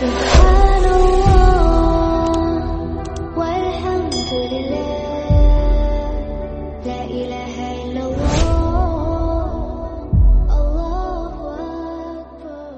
سبحان الله والحمد لله لا إله إلا الله الله أكبر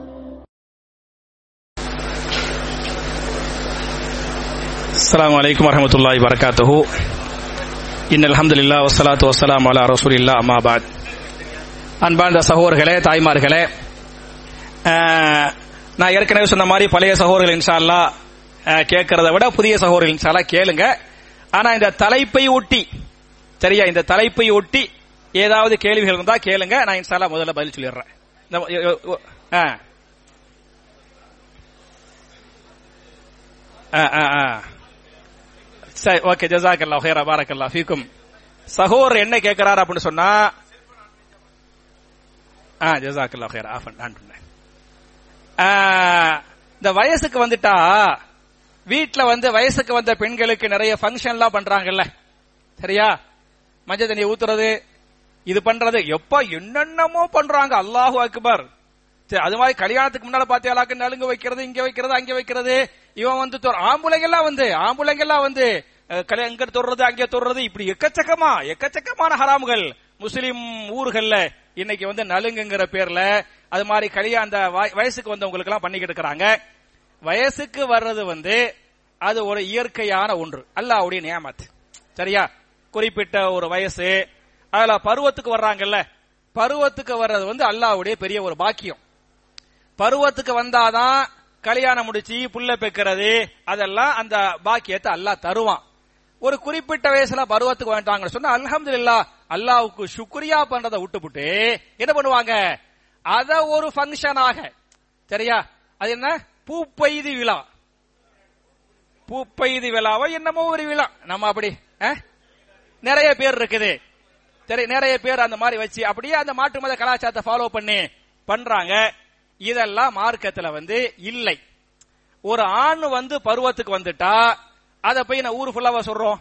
السلام عليكم ورحمة الله وبركاته إن الحمد لله والصلاة والسلام على رسول الله أما بعد அன்பார்ந்த சகோதரர்களே தாய்மார்களே அஹ், நான் ஏற்கனவே சொன்ன மாதிரி பழைய சகோதரர்கள் இன்ஷா அல்லா அஹ், கேட்கறத விட புதிய சகோதரர்கள் இன்ஷா அல்லா கேளுங்க ஆனா இந்த தலைப்பை ஒட்டி சரியா இந்த தலைப்பை ஒட்டி ஏதாவது கேள்விகள் இருந்தா கேளுங்க நான் இன்ஷா அல்லா முதல்ல பதில் சொல்லிடுறேன் இந்த- யோ- யோ- ஆ ஆ, ஆ, ஆ. சரி ஓகே ஜசாக்கல்லா ஹேரா பாரக்கல்லா ஃபீக்கும் சகோதரர் என்ன கேட்கிறார் அப்படின்னு சொன்னா ஆ ஜசாக்கல்லா ஹேரா ஆஃப் நான் பண்ணேன் ஆ, இந்த வயசுக்கு வந்துட்டா வீட்ல வந்து வயசுக்கு வந்த பெண்களுக்கு நிறைய ஃபங்க்ஷன்லாம் பண்றாங்கல்ல சரியா மஞ்சள் தண்ணி ஊத்துறது இது பண்றது எப்ப என்னென்னமோ பண்றாங்க அல்லாஹு அக்பர் சரி, அது மாதிரி கல்யாணத்துக்கு முன்னால பாத்தியாலாக்கு நலுங்கு வைக்கிறது இங்க வைக்கிறது அங்க வைக்கிறது இவன் வந்து தொ- ஆம்பளைங்கெல்லாம் வந்து ஆம்பளைங்கெல்லாம் வந்து அஹ், கல்யாணம் இங்க தொடுறது அங்க தொடுறது இப்படி எக்கச்சக்கமா எக்கச்சக்கமான ஹராமுகள் முஸ்லிம் ஊர்கள்ல இன்னைக்கு வந்து நலுங்குங்கிற பேர்ல அது மாதிரி கல்யாணம் அந்த வய- வயசுக்கு வந்தவங்களுக்கு எல்லாம் பண்ணிக்கிட்டு இருக்கிறாங்க வயசுக்கு வர்றது வந்து அது ஒரு இயற்கையான ஒன்று அல்லாஹ்வுடைய நியாமத் சரியா குறிப்பிட்ட ஒரு வயசு அதுல பருவத்துக்கு வர்றாங்கல்ல பருவத்துக்கு வர்றது வந்து அல்லாஹ்வுடைய பெரிய ஒரு பாக்கியம் பருவத்துக்கு வந்தாதான் கல்யாணம் முடிச்சு புள்ள பெக்கிறது அதெல்லாம் அந்த பாக்கியத்தை அல்லாஹ் தருவான் ஒரு குறிப்பிட்ட வயசுல பருவத்துக்கு வந்துட்டாங்கன்னு சொன்னா அல்ஹம்துலில்லாஹ் அல்லாஹ்வுக்கு சுக்ரியா பண்றதை விட்டுப்புட்டு என்ன பண்ணுவாங்க அத ஒரு ஃபங்க்ஷனாக சரியா அது என்ன பூப்பெய்தி விழா பூப்பெய்தி விழாவோ என்னமோ ஒரு விழா நம்ம அப்படி அஹ்? நிறைய பேர் இருக்குது சரி நிறைய பேர் அந்த மாதிரி வச்சு அப்படியே அந்த மாற்று மத கலாச்சாரத்தை ஃபாலோ பண்ணி பண்றாங்க இதெல்லாம் மார்க்கத்துல வந்து இல்லை ஒரு ஆண் வந்து பருவத்துக்கு வந்துட்டா அத போய் நான் ஊரு ஃபுல்லாவா சொல்றோம்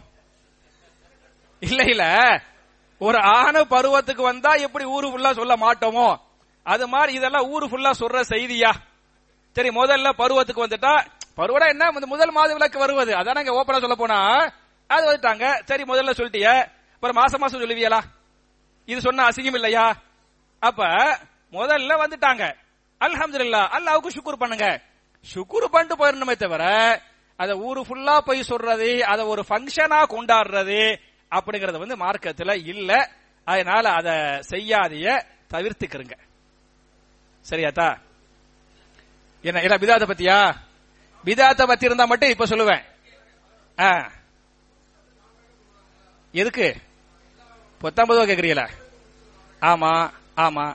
இல்ல இல்ல ஒரு ஆணு பருவத்துக்கு வந்தா எப்படி ஊரு ஃபுல்லா சொல்ல மாட்டோமோ அது மாதிரி இதெல்லாம் ஊரு ஃபுல்லா சொல்ற செய்தியா சரி முதல்ல பருவத்துக்கு வந்துட்டா பருவடா என்ன இந்த முதல் மாத விளக்கு வருவது அதான் இங்க ஓப்பனா சொல்ல போனா அது வந்துட்டாங்க சரி முதல்ல சொல்லிட்டிய அப்புறம் மாசம் மாசம் சொல்லுவியலா இது சொன்ன அசிங்கம் இல்லையா அப்ப முதல்ல வந்துட்டாங்க அல்ஹம்துலில்லாஹ் அல்லாஹ்வுக்கு சுக்குர் பண்ணுங்க சுக்குர் பண்ணிட்டு போயிடணுமே தவிர அத ஊரு ஃபுல்லா போய் சொல்றது அத ஒரு ஃபங்க்ஷனா கொண்டாடுறது அப்படிங்கறது வந்து மார்க்கத்துல இல்ல அதனால அத செய்யாதைய தவிர்த்துக்கிறங்க சரியாத்தா என்ன இல்ல பிதாத்த பத்தியா பிதாத்த பத்தி இருந்தா மட்டும் இப்ப சொல்லுவேன் ஆ. எதுக்கு பத்தொன்பது ரூபா கேக்குறீங்களா ஆமா ஆமா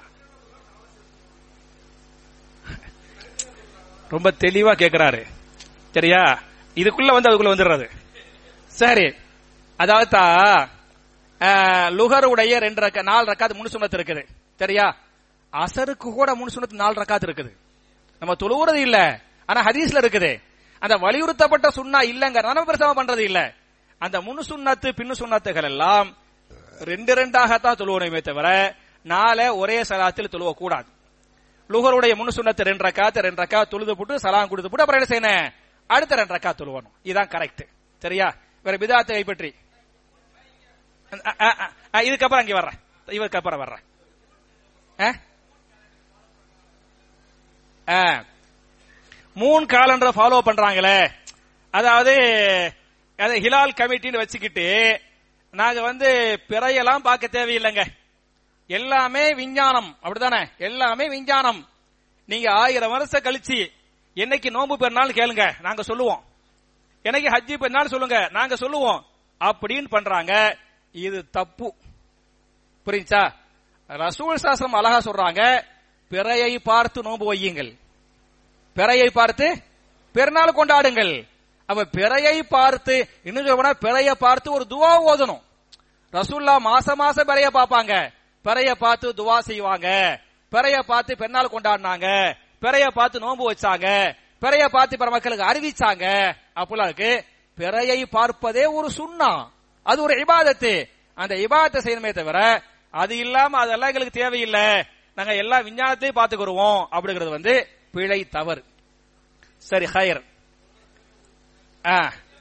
ரொம்ப தெளிவா கேக்குறாரு சரியா இதுக்குள்ள வந்து அதுக்குள்ள வந்துடுறது சரி அதாவது தா, ஆ, லுகருடைய ரெண்டு ரக்க நாலு ரக்காத்து முனு சுண்ணத்து இருக்குது சரியா அசருக்கு கூட முனு சுண்ணத்து நாலு ரக்காத்து இருக்குது நம்ம தொழுவுறது இல்ல ஆனா ஹதீஸ்ல இருக்குது அந்த வலியுறுத்தப்பட்ட சுண்ணா இல்லங்க நம்ம பிரசவம் பண்றது இல்ல அந்த முனு சுண்ணத்து பின்னு சுண்ணத்துகள் எல்லாம் ரெண்டு ரெண்டாகத்தான் தொழுவணுமே தவிர நாளை ஒரே சலாத்தில் தொழுவ கூடாது லுகருடைய முனு சுண்ணத்து ரெண்டு ரக்காத்து ரெண்டு ரக்கா தொழுது போட்டு சலாம் கொடுத்து போட்டு அப்புறம் என்ன செய்யணும் அடுத்த ரெண்டு ரக்கா தொழுவணும் இதுதான் கரெக்ட் சரியா வேற பிதாத்தை கைப்பற்றி அ, அ, அ, அ, இதுக்கப்புறம் அங்கே வர்றேன் இவருக்கு அப்புறம் வர்றேன் ஆ? ஆ. மூன் காலண்டரை ஃபாலோ பண்றாங்களே அதாவது அது ஹிலால் கமிட்டின்னு வச்சுக்கிட்டு நாங்க வந்து பிறையெல்லாம் பார்க்க தேவையில்லைங்க எல்லாமே விஞ்ஞானம் அப்படிதானே எல்லாமே விஞ்ஞானம் நீங்க ஆயிரம் வருஷம் கழிச்சு என்னைக்கு நோன்பு பெருநாள் கேளுங்க நாங்க சொல்லுவோம் என்னைக்கு ஹஜ்ஜி பெருநாள் சொல்லுங்க நாங்க சொல்லுவோம் அப்படின்னு பண்றாங்க இது தப்பு புரிஞ்சா ரசூல் சாஸ்திரம் அழகா சொல்றாங்க பிறையை பார்த்து நோன்பு வையுங்கள் பிறையை பார்த்து பெருநாள் கொண்டாடுங்கள் அப்ப பிறையை பார்த்து இன்னும் சொல்ல போனா பிறைய பார்த்து ஒரு துவா ஓதணும் ரசூல்லா மாச மாசம் பிறைய பார்ப்பாங்க பிறைய பார்த்து துவா செய்வாங்க பிறைய பார்த்து பெருநாள் கொண்டாடினாங்க பிறைய பார்த்து நோன்பு வச்சாங்க பிறைய பார்த்து பிற மக்களுக்கு அறிவிச்சாங்க அப்பெல்லாம் இருக்கு பிறையை பார்ப்பதே ஒரு சுண்ணா அது ஒரு இபாதத்து அந்த இபாதத்தை செய்யணுமே தவிர அது இல்லாம அதெல்லாம் எங்களுக்கு தேவையில்லை நாங்க எல்லா விஞ்ஞானத்தையும் பார்த்துக்கிடுவோம் அப்படிங்கிறது வந்து பிழை தவறு சரி ஹயர் ஆ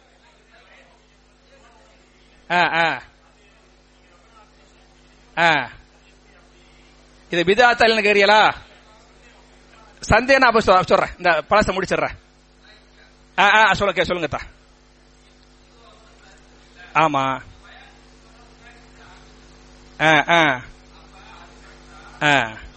ஆ ஆ ஆ இது பிதாத்தல்னு கேரியலா சந்தேகம் நான் அப்ப சொ- சொல்றேன் இந்த பழச முடிச்சிடுறேன் ஆ ஆ சொல்லுங்க சொல்லுங்க தா ஆமா ஆ ஆ ஆ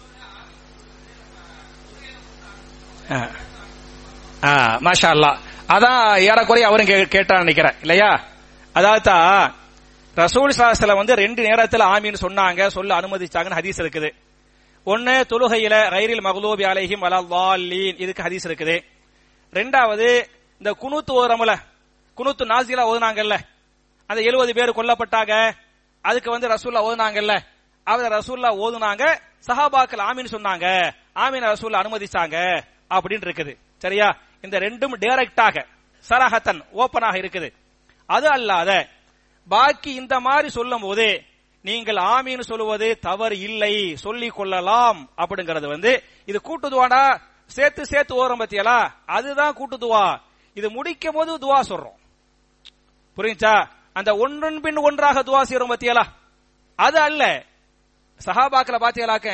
ஆ. ஆ மாஷா அல்லாஹ் அதான் ஏறக்குறைய அவரும் கே- கேட்டான்னு நினைக்கிறேன் இல்லையா அதாவது தான், ரசூல் சாஸ்திரம் வந்து ரெண்டு நேரத்துல ஆமீன்னு சொன்னாங்க சொல்ல அனுமதிச்சாங்கன்னு ஹதீஸ் இருக்குது ஒன்னு தொழுகையில ரைரில் மகளூபி அலைஹிம் வலல்லாலீன் இதுக்கு ஹதீஸ் இருக்குது ரெண்டாவது இந்த குனூத்து ஓரமுல குனூத்து நாசிலா ஓதுனாங்கல்ல அந்த எழுபது பேர் கொல்லப்பட்டாங்க அதுக்கு வந்து ரசூல்லா ஓதுனாங்கல்ல அவர் ரசூல்லா ஓதுனாங்க சஹாபாக்கள் ஆமீன் சொன்னாங்க ஆமீன் ரசூல்லா அனுமதிச்சாங்க அப்படின்னு இருக்குது சரியா இந்த ரெண்டும் டைரக்டாக சரஹத்தன் ஓபனாக இருக்குது அது அல்லாத பாக்கி இந்த மாதிரி சொல்லும் போது நீங்கள் ஆமீன் சொல்லுவது தவறு இல்லை சொல்லிக் கொள்ளலாம் அப்படிங்கறது வந்து இது கூட்டுதுவாடா சேர்த்து சேர்த்து ஓரம் பத்தியலா அதுதான் கூட்டுதுவா இது முடிக்கும் போது துவா சொல்றோம் புரியுச்சா அந்த ஒன்றன் பின் ஒன்றாக துவா செய்யறோம் பத்தியலா அது அல்ல சஹாபாக்களை பாத்தியலாக்க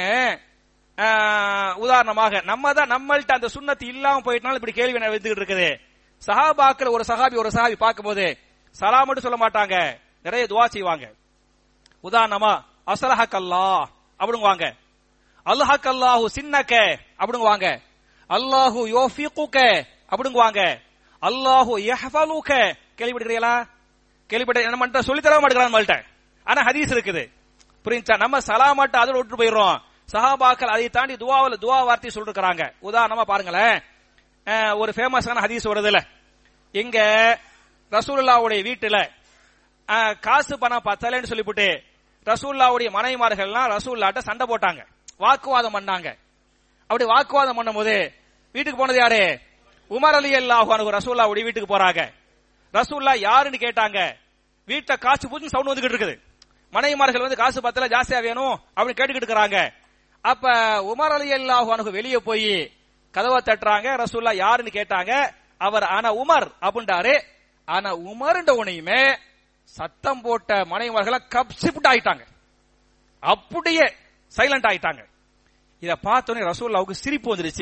ஆஹ், உதாரணமாக நம்ம தான் நம்மள்ட்ட அந்த சுண்ணத்து இல்லாம போயிட்டனால இப்படி கேள்வி வந்துகிட்டு இருக்குது சஹாபாக்கள் ஒரு சஹாபி ஒரு சஹாபி பார்க்கும்போது சலாம் மட்டும் சொல்ல மாட்டாங்க நிறைய துவா செய்வாங்க உதாரணமா அசலஹக் அல்லாஹ் அப்படிங்குவாங்க அல்ஹக் அல்லாஹு சின்னக்க அப்படிங்குவாங்க அல்லாஹு யோஃபிகுக அப்படிங்குவாங்க அல்லாஹு யஹ்ஃபலுக கேள்விப்படுகிறீங்களா கேள்விப்பட்ட நம்ம மட்டும் சொல்லி தர மாட்டேங்கிறான் நம்மள்ட்ட ஆனா ஹதீஸ் இருக்குது புரிஞ்சா நம்ம சலாமட்ட அதோட விட்டு போயிடுறோம் சஹாபாக்கள் அதை தாண்டி துவாவுல துவா வார்த்தை சொல்லிருக்கிறாங்க உதாரணமா பாருங்களேன் அஹ், ஒரு ஃபேமஸான ஹதீஸ் வருதுல இங்க ரசூலுல்லாவுடைய வீட்டுல அஹ், காசு பணம் பத்தலைன்னு சொல்லிவிட்டு ரசூல்லாவுடைய மனைவிமார்கள்லாம் ரசூல்லாட்ட சண்டை போட்டாங்க வாக்குவாதம் பண்ணாங்க அப்படி வாக்குவாதம் பண்ணும்போது வீட்டுக்கு போனது யாரு உமர் அலி அல்லாஹு ரசூல்லாவுடைய வீட்டுக்கு போறாங்க ரசூல்லா யாருன்னு கேட்டாங்க வீட்டுல காசு பூச்சி சவுண்ட் வந்துகிட்டு இருக்குது மனைவிமார்கள் வந்து காசு பத்தல ஜாஸ்தியா வேணும் அப்படின்னு கேட்டுக்கிட்டு இருக்கிறாங்க அப்ப உமர் அலி அல்லாஹு வெளியே போய் கதவை தட்டுறாங்க ரசூல்லா யாருன்னு கேட்டாங்க அவர் ஆனா உமர் அப்படின்றாரு ஆனா உமர்ன்ற உனையுமே சத்தம் போட்ட மனைவிமார்களை கப்சிப்ட் ஆயிட்டாங்க அப்படியே சைலண்ட் ஆயிட்டாங்க இத பார்த்தோன்னே ரசூல்லாவுக்கு சிரிப்பு வந்துருச்சு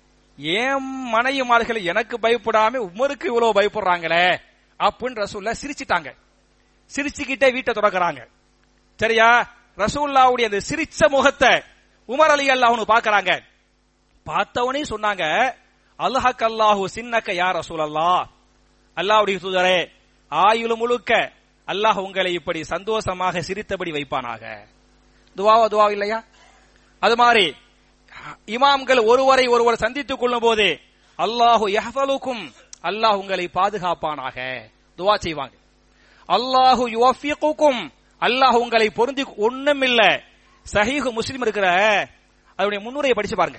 ஏன் மனைவிமார்கள் எனக்கு பயப்படாம உமருக்கு இவ்வளவு பயப்படுறாங்களே அப்படின்னு ரசூல்லா சிரிச்சிட்டாங்க சிரிச்சுக்கிட்டே வீட்டை தொடக்குறாங்க சரியா ரசூல்லாவுடைய அந்த சிரிச்ச முகத்தை உமர் அலி அல்லாஹ்னு பாக்குறாங்க பார்த்தவனே சொன்னாங்க அல்ஹக் அல்லாஹு சின்னக்க யா ரசூல் அல்லாஹ் அல்லாஹ்வுடைய தூதரே ஆயுள் முழுக்க அல்லாஹ் உங்களை இப்படி சந்தோஷமாக சிரித்தபடி வைப்பானாக துவாவா துவா இல்லையா அது மாதிரி இமாம்கள் ஒருவரை ஒருவர் சந்தித்துக் கொள்ளும் போது அல்லாஹு யஹ்ஃபலுக்கும் அல்லாஹ் உங்களை பாதுகாப்பானாக துவா செய்வாங்க அல்லாஹு யுவஃபிகுக்கும் அல்லாஹ் உங்களை பொருந்தி ஒண்ணும் இல்ல சஹீஹு முஸ்லிம் இருக்கிற அதனுடைய முன்னுரையை படிச்சு பாருங்க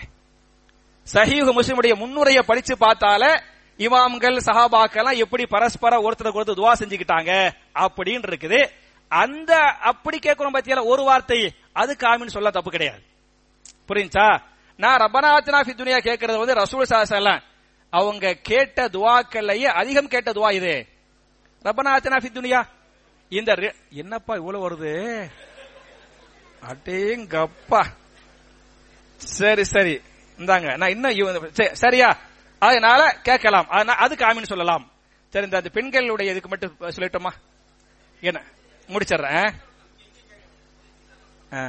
சஹீஹு முஸ்லிமுடைய முன்னுரையை படிச்சு பார்த்தால இமாம்கள் சஹாபாக்கெல்லாம் எப்படி பரஸ்பர ஒருத்தருக்கு ஒருத்தர் துவா செஞ்சுக்கிட்டாங்க அப்படின்னு இருக்குது அந்த அப்படி கேட்கிறோம் பத்தியால ஒரு வார்த்தை அது காமின்னு சொல்ல தப்பு கிடையாது புரிஞ்சா நான் ரப்பனாத்தினா ஃபி துனியா கேட்கறது வந்து ரசூல் சாசல்லாம் அவங்க கேட்ட துவாக்கள்லயே அதிகம் கேட்ட துவா இது ரப்பனாத்தினா ஃபி துனியா இந்த ரெ- என்னப்பா இவ்வளவு வருது அடேங்கப்பா சரி சரி இந்தாங்க நான் இன்னும் இவ- சரி, சரியா அதனால கேட்கலாம் அதனா- அதுக்கு ஆமின்னு சொல்லலாம் சரி இந்த அந்த பெண்களுடைய இதுக்கு மட்டும் சொல்லட்டுமா என்ன முடிச்சிடுறேன் ஆ.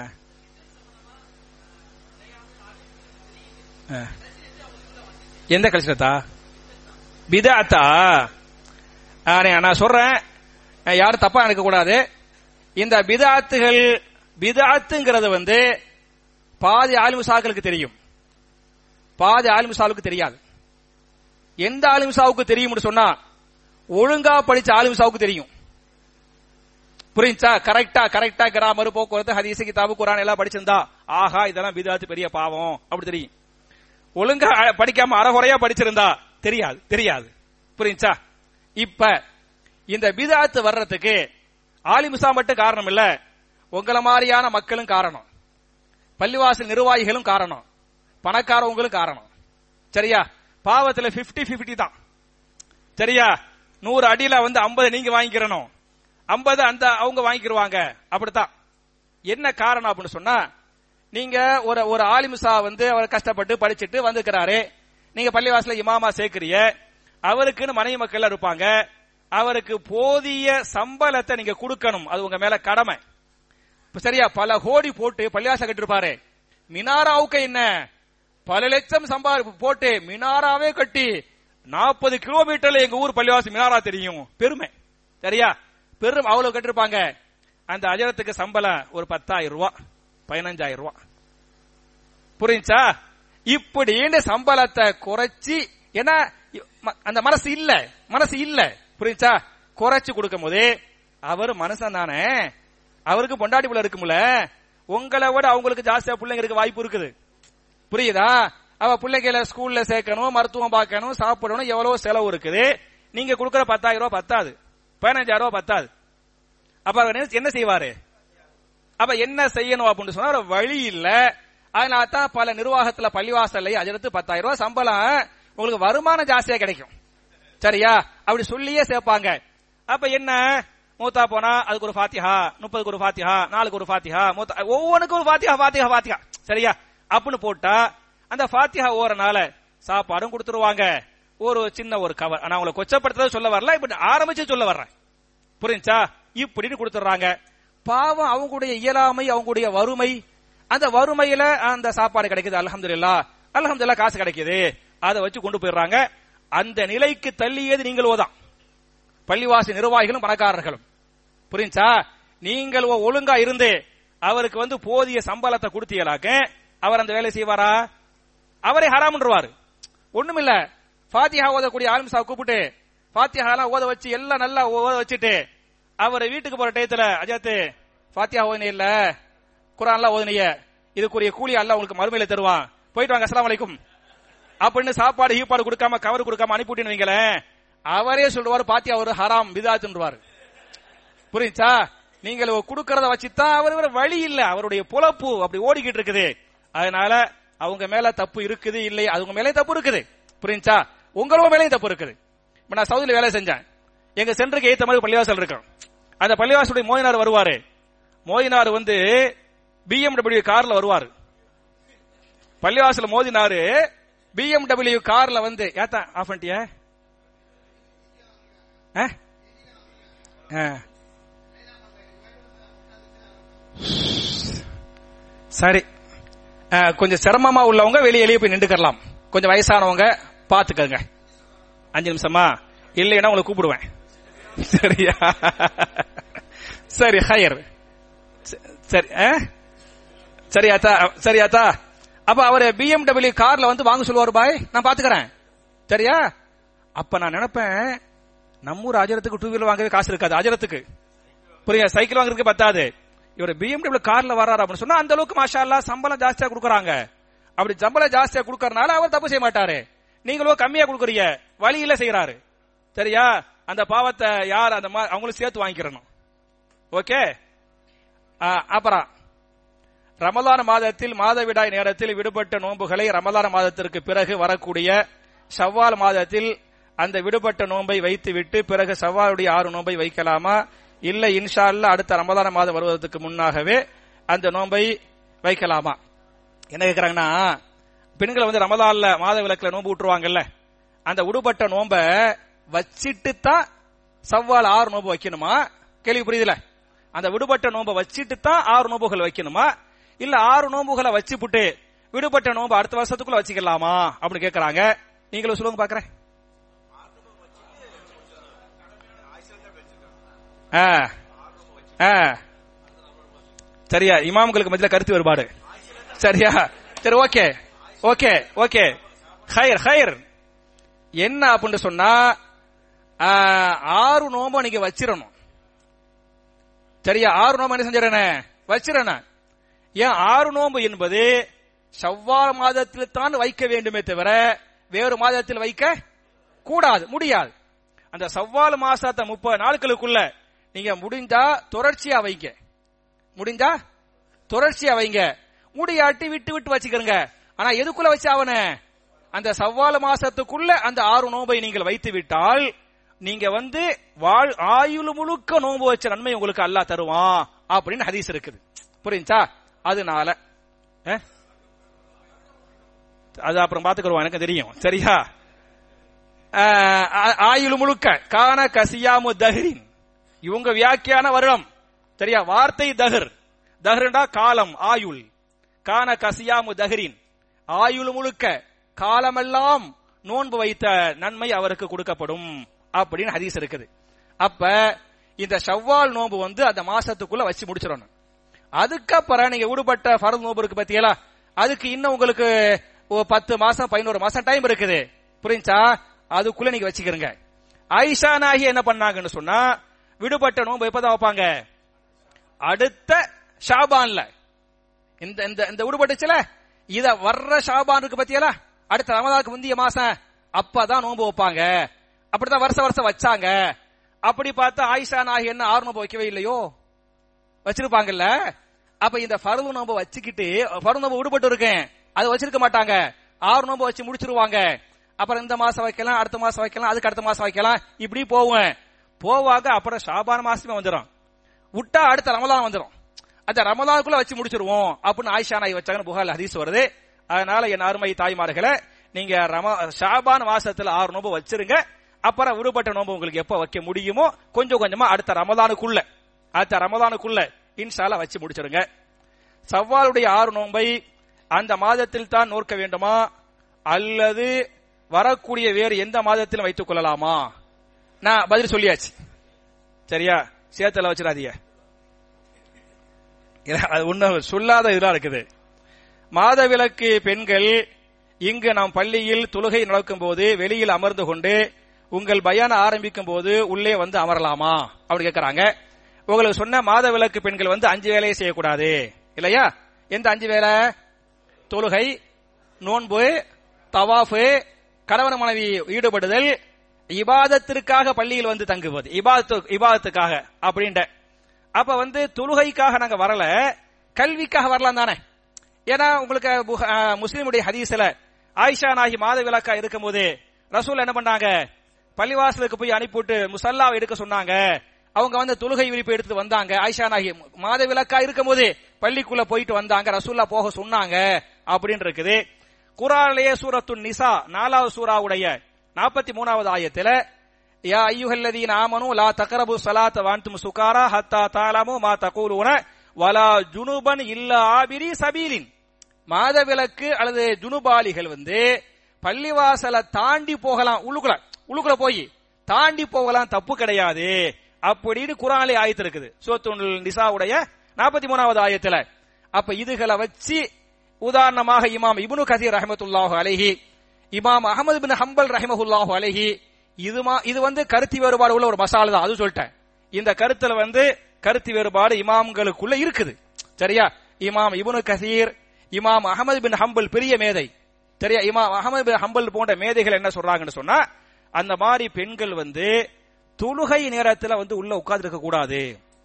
ஆ. எந்த கலிசத்தா பிதாத்தா ஆ, நான் நான் சொல்றேன் அஹ், யாரும் தப்பா நினைக்க கூடாது இந்த பிதாத்துகள் பிதாத்துங்கிறது வந்து பாதி ஆலிமுசாக்களுக்கு தெரியும் பாதி ஆலிமுசாவுக்கு தெரியாது எந்த ஆலிமுசாவுக்கு தெரியும்னு சொன்னா ஒழுங்கா படிச்ச ஆலிமுசாவுக்கு தெரியும் புரிஞ்சா கரெக்டா கரெக்டா கிராமர் போக்குவரத்து ஹதீஸ் கிதாபு குரான் எல்லாம் படிச்சிருந்தா ஆஹா இதெல்லாம் பிதாத்து பெரிய பாவம் அப்படி தெரியும் ஒழுங்கா அ- படிக்காம அறகுறையா படிச்சிருந்தா தெரியாது தெரியாது புரிஞ்சா இப்ப இந்த பிதாத்து வர்றதுக்கு ஆலிமுசா மட்டும் காரணம் இல்ல உங்கள மாதிரியான மக்களும் காரணம் பள்ளிவாசல் நிர்வாகிகளும் காரணம் பணக்காரவங்களும் காரணம் சரியா பாவத்துல 50 50 தான் சரியா நூறு அடியில வந்து 50 நீங்க வாங்கிக்கிறணும் 50 அந்த அவங்க வாங்கிக்கிருவாங்க அப்படித்தான் என்ன காரணம் அப்படின்னு சொன்னா நீங்க ஒரு ஒரு ஆலிமுசா வந்து அவர் கஷ்டப்பட்டு படிச்சுட்டு வந்துக்கிறாரு நீங்க பள்ளிவாசல இமாமா சேர்க்கிறீங்க அவருக்குன்னு மனைவி மக்கள் இருப்பாங்க அவருக்கு போதிய சம்பளத்தை நீங்க கொடுக்கணும் அது உங்க மேல கடமை இப்ப சரியா பல கோடி போட்டு பள்ளிவாசம் கட்டிருப்பாரு மினாராவுக்கு என்ன பல லட்சம் சம்பாதி போட்டு மினாராவே கட்டி நாற்பது கிலோமீட்டர்ல எங்க ஊர் பள்ளிவாசம் மினாரா தெரியும் பெருமை சரியா பெரும் அவ்வளவு கட்டிருப்பாங்க அந்த அஜரத்துக்கு சம்பளம் ஒரு பத்தாயிரம் ரூபாய் பதினஞ்சாயிரம் ரூபாய் புரிஞ்சா இப்படின்னு சம்பளத்தை குறைச்சி ஏன்னா ம- அந்த மனசு இல்ல மனசு இல்ல புரிஞ்சா குறைச்சு கொடுக்கும் போதே அவர் மனுஷன் தானே அவருக்கு பொண்டாட்டி புள்ள இருக்கும்ல உங்களை விட அவங்களுக்கு ஜாஸ்தியா பிள்ளைங்க இருக்க வாய்ப்பு இருக்குது புரியுதா அவ பிள்ளைகளை ஸ்கூல்ல சேர்க்கணும் மருத்துவம் பார்க்கணும் சாப்பிடணும் எவ்வளவு செலவு இருக்குது நீங்க கொடுக்கற பத்தாயிரம் ரூபாய் பத்தாது பதினஞ்சாயிரம் ரூபாய் பத்தாது அப்ப அவர் என்ன- என்ன செய்வாரு அப்ப என்ன செய்யணும் அப்படின்னு சொன்னா ஒரு வழி இல்ல அதனால தான் பல நிர்வாகத்துல பள்ளிவாசல்ல அஜரத்து பத்தாயிரம் ரூபாய் சம்பளம் உங்களுக்கு வருமானம் ஜாஸ்தியா கிடைக்கும் சரியா அப்படி சொல்லியே சேர்ப்பாங்க அப்ப என்ன மூத்தா போனா அதுக்கு ஒரு ஃபாத்திஹா முப்பதுக்கு ஒரு ஃபாத்திஹா நாலுக்கு ஒரு ஃபாத்திஹா மூத்தா ஒவ்வொன்றுக்கும் ஒரு ஃபாத்திஹா ஃபாத்திஹா ஃபாத்திஹா சரியா அப்படின்னு போட்டா அந்த ஃபாத்திஹா ஓரனால சாப்பாடும் கொடுத்துருவாங்க ஒரு சின்ன ஒரு கவர் ஆனா உங்களை கொச்சப்படுத்துறத சொல்ல வரல இப்ப ஆரம்பிச்சு சொல்ல வர்றேன் புரிஞ்சா இப்படின்னு கொடுத்துறாங்க பாவம் அவங்களுடைய இயலாமை அவங்களுடைய வறுமை அந்த வறுமையில அந்த சாப்பாடு கிடைக்குது அல்ஹம்துலில்லாஹ் அல்ஹம்துலில்லாஹ் காசு கிடைக்குது அதை வச்சு கொண்டு போயிடுறாங்க அந்த நிலைக்கு தள்ளியது நீங்களோ தான் பள்ளிவாசி நிர்வாகிகளும் பணக்காரர்களும் புரிஞ்சா நீங்கள் ஒ- ஒழுங்கா இருந்து அவருக்கு வந்து போதிய சம்பளத்தை கொடுத்தீங்களாக்க அவர் அந்த வேலை செய்வாரா அவரே ஹராம்ன்றவாரு ஒண்ணுமில்ல ஃபாத்திஹா ஓதக்கூடிய ஆலிம்சா கூப்பிட்டு ஃபாத்திஹா எல்லாம் ஓத வச்சு எல்லாம் நல்லா ஓத வச்சுட்டு அவரை வீட்டுக்கு போற டயத்துல அஜாத்து ஃபாத்திஹா ஓதுனே இல்ல குரான்லாம் ஓதுனிய இதுக்குரிய கூலி அல்லாஹ் உங்களுக்கு மறுமையில தருவான் போயிட்டு வாங்க அஸ்ஸலாமு அலைக்கும் அப்படின்னு சாப்பாடு ஈப்பாடு கொடுக்காம கவர் கொடுக்காம அனுப்பிவிட்டு வைங்களேன் அவரே சொல்லுவாரு பாத்தியா ஒரு ஹராம் பிதாத்துன்றாரு புரியுச்சா நீங்கள் கொடுக்கறத வச்சுதான் அவர் வேற வழி இல்ல அவருடைய பொழப்பு அப்படி ஓடிக்கிட்டு இருக்குது அதனால அவங்க மேல தப்பு இருக்குது இல்லை அவங்க மேலே தப்பு இருக்குது புரியுச்சா உங்களோட மேலேயும் தப்பு இருக்குது இப்ப நான் சவுதியில வேலை செஞ்சேன் எங்க சென்டருக்கு ஏத்த மாதிரி பள்ளிவாசல் இருக்கும் அந்த பள்ளிவாசலுடைய மோயினார் வருவாரு மோயினார் வந்து பிஎம்டபிள்யூ கார்ல வருவாரு பள்ளிவாசல் மோதினாரு பிஎம்டபிள்யூ கார்ல வந்து ஏத்தா ஆஃப் பண்ணிட்டியா ஆ? ஆ. சரி ஆ, கொஞ்சம் சிரமமா உள்ளவங்க வெளியே வெளியே போய் நின்றுக்கலாம் கொஞ்சம் வயசானவங்க பாத்துக்கங்க அஞ்சு நிமிஷமா இல்லைன்னா உங்களை கூப்பிடுவேன் சரியா சரி ஹயர் சரி ஆ? சரியாத்தா சரியாத்தா அப்ப அவர் பிஎம்டபிள்யூ கார்ல வந்து வாங்க சொல்லுவார் பாய் நான் பாத்துக்கிறேன் சரியா அப்ப நான் நினைப்பேன் நம்ம ஊர் அஜரத்துக்கு டூ வீலர் வாங்கவே காசு இருக்காது அஜரத்துக்கு புரியுங்க சைக்கிள் வாங்குறதுக்கு பத்தாது இவர் பிஎம்டபிள்யூ கார்ல வர்றாரு அப்படின்னு சொன்னா அந்த அளவுக்கு மாஷா அல்லாஹ் சம்பளம் ஜாஸ்தியா கொடுக்கறாங்க அப்படி சம்பளம் ஜாஸ்தியா கொடுக்கறனால அவர் தப்பு செய்ய மாட்டாரு நீங்களும் கம்மியா கொடுக்குறீங்க வழியில செய்யறாரு சரியா அந்த பாவத்தை யார் அந்த மா- அவங்களும் சேர்த்து வாங்கிக்கிறணும் ஓகே ஆ, அப்புறம் ரமலான் மாதத்தில் மாதவிடாய் நேரத்தில் விடுபட்ட நோன்புகளை ரமலான் மாதத்திற்கு பிறகு வரக்கூடிய ஷவ்வால் மாதத்தில் அந்த விடுபட்ட நோன்பை வைத்துவிட்டு பிறகு ஷவ்வாலுடைய ஆறு நோன்பை வைக்கலாமா இல்ல இன்ஷா அல்லாஹ் அடுத்த ரமலான் மாதம் வருவதற்கு முன்னாகவே அந்த நோன்பை வைக்கலாமா என்ன கேக்குறாங்கன்னா பெண்களை வந்து ரமலான்ல மாத விளக்குல நோன்பு விட்டுருவாங்கல்ல அந்த விடுபட்ட நோன்பை வச்சிட்டு தான் சவ்வால் ஆறு நோன்பு வைக்கணுமா கேள்வி புரியுதுல அந்த விடுபட்ட நோன்பை வச்சிட்டு தான் ஆறு நோன்புகள் வைக்கணுமா இல்ல ஆறு நோன்புகளை வச்சுப்புட்டு விடுபட்ட நோன்பு அடுத்த வருஷத்துக்குள்ள வச்சுக்கலாமா அப்படின்னு கேக்குறாங்க நீங்களும் சொல்லுங்க பாக்குறேன் ஆ ஆ சரியா இமாம்களுக்கு மத்தியில கருத்து வேறுபாடு சரியா சரி okay okay okay higher higher என்ன அப்படின்னு சொன்னா ஆ, ஆறு நோம்ப நீங்க வச்சிடணும் சரியா ஆறு நோம்பு என்ன செஞ்சிடறேன் வச்சிடறேன் ஏன் ஆறு நோம்பு என்பது செவ்வாய் மாதத்தில் தான் வைக்க வேண்டுமே தவிர வேறு மாதத்தில் வைக்க கூடாது முடியாது அந்த செவ்வால் மாசத்தை முப்பது நாட்களுக்குள்ள நீங்க முடிஞ்சா தொடர்ச்சியா வைங்க முடிஞ்சா தொடர்ச்சியா வைங்க முடியாட்டி விட்டு விட்டு வச்சுக்கிறங்க ஆனா எதுக்குள்ள வச்சு அவன அந்த சவ்வால் மாசத்துக்குள்ள அந்த ஆறு நோன்பை நீங்கள் வைத்து விட்டால் நீங்க வந்து வாழ் ஆயுள் முழுக்க நோன்பு வச்ச நன்மை உங்களுக்கு அல்லாஹ் தருவான் அப்படின்னு ஹதீஸ் இருக்குது புரியுச்சா அதனால அஹ்? அது அப்புறம் பாத்துக்கிறோம் எனக்கு தெரியும் சரியா ஆஹ், ஆ- ஆயுள் முழுக்க கான கசியாமு தஹ்ரின் இவங்க வியாக்கியான வருடம் சரியா வார்த்தை தஹர் தஹ்ரண்டா காலம் ஆயுள் கான கசியாமு தஹ்ரின் ஆயுள் முழுக்க காலமெல்லாம் நோன்பு வைத்த நன்மை அவருக்கு கொடுக்கப்படும் அப்படின்னு ஹதீஸ் இருக்குது அப்ப இந்த ஷவ்வால் நோன்பு வந்து அந்த மாசத்துக்குள்ள வச்சு முடிச்சிடணும் அதுக்கப்புறம் நீங்க விடுபட்ட ஃபரத் நோன்பு இருக்கு பத்தியலா அதுக்கு இன்னும் உங்களுக்கு ஒரு பத்து மாசம் பதினோரு மாசம் டைம் இருக்குது புரிஞ்சா அதுக்குள்ள நீங்க வச்சுக்கிறீங்க ஆயிஷா நாகி என்ன பண்ணாங்கன்னு சொன்னா விடுபட்ட நோன்பு எப்பதான் வைப்பாங்க அடுத்த ஷாபான்ல இந்த இந்த இந்த விடுபட்டுச்சுல இத வர்ற ஷாபான் இருக்கு பத்தியலா அடுத்த ரமதானுக்கு முந்தைய மாசம் அப்பதான் நோன்பு வைப்பாங்க அப்படித்தான் வருஷம் வருஷம் வச்சாங்க அப்படி பார்த்தா ஆயிஷா நாகி என்ன ஆறு நோன்பு வைக்கவே இல்லையோ வச்சிருப்பாங்கல்ல அப்ப இந்த ஃபர்து நோம்பு வச்சுக்கிட்டு ஃபர்து நோம்பு விடுபட்டு இருக்கேன் அதை வச்சிருக்க மாட்டாங்க ஆறு நோம்பு வச்சு முடிச்சிருவாங்க அப்புறம் இந்த மாசம் வைக்கலாம் அடுத்த மாசம் வைக்கலாம் அதுக்கு அடுத்த மாசம் வைக்கலாம் இப்படி போவேன் போவாங்க அப்புறம் ஷாபான் மாசமே வந்துடும் விட்டா அடுத்த ரமலான் வந்துடும் அந்த ரமலானுக்குள்ள வச்சு முடிச்சிருவோம் அப்படின்னு ஆயிஷா நாய் வச்சாங்கன்னு புகார் ஹதீஸ் வருது அதனால என் அருமை தாய்மார்களே நீங்க ரம ஷாபான் மாசத்துல ஆறு நோம்பு வச்சிருங்க அப்புறம் விடுபட்ட நோம்பு உங்களுக்கு எப்ப வைக்க முடியுமோ கொஞ்சம் கொஞ்சமா அடுத்த ரமலானுக்குள்ள அடுத்த ரமலானுக்குள்ள இன்ஷால வச்சு முடிச்சிருங்க சவ்வாலுடைய ஆறு நோன்பை அந்த மாதத்தில் தான் நோக்க வேண்டுமா அல்லது வரக்கூடிய வேறு எந்த மாதத்திலும் வைத்துக் கொள்ளலாமா நான் பதில் சொல்லியாச்சு சரியா சேத்துல வச்சிடாதீங்க இல்ல, அது ஒண்ணு சொல்லாத இதெல்லாம் இருக்குது மாதவிலக்கு பெண்கள் இங்கு நாம் பள்ளியில் தொழுகை நடக்கும் போது வெளியில் அமர்ந்து கொண்டு உங்கள் பயான ஆரம்பிக்கும் போது உள்ளே வந்து அமரலாமா அப்படி கேக்குறாங்க உங்களுக்கு சொன்ன மாதவிலக்கு பெண்கள் வந்து அஞ்சு வேலையை செய்யக்கூடாது இல்லையா எந்த அஞ்சு வேலை தொழுகை நோன்பு தவாஃபு கணவன் மனைவி ஈடுபடுதல் இபாதத்திற்காக பள்ளியில் வந்து தங்குவது இபாதத்து இபாதத்துக்காக அப்படின்ட்டு அப்ப வந்து தொழுகைக்காக நாங்க வரல கல்விக்காக வரலாம் தானே ஏன்னா உங்களுக்கு புக- அஹ், முஸ்லிமுடைய ஹதீஸ்ல ஆயிஷா நாகி மாத விளக்கா இருக்கும்போது ரசூல் என்ன பண்ணாங்க பள்ளிவாசலுக்கு போய் அனுப்பிவிட்டு முசல்லாவை எடுக்க சொன்னாங்க அவங்க வந்து தொழுகை விரிப்பு எடுத்து வந்தாங்க ஆயிஷா நாகி மாத விளக்கா இருக்கும்போது பள்ளிக்குள்ள போயிட்டு வந்தாங்க ரசூல்லா போக சொன்னாங்க அப்படின்னு இருக்குது குரானிலேயே சூரத்து நிசா நாலாவது சூராவுடைய நாற்பத்தி மூணாவது ஆயத்துல யா ஐயுஹல்லதீன ஆமனு லா தக்ரபு ஸலாத்த வான்தும் சுகாரா ஹத்தா தாலமு மா தகூலுன வலா ஜுனுபன் இல்ல ஆபிரி சபீலின் மாதவிலக்கு அல்லது ஜுனுபாலிகள் வந்து பள்ளிவாசலை தாண்டி போகலாம் உள்ளுக்குள்ள உள்ளுக்குள்ள போய் தாண்டி போகலாம் தப்பு கிடையாது அப்படின்னு குரானிலே ஆயத்து இருக்குது சூரத்துல் நிசாவுடைய நாற்பத்தி மூணாவது ஆயத்துல அப்ப இதுகளை வச்சு உதாரணமாக இமாம் இப்னு கதீர் ரஹமத்துல்லாஹு அலைஹி இமாம் அகமது பின் ஹம்பல் ரஹிமஹுல்லாஹு அலைஹி இதுமா இது வந்து கருத்து வேறுபாடு உள்ள ஒரு மசாலா தான் அது சொல்லிட்டேன் இந்த கருத்துல வந்து கருத்து வேறுபாடு இமாம்களுக்குள்ள இருக்குது சரியா இமாம் இப்னு கசீர் இமாம் அகமது பின் ஹம்பல் பெரிய மேதை சரியா இமாம் அகமது பின் ஹம்பல் போன்ற மேதைகள் என்ன சொல்றாங்கன்னு சொன்னா அந்த மாதிரி பெண்கள் வந்து தொழுகை நேரத்துல வந்து உள்ள உட்கார்ந்து கூடாது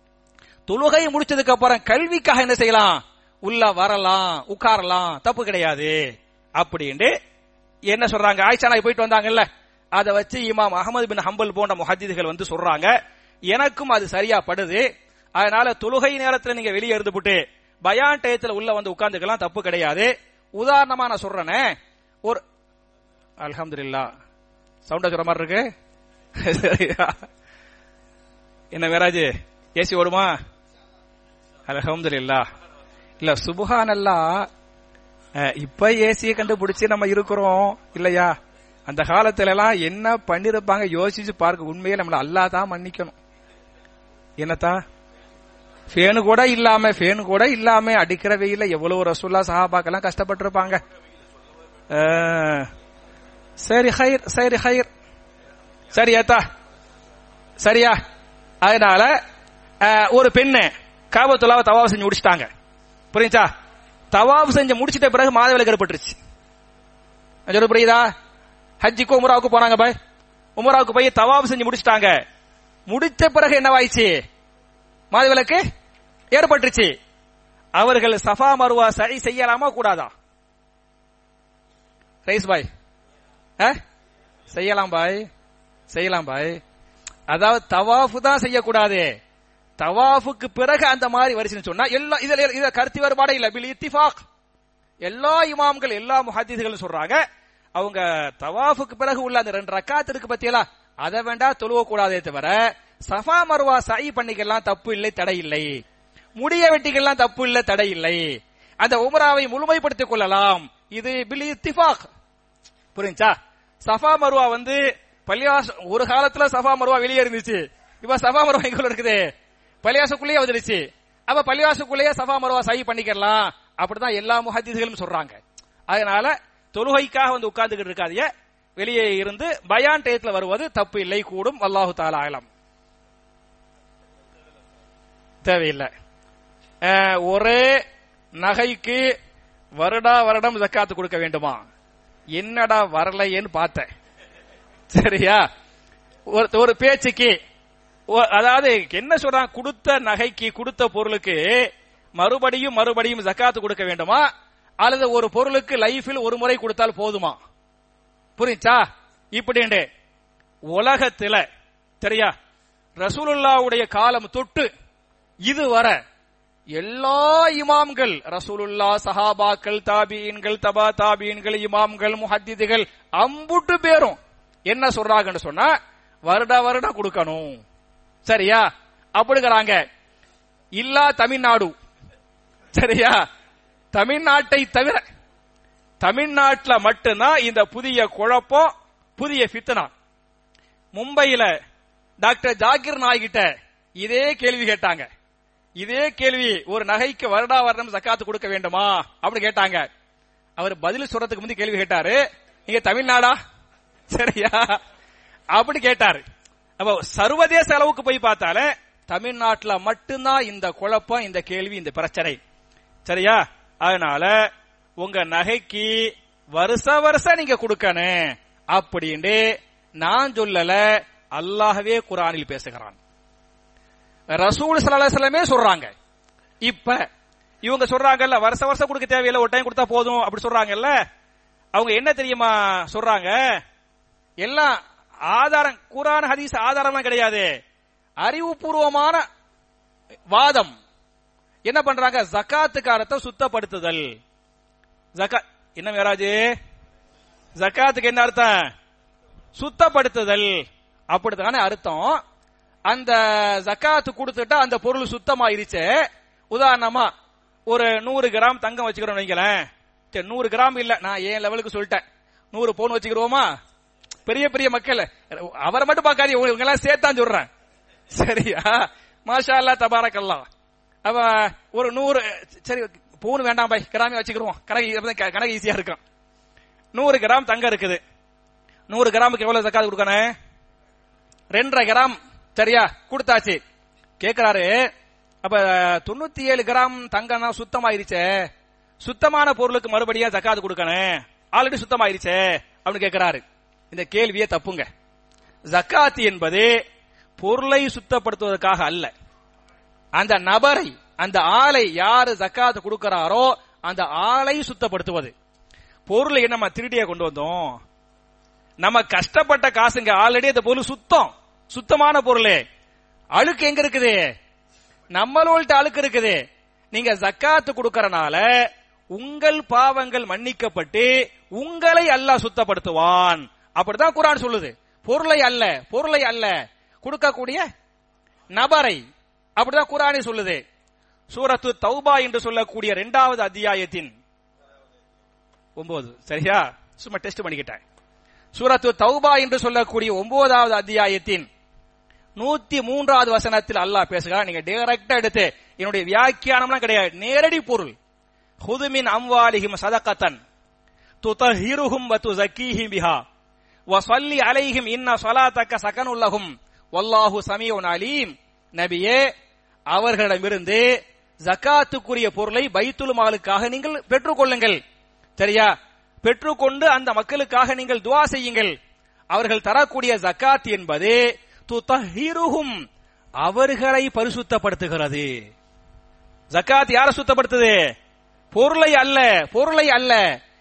தொழுகை முடிச்சதுக்கு அப்புறம் கல்விக்காக என்ன செய்யலாம் உள்ள வரலாம் உட்காரலாம் தப்பு கிடையாது அப்படின்ட்டு என்ன சொல்றாங்க ஆயிஷா நாய் போயிட்டு வந்தாங்கல்ல அதை வச்சு இமாம் அகமது பின் ஹம்பல் போன்ற முஹத்திதுகள் வந்து சொல்றாங்க எனக்கும் அது சரியா படுது அதனால தொழுகை நேரத்துல நீங்க வெளியே இருந்துபிட்டு பயான் டயத்துல உள்ள வந்து உட்கார்ந்துக்கலாம் தப்பு கிடையாது உதாரணமா நான் சொல்றேனே ஒரு அல்ஹம்துலில்லா சவுண்ட் வைக்கிற மாதிரி இருக்கு சரியா என்ன வேறாஜ் ஏசி ஓடுமா அல்ஹம்துலில்லா இல்ல சுபஹானல்லா அஹ், இப்ப ஏசியை கண்டுபிடிச்சு நம்ம இருக்கிறோம் இல்லையா அந்த காலத்துல எல்லாம் என்ன பண்ணிருப்பாங்க யோசிச்சு பார்க்க உண்மையே நம்மள அல்லா தான் மன்னிக்கணும் என்னத்தா ஃபேனு கூட இல்லாம ஃபேனு கூட இல்லாம அடிக்கிற வெயில எவ்வளவு ரசூல்லா சஹாபாக்கெல்லாம் கஷ்டப்பட்டிருப்பாங்க அஹ், சரி ஹைர் சரி ஹைர் சரி ஏத்தா சரியா அதனால அஹ், ஒரு பெண்ணு காபத்துலாவை தவாப் செஞ்சு முடிச்சிட்டாங்க புரியுச்சா தவாப் செஞ்சு முடிச்சிட்ட பிறகு மாதவிலக்கு ஏற்பட்டுருச்சு நான் சொல்றது புரியுதா ஹஜ்ஜிக்கு உமராவுக்கு போனாங்க பாய் உமராவுக்கு போய் தவாப் செஞ்சு முடிச்சிட்டாங்க முடிச்ச பிறகு என்னவாயிச்சு மாதவிலக்கு ஏற்பட்டுருச்சு அவர்கள் சஃபா மருவா சரி செய்யலாமா கூடாதா ரைஸ் பாய் அஹ்? செய்யலாம் பாய் செய்யலாம் பாய் அதாவது தவாஃபு தான் செய்யக்கூடாது தவாஃபுக்கு பிறகு அந்த மாதிரி வரிசைன்னு சொன்னா எல்லா இதுல இதுல கருத்து வேறுபாடே இல்ல பில் இத்திஃபாக் எல்லா இமாம்கள் எல்லா முஹாதிஸ்களும் சொல்றாங்க அவங்க தவாஃபுக்கு பிறகு உள்ள அந்த ரெண்டு ரக்காத் இருக்கு பத்தியலா அதை வேண்டா தொழுவ கூடாதே தவிர சஃபா மர்வா சை பண்ணிக்கலாம் தப்பு இல்லை தடை இல்லை முடிய வெட்டிக்கலாம் தப்பு இல்லை தடை இல்லை அந்த உமராவை முழுமைப்படுத்திக் கொள்ளலாம் இது பில் இத்திஃபாக் புரிஞ்சா சஃபா மருவா வந்து பள்ளிவாச ஒரு காலத்துல சஃபா மருவா வெளியே இருந்துச்சு இப்ப சஃபா மருவா எங்க இருக்குது பள்ளிவாசக்குள்ளேயே வந்துருச்சு அப்ப பள்ளிவாசக்குள்ளேயே சஃபா மருவா சை பண்ணிக்கலாம் அப்படிதான் எல்லா முஹத்திஸ்களும் சொல்றாங்க அதனால தொழுகைக்காக வந்து உட்கார்ந்துகிட்டு இருக்காதீங்க வெளியே இருந்து பயான் டயத்துல வருவது தப்பு இல்லை கூடும் அல்லாஹு தாலா ஆலம் தேவையில்லை அஹ், ஒரே நகைக்கு வருடா வருடம் ஜக்காத்து கொடுக்க வேண்டுமா என்னடா வரலையேன்னு பார்த்தேன் சரியா ஒரு ஒரு பேச்சுக்கு ஒ- அதாவது என்ன சொல்றான் கொடுத்த நகைக்கு கொடுத்த பொருளுக்கு மறுபடியும் மறுபடியும் ஜக்காத்து கொடுக்க வேண்டுமா அல்லது ஒரு பொருளுக்கு லைஃபில் ஒரு முறை கொடுத்தால் போதுமா புரிஞ்சா இப்படின்னு உலகத்துல சரியா ரசூலுல்லாவுடைய காலம் தொட்டு இதுவரை எல்லா இமாம்கள் ரசூலுல்லா சஹாபாக்கள் தாபீன்கள் தபா தாபீன்கள் இமாம்கள் முஹத்திதுகள் அம்புட்டு பேரும் என்ன சொல்றாங்கன்னு சொன்னா வருட வருடம் கொடுக்கணும் சரியா அப்படிங்கிறாங்க இல்லா தமிழ்நாடு சரியா தமிழ்நாட்டை தவிர தமிழ்நாட்டுல மட்டும்தான் இந்த புதிய குழப்பம் புதிய ஃபித்னா மும்பையில டாக்டர் ஜாகிர் நாய் கிட்ட இதே கேள்வி கேட்டாங்க இதே கேள்வி ஒரு நகைக்கு வருடா வருடம் ஜக்காத்து கொடுக்க வேண்டுமா அப்படி கேட்டாங்க அவர் பதில் சொல்றதுக்கு முந்தி கேள்வி கேட்டாரு நீங்க தமிழ்நாடா சரியா அப்படி கேட்டாரு அப்ப சர்வதேச அளவுக்கு போய் பார்த்தாலே தமிழ்நாட்டுல மட்டும்தான் இந்த குழப்பம் இந்த கேள்வி இந்த பிரச்சனை சரியா அதனால உங்க நகைக்கு வருஷ வருஷம் நீங்க கொடுக்கணும் அப்படின்னு நான் சொல்லல அல்லாஹ்வே குரானில் பேசுகிறான் ரசூல் சலாஹலமே சொல்றாங்க இப்ப இவங்க சொல்றாங்கல்ல வருஷ வருஷம் கொடுக்க தேவையில்லை ஒரு டைம் கொடுத்தா போதும் அப்படி சொல்றாங்கல்ல அவங்க என்ன தெரியுமா சொல்றாங்க எல்லாம் ஆதாரம் குரான் ஹதீஸ் ஆதாரம்லாம் கிடையாது அறிவுபூர்வமான வாதம் என்ன பண்றாங்க ஜக்காத்து காலத்தை சுத்தப்படுத்துதல் ஜக்கா என்ன மேராஜு ஜக்காத்துக்கு என்ன அர்த்தம் சுத்தப்படுத்துதல் அப்படித்தானே அர்த்தம் அந்த ஜக்காத்து கொடுத்துட்டா அந்த பொருள் சுத்தமாயிருச்சு உதாரணமா ஒரு நூறு கிராம் தங்கம் வச்சுக்கிறோம் வைங்களேன் சரி நூறு கிராம் இல்ல நான் ஏன் லெவலுக்கு சொல்லிட்டேன் நூறு பவுன் வச்சுக்கிறோமா பெரிய பெரிய மக்கள் அவரை மட்டும் பார்க்காதீங்க இவங்க எல்லாம் சேர்த்தான் சொல்றேன் சரியா மாஷா அல்லா தபாரக் அல்லாஹ் அவ ஒரு நூறு சரி பவுன் வேண்டாம் பாய் கிராமி வச்சுக்கிறோம் கணக்கு அப்பதான் கணக்கு ஈஸியா இருக்கும் நூறு கிராம் தங்கம் இருக்குது நூறு கிராமுக்கு எவ்வளவு ஜக்காத் கொடுக்கணும் ரெண்டரை கிராம் சரியா கொடுத்தாச்சு கேக்குறாரு அப்ப தொண்ணூத்தி ஏழு கிராம் தங்கம்னா சுத்தமாயிருச்சே சுத்தமான பொருளுக்கு மறுபடியா ஜக்காத் கொடுக்கணும் ஆல்ரெடி சுத்தமாயிருச்சே அப்படின்னு கேக்குறாரு இந்த கேள்வியே தப்புங்க ஜக்காத் என்பது பொருளை சுத்தப்படுத்துவதற்காக அல்ல அந்த நபரை அந்த ஆளை யாரு ஜக்காத் கொடுக்கிறாரோ அந்த ஆளை சுத்தப்படுத்துவது பொருளை நம்ம திருடியா கொண்டு வந்தோம் நம்ம கஷ்டப்பட்ட காசுங்க ஆல்ரெடி அந்த பொருள் சுத்தம் சுத்தமான பொருள் அழுக்கு எங்க இருக்குது நம்மளோட அழுக்கு இருக்குது நீங்க ஜக்காத்து கொடுக்கறனால உங்கள் பாவங்கள் மன்னிக்கப்பட்டு உங்களை அல்லாஹ் சுத்தப்படுத்துவான் அப்படிதான் குரான் சொல்லுது பொருளை அல்ல பொருளை அல்ல கொடுக்கக்கூடிய நபரை அப்படிதான் குரானே சொல்லுது சூரத்து தௌபா என்று சொல்லக்கூடிய இரண்டாவது அத்தியாயத்தின் ஒன்பது சரியா சும்மா டெஸ்ட் பண்ணிக்கிட்டேன் சூரத்து தௌபா என்று சொல்லக்கூடிய ஒன்பதாவது அத்தியாயத்தின் நூத்தி மூன்றாவது வசனத்தில் அல்லாஹ் பேசுகிறார் நீங்க டைரக்டா எடுத்து என்னுடைய வியாக்கியானம்லாம் கிடையாது நேரடி பொருள் ஹுதுமின் அம்வாலிஹிம் சதகத்தன் துதஹிருஹும் வ துஸக்கீஹிம் பிஹா வஸல்லி அலைஹிம் இன்ன ஸலாத்தக சகனுல்லஹும் வல்லாஹு சமீஉன் அலீம் நபியே அவர்களிடமிருந்து ஜக்காத்துக்குரிய பொருளை பைத்துல் மாலுக்காக நீங்கள் பெற்றுக்கொள்ளுங்கள் சரியா பெற்றுக்கொண்டு அந்த மக்களுக்காக நீங்கள் துவா செய்யுங்கள் அவர்கள் தரக்கூடிய ஜக்காத் என்பது துதஹிருஹும் அவர்களை பரிசுத்தப்படுத்துகிறது ஜக்காத் யாரை சுத்தப்படுத்துது பொருளை அல்ல பொருளை அல்ல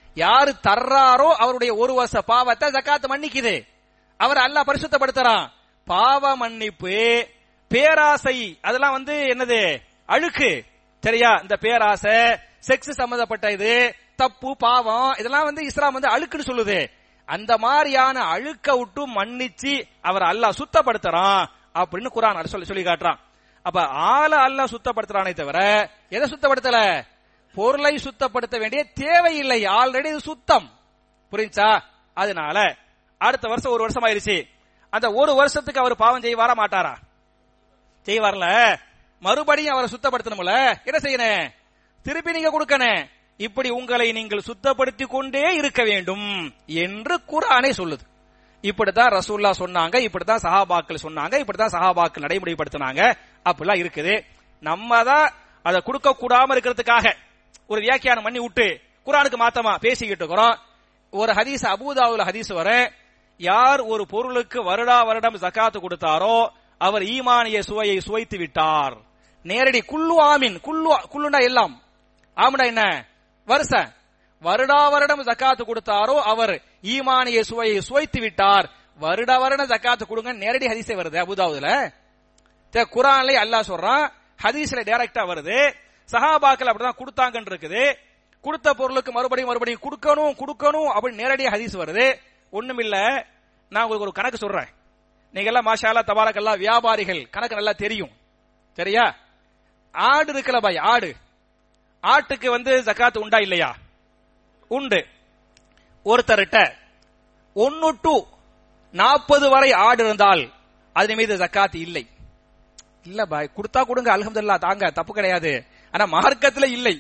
யாரு தர்றாரோ அவருடைய ஒரு வருஷ பாவத்தை ஜக்காத் மன்னிக்குது அவர் அல்லாஹ் பரிசுத்தப்படுத்துறான் பாவ மன்னிப்பு பேராசை அதெல்லாம் வந்து என்னது அழுக்கு சரியா இந்த பேராசை செக்ஸ் சம்பந்தப்பட்ட இது தப்பு பாவம் இதெல்லாம் வந்து இஸ்லாம் வந்து அழுக்குன்னு சொல்லுது அந்த மாதிரியான அழுக்க விட்டு மன்னிச்சு அவர் அல்லாஹ் சுத்தப்படுத்துறான் அப்படின்னு குரான் சொல்லி சொல்லி காட்டுறான் அப்ப ஆள அல்லாஹ் சுத்தப்படுத்துறானே தவிர எதை சுத்தப்படுத்தல பொருளை சுத்தப்படுத்த வேண்டிய தேவையில்லை ஆல்ரெடி இது சுத்தம் புரிஞ்சா அதனால அடுத்த வருஷம் ஒரு வருஷம் ஆயிருச்சு அந்த ஒரு வருஷத்துக்கு அவர் பாவம் செய்வாரா மாட்டாரா செய்வார்ல மறுபடியும் அவரை சுத்தப்படுத்தணும்ல என்ன செய்யணும் திருப்பி நீங்க கொடுக்கணும் இப்படி உங்களை நீங்கள் சுத்தப்படுத்தி கொண்டே இருக்க வேண்டும் என்று குரானே சொல்லுது இப்படித்தான் ரசூல்லா சொன்னாங்க இப்படித்தான் சஹாபாக்கள் சொன்னாங்க இப்படித்தான் சஹாபாக்கள் நடைமுறைப்படுத்தினாங்க அப்படிலாம் இருக்குது நம்ம தான் அதை கொடுக்க கூடாம இருக்கிறதுக்காக ஒரு வியாக்கியானம் பண்ணி விட்டு குரானுக்கு மாத்தமா பேசிக்கிட்டு இருக்கிறோம் ஒரு ஹதீஸ் அபூதாவுல ஹதீஸ் வர யார் ஒரு பொருளுக்கு வருடா வருடம் ஜக்காத்து கொடுத்தாரோ அவர் ஈமானிய சுவையை சுவைத்து விட்டார் நேரடி குல்லு ஆமின் குல்லு குல்லுண்டா எல்லாம் ஆமடா என்ன வருஷம் வருடா வருடம் ஜக்காத்து கொடுத்தாரோ அவர் ஈமானிய சுவையை சுவைத்து விட்டார் வருட வருடம் ஜக்காத்து கொடுங்க நேரடி ஹதீஸே வருது அபுதாவுதுல குரான்ல அல்லாஹ் சொல்றான் ஹதீஸ்ல டைரக்டா வருது சஹாபாக்கள் அப்படிதான் கொடுத்தாங்கன்னு இருக்குது கொடுத்த பொருளுக்கு மறுபடியும் மறுபடியும் கொடுக்கணும் கொடுக்கணும் அப்படின்னு நேரடியாக ஹதீஸ் வருது ஒண்ணுமில்ல நான் உங்களுக்கு ஒரு கணக்கு சொல்றேன் நீங்க எல்லாம் மாஷாலா தபாரக்கெல்லாம் வியாபாரிகள் கணக்கு நல்லா தெரியும் சரியா ஆடு இருக்கல பாய் ஆடு ஆட்டுக்கு வந்து ஜக்காத்து உண்டா இல்லையா உண்டு ஒருத்தர்கிட்ட ஒன்னு டு நாற்பது வரை ஆடு இருந்தால் அதன் மீது ஜக்காத்து இல்லை இல்ல பாய் கொடுத்தா கொடுங்க அல்ஹம்துல்லா தாங்க தப்பு கிடையாது ஆனா மார்க்கத்துல இல்லை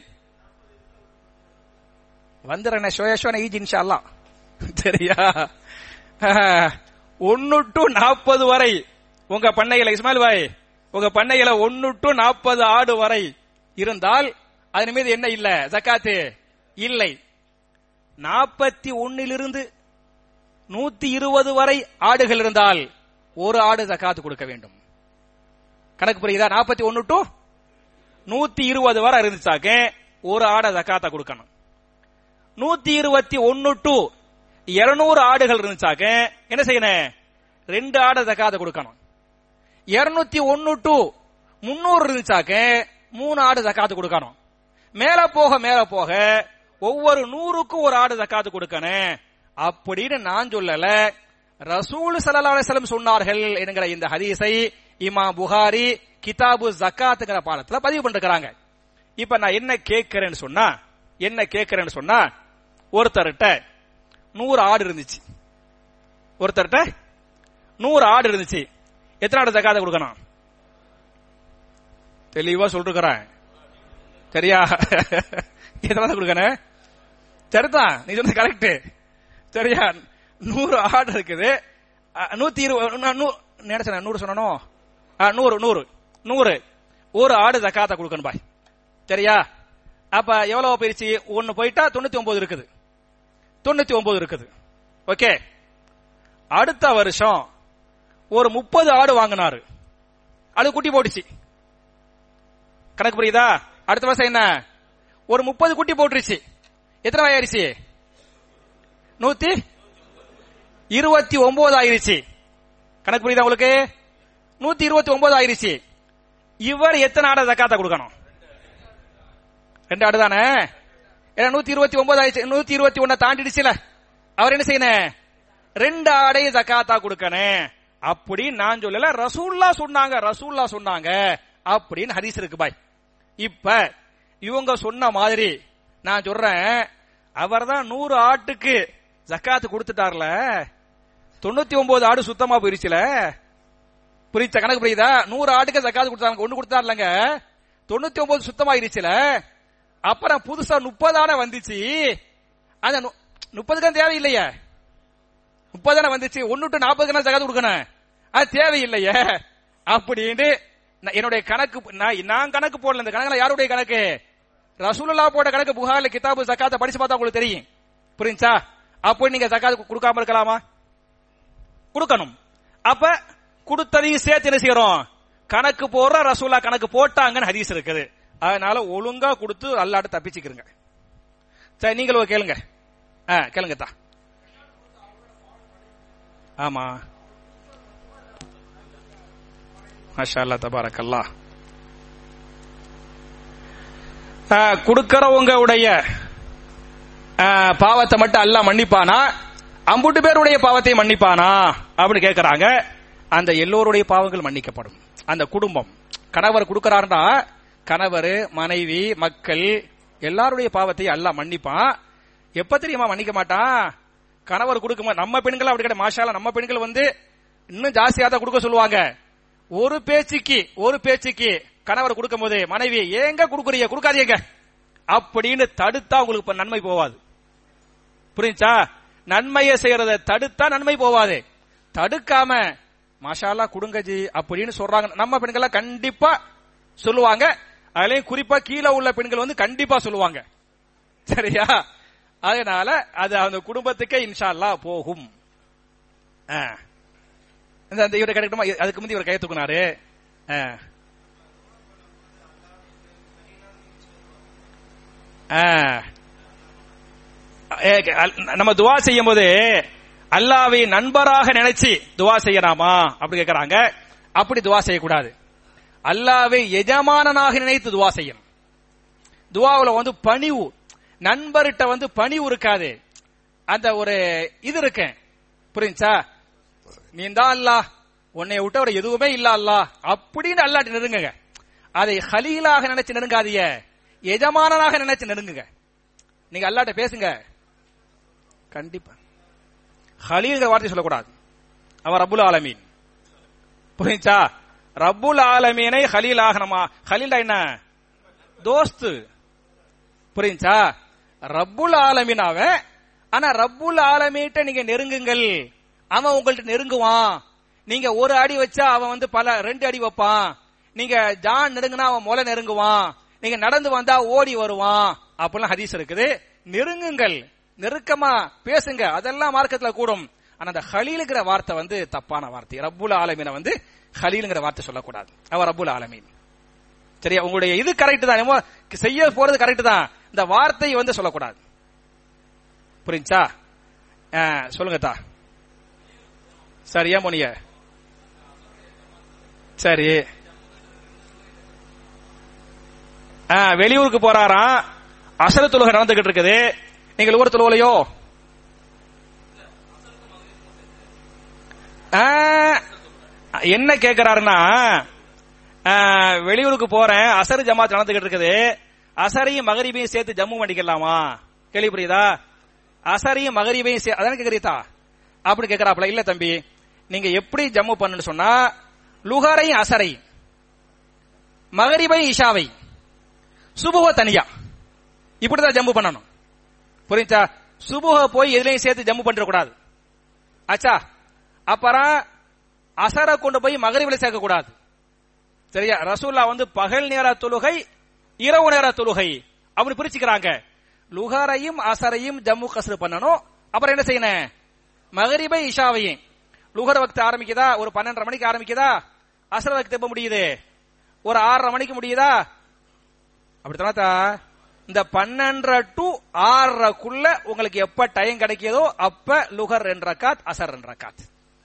வந்துடுறேன் ஷோயஷோன ஈஜ் இன்ஷா அல்லாஹ் சரியா ஒன்னு டு நாற்பது வரை உங்க பண்ணையில இஸ்மாயில் பாய் உங்க பண்ணையில ஒன்னு டு நாற்பது ஆடு வரை இருந்தால் அதன் மீது என்ன இல்ல ஜக்காத்து இல்லை நாற்பத்தி ஒன்னிலிருந்து நூத்தி இருபது வரை ஆடுகள் இருந்தால் ஒரு ஆடு ஜக்காத்து கொடுக்க வேண்டும் கணக்கு புரியுதா நாற்பத்தி ஒன்னு டு நூத்தி இருபது வரை இருந்துச்சாக்க ஒரு ஆடை ஜக்காத்த கொடுக்கணும் நூத்தி இருபத்தி ஒன்னு டு இருநூறு ஆடுகள் இருந்துச்சாக்க என்ன செய்யணும் ரெண்டு ஆடை ஜக்காத்த கொடுக்கணும் இருநூத்தி ஒன்னு டு முன்னூறு இருந்துச்சாக்க மூணு ஆடு ஜக்காத்து கொடுக்கணும் மேல போக மேல போக ஒவ்வொரு நூறுக்கும் ஒரு ஆடு ஜக்காத்து கொடுக்கணும் அப்படின்னு நான் சொல்லல ரசூல் சல்லா அலிஸ்லம் சொன்னார்கள் என்கிற இந்த ஹதீஸை இமா புகாரி கிதாபு ஜக்காத்துங்கிற பாடத்துல பதிவு பண்ணிருக்கிறாங்க இப்ப நான் என்ன கேட்கிறேன்னு சொன்னா என்ன கேட்கிறேன்னு சொன்னா ஒருத்தர்கிட்ட நூறு ஆடு இருந்துச்சு ஒருத்தர்கிட்ட நூறு ஆடு இருந்துச்சு எத்தனை ஆடு ஜக்காத்தை கொடுக்கணும் தெளிவா சொல்லிருக்கிறேன் சரியா எத்தனை கொடுக்கணும் சரிதான் நீ சொன்னது கரெக்ட் சரியா நூறு ஆடு இருக்குது நூத்தி இருபது நினைச்சேன் நூறு சொன்னனோ நூறு நூறு நூறு ஒரு ஆடு ஜக்காத்த கொடுக்கணும் பாய் சரியா அப்ப எவ்வளவு போயிருச்சு ஒன்னு போயிட்டா தொண்ணூத்தி ஒன்பது இருக்குது தொண்ணூத்தி ஒன்பது இருக்குது ஓகே அடுத்த வருஷம் ஒரு முப்பது ஆடு வாங்கினாரு அது குட்டி போட்டுச்சு கணக்கு புரியுதா அடுத்த வருஷம் என்ன ஒரு முப்பது குட்டி போட்டுருச்சு எத்தனை வயாயிருச்சு நூத்தி இருபத்தி ஒன்பது ஆயிருச்சு கணக்கு புரியுதா உங்களுக்கு நூத்தி இருபத்தி ஒன்பது ஆயிருச்சு இவர் எத்தனை ஆடை ஜக்காத்த கொடுக்கணும் ரெண்டு ஆடு தானே ஏன்னா நூத்தி இருபத்தி ஒன்பது ஆயிடுச்சு நூத்தி இருபத்தி ஒன்ன தாண்டிடுச்சுல அவர் என்ன செய்யணும் ரெண்டு ஆடையும் ஜக்காத்தா கொடுக்கணும் அப்படின்னு நான் சொல்லல ரசூல்லா சொன்னாங்க ரசூல்லா சொன்னாங்க அப்படின்னு ஹரிஸ் இருக்கு பாய் இப்ப இவங்க சொன்ன மாதிரி நான் சொல்றேன் அவர் தான் நூறு ஆட்டுக்கு ஜக்காத்து கொடுத்துட்டார்ல தொண்ணூத்தி ஒன்பது ஆடு சுத்தமா போயிருச்சுல புரிச்ச கணக்கு புரியுதா நூறு ஆட்டுக்கு ஜக்காத்து கொடுத்தாங்க ஒண்ணு கொடுத்தாருலங்க தொண்ணூத்தி ஒன்பது சுத்தமாயிருச்சுல அப்புறம் புதுசா முப்பது ஆடை வந்துச்சு அந்த முப்பதுக்கு தேவையில்லையே முப்பது வந்துச்சு ஒன்னு டு நாற்பதுக்கு ஜக்காத்து கொடுக்கணும் அது தேவையில்லையே அப்படின்னு என்னுடைய கணக்கு நான் கணக்கு போடல இந்த கணக்குல யாருடைய கணக்கு ரசூலுல்லா போட்ட கணக்கு புகார்ல கிதாபு ஜக்காத்த படிச்சு பார்த்தா உங்களுக்கு தெரியும் புரிஞ்சா அப்போ நீங்க ஜக்காத்து கொடுக்காம இருக்கலாமா கொடுக்கணும் அப்ப கொடுத்ததையும் சேர்த்து என்ன செய்யறோம் கணக்கு போடுற ரசூலா கணக்கு போட்டாங்கன்னு ஹதீஸ் இருக்குது அதனால ஒழுங்கா கொடுத்து அல்லாட்டு தப்பிச்சுக்கிறங்க சரி நீங்களும் கேளுங்க ஆ, கேளுங்கத்தா ஆமா மாஷா அல்லா தபாரக்கல்லா கொடுக்கறவங்க உடைய பாவத்தை மட்டும் அல்லாஹ் மன்னிப்பானா அம்புட்டு பேருடைய பாவத்தை மன்னிப்பானா அப்படின்னு கேட்கறாங்க அந்த எல்லோருடைய பாவங்கள் மன்னிக்கப்படும் அந்த குடும்பம் கணவர் கொடுக்கறாருன்னா கணவர் மனைவி மக்கள் எல்லாருடைய பாவத்தை அல்லாஹ் மன்னிப்பான் எப்ப தெரியுமா மன்னிக்க மாட்டான் கணவர் கொடுக்க நம்ம பெண்கள் அப்படி கிடையாது மாஷால நம்ம பெண்கள் வந்து இன்னும் ஜாஸ்தியா தான் கொடுக்க சொல்லுவாங்க ஒரு பேச்சுக்கு ஒரு பேச்சுக்கு கணவர் கொடுக்கும் போது மனைவி ஏங்க கொடுக்குறீங்க கொடுக்காதீங்க அப்படின்னு தடுத்தா உங்களுக்கு இப்ப நன்மை போவாது புரிஞ்சா நன்மையை செய்யறத தடுத்தா நன்மை போவாது தடுக்காம மாஷாலா குடுங்கஜி அப்படின்னு சொல்றாங்க நம்ம பெண்கள் கண்டிப்பா சொல்லுவாங்க அதுலயும் குறிப்பா கீழே உள்ள பெண்கள் வந்து கண்டிப்பா சொல்லுவாங்க சரியா அதனால அது அந்த குடும்பத்துக்கே இன்ஷா அல்லாஹ் போகும் ஆ. இந்த அந்த இவரை கிடைக்கணுமா அதுக்கு முந்தி இவர் கையை தூக்குனாரு ஆ. ஆ. ஏ, அல்- நம்ம துவா செய்யும் போது அல்லாவை நண்பராக நினைச்சு துவா செய்யலாமா அப்படி கேக்குறாங்க அப்படி துவா செய்யக்கூடாது அல்லாவை எஜமானனாக நினைத்து துவா செய்யணும் துவாவுல வந்து பணிவு நண்பர்கிட்ட வந்து பணிவு இருக்காது அந்த ஒரு இது இருக்கு புரிஞ்சா நீ தான் அல்லாஹ் உன்னை விட்ட ஒரு எதுவுமே இல்ல அல்லாஹ் அப்படின்னு அல்லாட்டி நெருங்குங்க அதை ஹலீலாக நினைச்சு நெருங்காதீங்க எஜமானனாக நினைச்சு நெருங்குங்க நீங்க அல்லாட்ட பேசுங்க கண்டிப்பா ஹலீல்ங்கிற வார்த்தை சொல்லக்கூடாது அவன் ரப்புல் ஆலமீன் புரிஞ்சா ரப்புல் ஆலமீனை ஹலீலாக நம்ம ஹலீலா என்ன தோஸ்து புரிஞ்சா ரப்புல் ஆலமீன் அவன் ஆனா ரப்புல் ஆலமீட்ட நீங்க நெருங்குங்கள் அவன் உங்கள்ட்ட நெருங்குவான் நீங்க ஒரு அடி வச்சா அவன் வந்து பல ரெண்டு அடி வைப்பான் நீங்க ஜான் நெருங்குனா அவன் முளை நெருங்குவான் நீங்க நடந்து வந்தா ஓடி வருவான் அப்படிலாம் ஹதீஸ் இருக்குது நெருங்குங்கள் நெருக்கமா பேசுங்க அதெல்லாம் மார்க்கத்துல கூடும் ஆனா அந்த ஹலீலுங்கிற வார்த்தை வந்து தப்பான வார்த்தை ரப்புல் ஆலமீனை வந்து ஹலீலுங்கிற வார்த்தை சொல்லக்கூடாது அவன் ரப்புல் ஆலமீன் சரியா உங்களுடைய இது கரெக்ட் தான் என்னமோ செய்ய போறது கரெக்ட் தான் இந்த வார்த்தை வந்து சொல்லக்கூடாது புரிஞ்சா ஆ, சொல்லுங்க தா சரியா முனிய சரி ஆ, வெளியூருக்கு போறாராம் அசர தொழுகை நடந்துகிட்டு இருக்குது நீங்கள் ஊர் தொழுவலையோ ஆ, என்ன கேக்குறாருன்னா ஆ, வெளியூருக்கு போறேன் அசர் ஜமாத் நடந்துகிட்டு இருக்குது அசரையும் மகரிபையும் சேர்த்து ஜம்மு பண்ணிக்கலாமா கேள்வி புரியுதா அசரையும் மகரிபையும் சே அதான கேக்குறீதா அப்படி கேக்குறாப்ல இல்ல தம்பி நீங்க எப்படி ஜம்மு பண்ணுன்னு சொன்னா லுகரையும் அசரை மகரிபை இஷாவை சுபுக தனியா இப்படிதான் ஜம்மு பண்ணணும் புரிஞ்சா சுபுக போய் எதுலயும் சேர்த்து ஜம்மு பண்ணிட கூடாது ஆச்சா அப்புறம் அசரை கொண்டு போய் மகரிபில சேர்க்க கூடாது சரியா ரசூல்லா வந்து பகல் நேர தொழுகை இரவு நேர தொழுகை அப்படி பிரிச்சுக்கிறாங்க லுகரையும் அசரையும் ஜம்மு கஸ்ரு பண்ணணும் அப்புறம் என்ன செய்யணும் மகரிபை இஷாவையும் லுகர் வக்து ஆரம்பிக்குதா ஒரு பன்னெண்டரை மணிக்கு ஆரம்பிக்குதா அசர வக்து எப்ப முடியுது ஒரு ஆறரை மணிக்கு முடியுதா அப்படித்தானா இந்த பன்னெண்டரை டு ஆறரைக்குள்ள உங்களுக்கு எப்ப டைம் கிடைக்கிதோ அப்ப லுகர் ரெண்டு ரக்காத் அசர் ரெண்டு ரக்காத்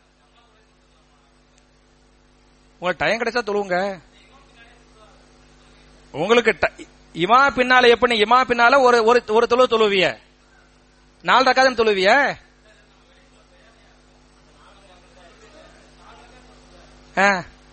உங்களுக்கு டைம் கிடைச்சா தொழுவுங்க உங்களுக்கு ட- இமா பின்னால எப்படி இமா பின்னால ஒரு ஒரு ஒரு தொழு தொழுவிய நாலு ரக்காதம் தொழுவிய ஆ.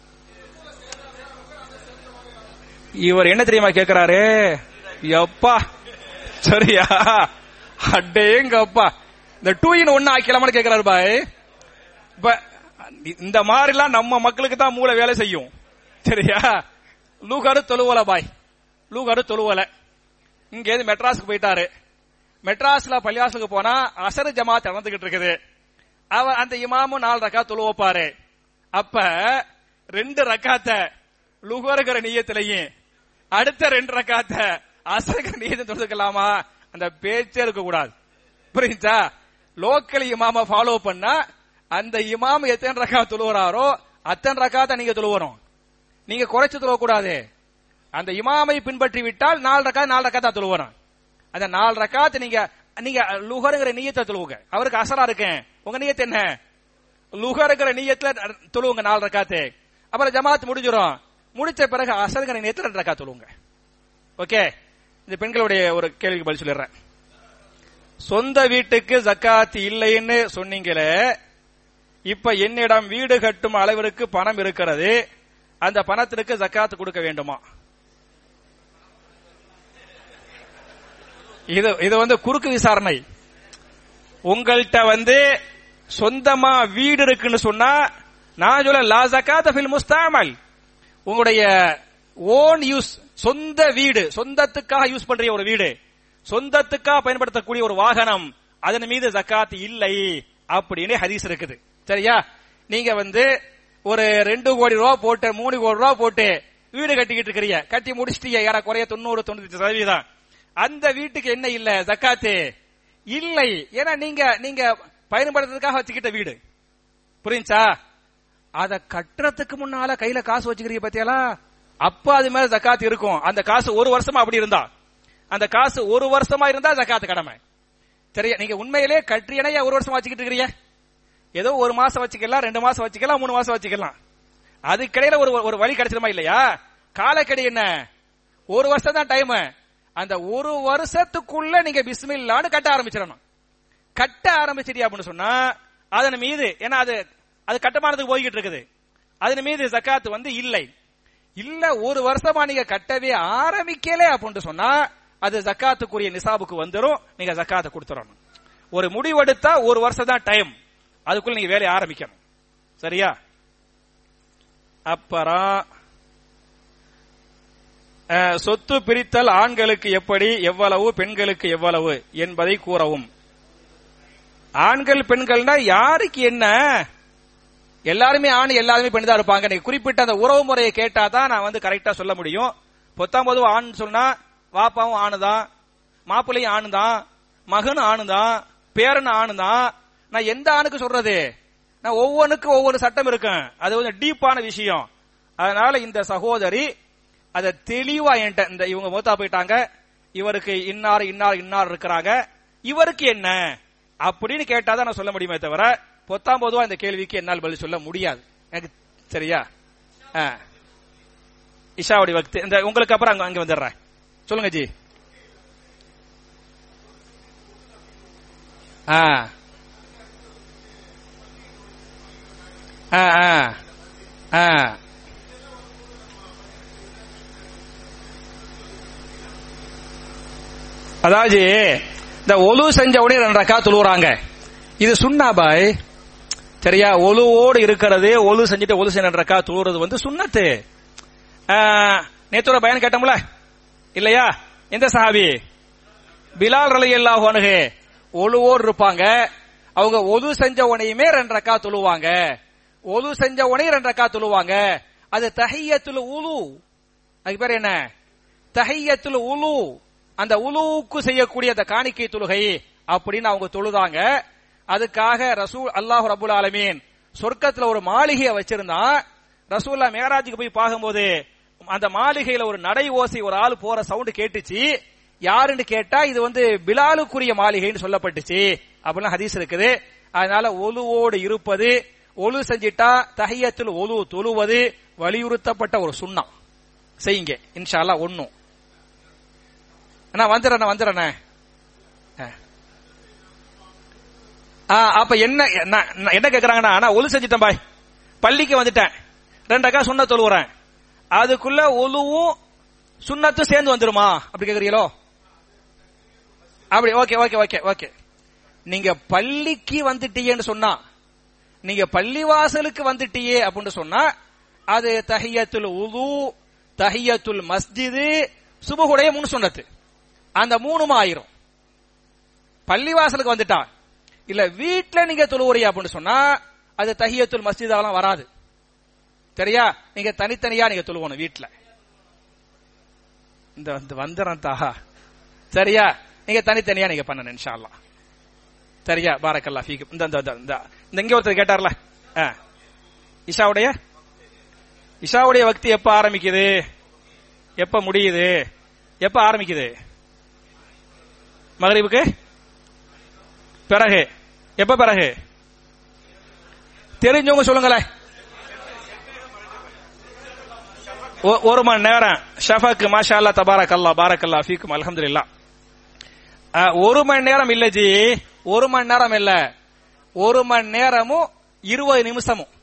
இவர் என்ன தெரியுமா கேக்குறாரு எப்பா சரியா அடேங்க அப்பா இந்த டூ இன் ஒன்னு ஆக்கலாமான்னு கேக்குறாரு பாய் இப்ப இந்த மாதிரிலாம் நம்ம மக்களுக்கு தான் மூளை வேலை செய்யும் சரியா லூகாரு தொழுவல பாய் லூகாரு தொழுவல இங்க இருந்து மெட்ராஸுக்கு போயிட்டாரு மெட்ராஸ்ல பள்ளிவாசலுக்கு போனா அசரு ஜமாத் நடந்துகிட்டு இருக்குது அவ அந்த இமாமும் நாலு ரக்கா தொழு வைப்பாரு அப்ப ரெண்டு ரக்காத்த லுகருங்கிற நீயத்திலையும் அடுத்த ரெண்டு ரக்காத்த அசருங்கிற நீயத்தை தொழுதுக்கலாமா அந்த பேச்சே இருக்க கூடாது புரியுதா லோக்கல் இமாம ஃபாலோ பண்ணா அந்த இமாம் எத்தனை ரக்கா தொழுகிறாரோ அத்தனை ரக்காத்த நீங்க தொழுவணும் நீங்க குறைச்சு தொழுவ கூடாது அந்த இமாமை பின்பற்றி விட்டால் நாலு ரக்கா நாலு ரக்கா தான் தொழுவணும் அந்த நாலு ரக்காத்து நீங்க நீங்க லுகருங்கிற நீயத்தை தொழுவுங்க அவருக்கு அசரா இருக்கேன் உங்க நீயத்து என்ன லுகருங்கிற நீயத்துல தொழுவுங்க நாலு ரக்காத்து அப்புறம் ஜமாத் முடிஞ்சிடும் முடிச்ச பிறகு அசருங்கிற நீயத்துல ரெண்டு ரக்கா தொழுவுங்க ஓகே இந்த பெண்களுடைய ஒரு கேள்விக்கு பதில் சொல்லிடுறேன் சொந்த வீட்டுக்கு ஜக்காத் இல்லைன்னு சொன்னீங்களே இப்ப என்னிடம் வீடு கட்டும் அளவிற்கு பணம் இருக்கிறது அந்த பணத்திற்கு ஜக்காத் கொடுக்க வேண்டுமா இது இது வந்து குறுக்கு விசாரணை உங்கள்கிட்ட வந்து சொந்தமா வீடு இருக்குன்னு சொன்னா நான் சொல்ல லா ஜக்காத் ஃபில் முஸ்தாமல் உங்களுடைய ஓன் யூஸ் சொந்த வீடு சொந்தத்துக்காக யூஸ் பண்ற ஒரு வீடு சொந்தத்துக்காக பயன்படுத்தக்கூடிய ஒரு வாகனம் அதன் மீது ஜக்காத் இல்லை அப்படின்னு ஹதீஸ் இருக்குது சரியா நீங்க வந்து ஒரு ரெண்டு கோடி ரூபா போட்டு மூணு கோடி ரூபா போட்டு வீடு கட்டிக்கிட்டு இருக்கிறீங்க கட்டி முடிச்சிட்டீங்க ஏறக்குறைய தொண்ணூறு தொண்ணூத்தி சதவீதம் அந்த வீட்டுக்கு என்ன இல்ல ஜக்காத்து இல்லை ஏன்னா நீங்க நீங்க பயன்படுத்துறதுக்காக வச்சுக்கிட்ட வீடு புரிஞ்சா அத கட்டுறதுக்கு முன்னால கையில காசு வச்சுக்கிறீங்க பத்தியாலா அப்ப அது மேல ஜக்காத் இருக்கும் அந்த காசு ஒரு வருஷமா அப்படி இருந்தா அந்த காசு ஒரு வருஷமா இருந்தா ஜக்காத்து கடமை சரியா நீங்க உண்மையிலே கற்றியனையா ஒரு வருஷமா வச்சுக்கிட்டு இருக்கிறீங்க ஏதோ ஒரு மாசம் வச்சுக்கலாம் ரெண்டு மாசம் வச்சுக்கலாம் மூணு மாசம் வச்சுக்கலாம் அதுக்கிடையில ஒரு ஒரு வழி கிடைச்சிருமா இல்லையா காலக்கெடு என்ன ஒரு வருஷம் தான் டைம் அந்த ஒரு வருஷத்துக்குள்ள நீங்க பிஸ்மில்லான்னு கட்ட ஆரம்பிச்சிடணும் கட்ட ஆரம்பிச்சிட்டியா அப்படின்னு சொன்னா அதன் மீது ஏன்னா அது அது கட்டமானதுக்கு போய்கிட்டு இருக்குது அதன் மீது ஜக்காத் வந்து இல்லை இல்ல ஒரு வருஷமா நீங்க கட்டவே ஆரம்பிக்கல அப்படின்னு சொன்னா அது ஜக்காத்துக்குரிய நிசாபுக்கு வந்துரும் நீங்க ஜக்காத்தை கொடுத்துடணும் ஒரு முடிவெடுத்தா ஒரு வருஷம் தான் டைம் அதுக்குள்ள நீங்க வேலையை ஆரம்பிக்கணும் சரியா அப்புறம் அஹ், சொத்து பிரித்தல் ஆண்களுக்கு எப்படி எவ்வளவு பெண்களுக்கு எவ்வளவு என்பதை கூறவும் ஆண்கள் பெண்கள்னா யாருக்கு என்ன எல்லாருமே ஆண் எல்லாருமே பெண் தான் இருப்பாங்க நீங்க குறிப்பிட்ட அந்த உறவு முறையை கேட்டா தான் நான் வந்து கரெக்டா சொல்ல முடியும் பொத்தாம் பொதுவா ஆண் சொன்னா வாப்பாவும் ஆணு தான் மாப்பிள்ளையும் ஆணு தான் மகனும் ஆணு தான் பேரன் ஆணு தான் நான் எந்த ஆணுக்கு சொல்றது நான் ஒவ்வொன்றுக்கும் ஒவ்வொரு சட்டம் இருக்கும் அது கொஞ்சம் டீப்பான விஷயம் அதனால இந்த சகோதரி அதை தெளிவா என்கிட்ட இந்த இவங்க மூத்தா போயிட்டாங்க இவருக்கு இன்னார் இன்னார் இன்னார் இருக்கிறாங்க இவருக்கு என்ன அப்படின்னு கேட்டாதான் நான் சொல்ல முடியுமே தவிர பொத்தாம் பொதுவா இந்த கேள்விக்கு என்னால் பதில் சொல்ல முடியாது எனக்கு சரியா ஆ. இஷாவுடைய வக்து இந்த உங்களுக்கு அப்புறம் அங்க அங்க வந்துடுறேன் சொல்லுங்க ஜி ஆ ஆ ஆ ஆ அதாவது இந்த ஒலு செஞ்ச உடனே ரெண்டு ரக்கா தொழுவுறாங்க இது சுண்ணா பாய் சரியா ஒலுவோடு இருக்கிறது ஒலு செஞ்சுட்டு ஒலு செஞ்ச ரெண்டு ரக்கா தொழுவுறது வந்து சுண்ணத்து நேத்தோட பயன் கேட்டோம்ல இல்லையா எந்த சஹாபி பிலால் ரலி அல்லாஹு அணுகு ஒலுவோடு இருப்பாங்க அவங்க ஒது செஞ்ச உனையுமே ரெண்டு ரக்கா தொழுவாங்க ஒது செஞ்ச உனையும் ரெண்டு ரக்கா தொழுவாங்க அது தஹியத்துல் உலு அதுக்கு பேர் என்ன தஹியத்துல் உலு அந்த உலுவுக்கு செய்யக்கூடிய அந்த காணிக்கை தொழுகை அப்படின்னு அவங்க தொழுதாங்க அதுக்காக ரசூல் அல்லாஹ் ரபுல் ஆலமீன் சொர்க்கத்துல ஒரு மாளிகையை வச்சிருந்தான் ரசூல்லா மேராஜுக்கு போய் பார்க்கும்போது அந்த மாளிகையில ஒரு நடை ஓசை ஒரு ஆள் போற சவுண்ட் கேட்டுச்சு யாருன்னு கேட்டா இது வந்து பிலாலுக்குரிய மாளிகைன்னு சொல்லப்பட்டுச்சு அப்படிலாம் ஹதீஸ் இருக்குது அதனால ஒலுவோடு இருப்பது ஒலு செஞ்சிட்டா தஹியத்தில் ஒலு தொழுவது வலியுறுத்தப்பட்ட ஒரு சுண்ணம் செய்யுங்க இன்ஷா அல்லாஹ் ஒண்ணும் அண்ணா வந்துடுறேண்ணா வந்துடுறேண்ணே ஆ. ஆ அப்ப என்ன நான் நான் என்ன கேக்குறாங்கண்ணா நான் ஒலு செஞ்சுட்டேன் பாய் பள்ளிக்கு வந்துட்டேன் ரெண்டு அக்கா சுண்ண தொழுவுறேன் அதுக்குள்ள ஒலுவும் சுண்ணத்தும் சேர்ந்து வந்துருமா அப்படி கேக்குறீங்களோ அப்படி ஓகே ஓகே ஓகே ஓகே நீங்க பள்ளிக்கு வந்துட்டீங்கன்னு சொன்னா நீங்க பள்ளிவாசலுக்கு வந்துட்டியே அப்படின்னு சொன்னா அது தஹியத்துல் உது தஹியத்துல் மஸ்ஜிது சுபகுடைய மூணு சுண்ணத்து அந்த மூணுமா ஆயிரும் பள்ளிவாசலுக்கு வந்துட்டா இல்ல வீட்ல நீங்க தொழுவுறியா அப்படின்னு சொன்னா அது தஹியத்துல் மஸ்ஜித் அதெல்லாம் வராது சரியா நீங்க தனித்தனியா நீங்க தொழுவணும் வீட்ல இந்த வந்து வந்துறேன் தாஹா சரியா நீங்க தனித்தனியா நீங்க பண்ணணும் இன்ஷா அல்லாஹ் சரியா பாரக்கல்லா ஃபீக் இந்த இந்த இந்த- இந்த இந்த இங்க ஒருத்தர் கேட்டார்ல ஆ. இஷாவுடைய இஷாவுடைய வக்தி எப்ப ஆரம்பிக்குது எப்ப முடியுது எப்ப ஆரம்பிக்குது மகரிபுக்கு பிறகு எப்ப பிறகு தெரிஞ்சவங்க சொல்லுங்களேன் ஒ- ஒரு மணி நேரம் ஷஃபக் மாஷா அல்லா தபாரக் அல்லா பாரக் அல்லா ஃபீக்கும் அல்ஹம்துலில்லாஹ் அஹ், ஒரு மணி நேரம் இல்ல ஜி ஒரு மணி நேரம் இல்ல ஒரு மணி நேரமும் இருபது நிமிஷமும்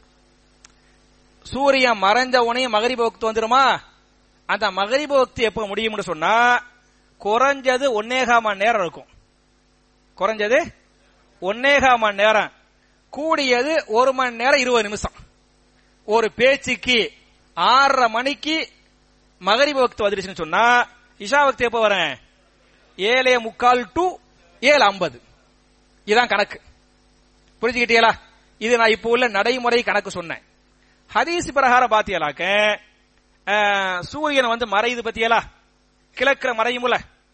சூரியன் மறைஞ்ச உடனே மகரிப வக்து வந்துருமா அந்த மகரிப வக்து எப்ப முடியும்னு சொன்னா குறைஞ்சது ஒன்னேகா மணி நேரம் இருக்கும் குறைஞ்சது ஒன்னேகா மணி நேரம் கூடியது ஒரு மணி நேரம் இருபது நிமிஷம் ஒரு பேச்சுக்கு ஆறரை மணிக்கு மகரிப வக்து வந்துருச்சுன்னு சொன்னா இஷா வக்து எப்ப வரேன் ஏழே முக்கால் டு ஏழு ஐம்பது இதான் கணக்கு புரிஞ்சுக்கிட்டீங்களா இது நான் இப்போ உள்ள நடைமுறை கணக்கு சொன்னேன் ஹதீஸ் பிரகாரம் பாத்தியலாக்க அஹ், சூரியன் வந்து மறையுது பத்தியலா கிழக்குல மறையுமுல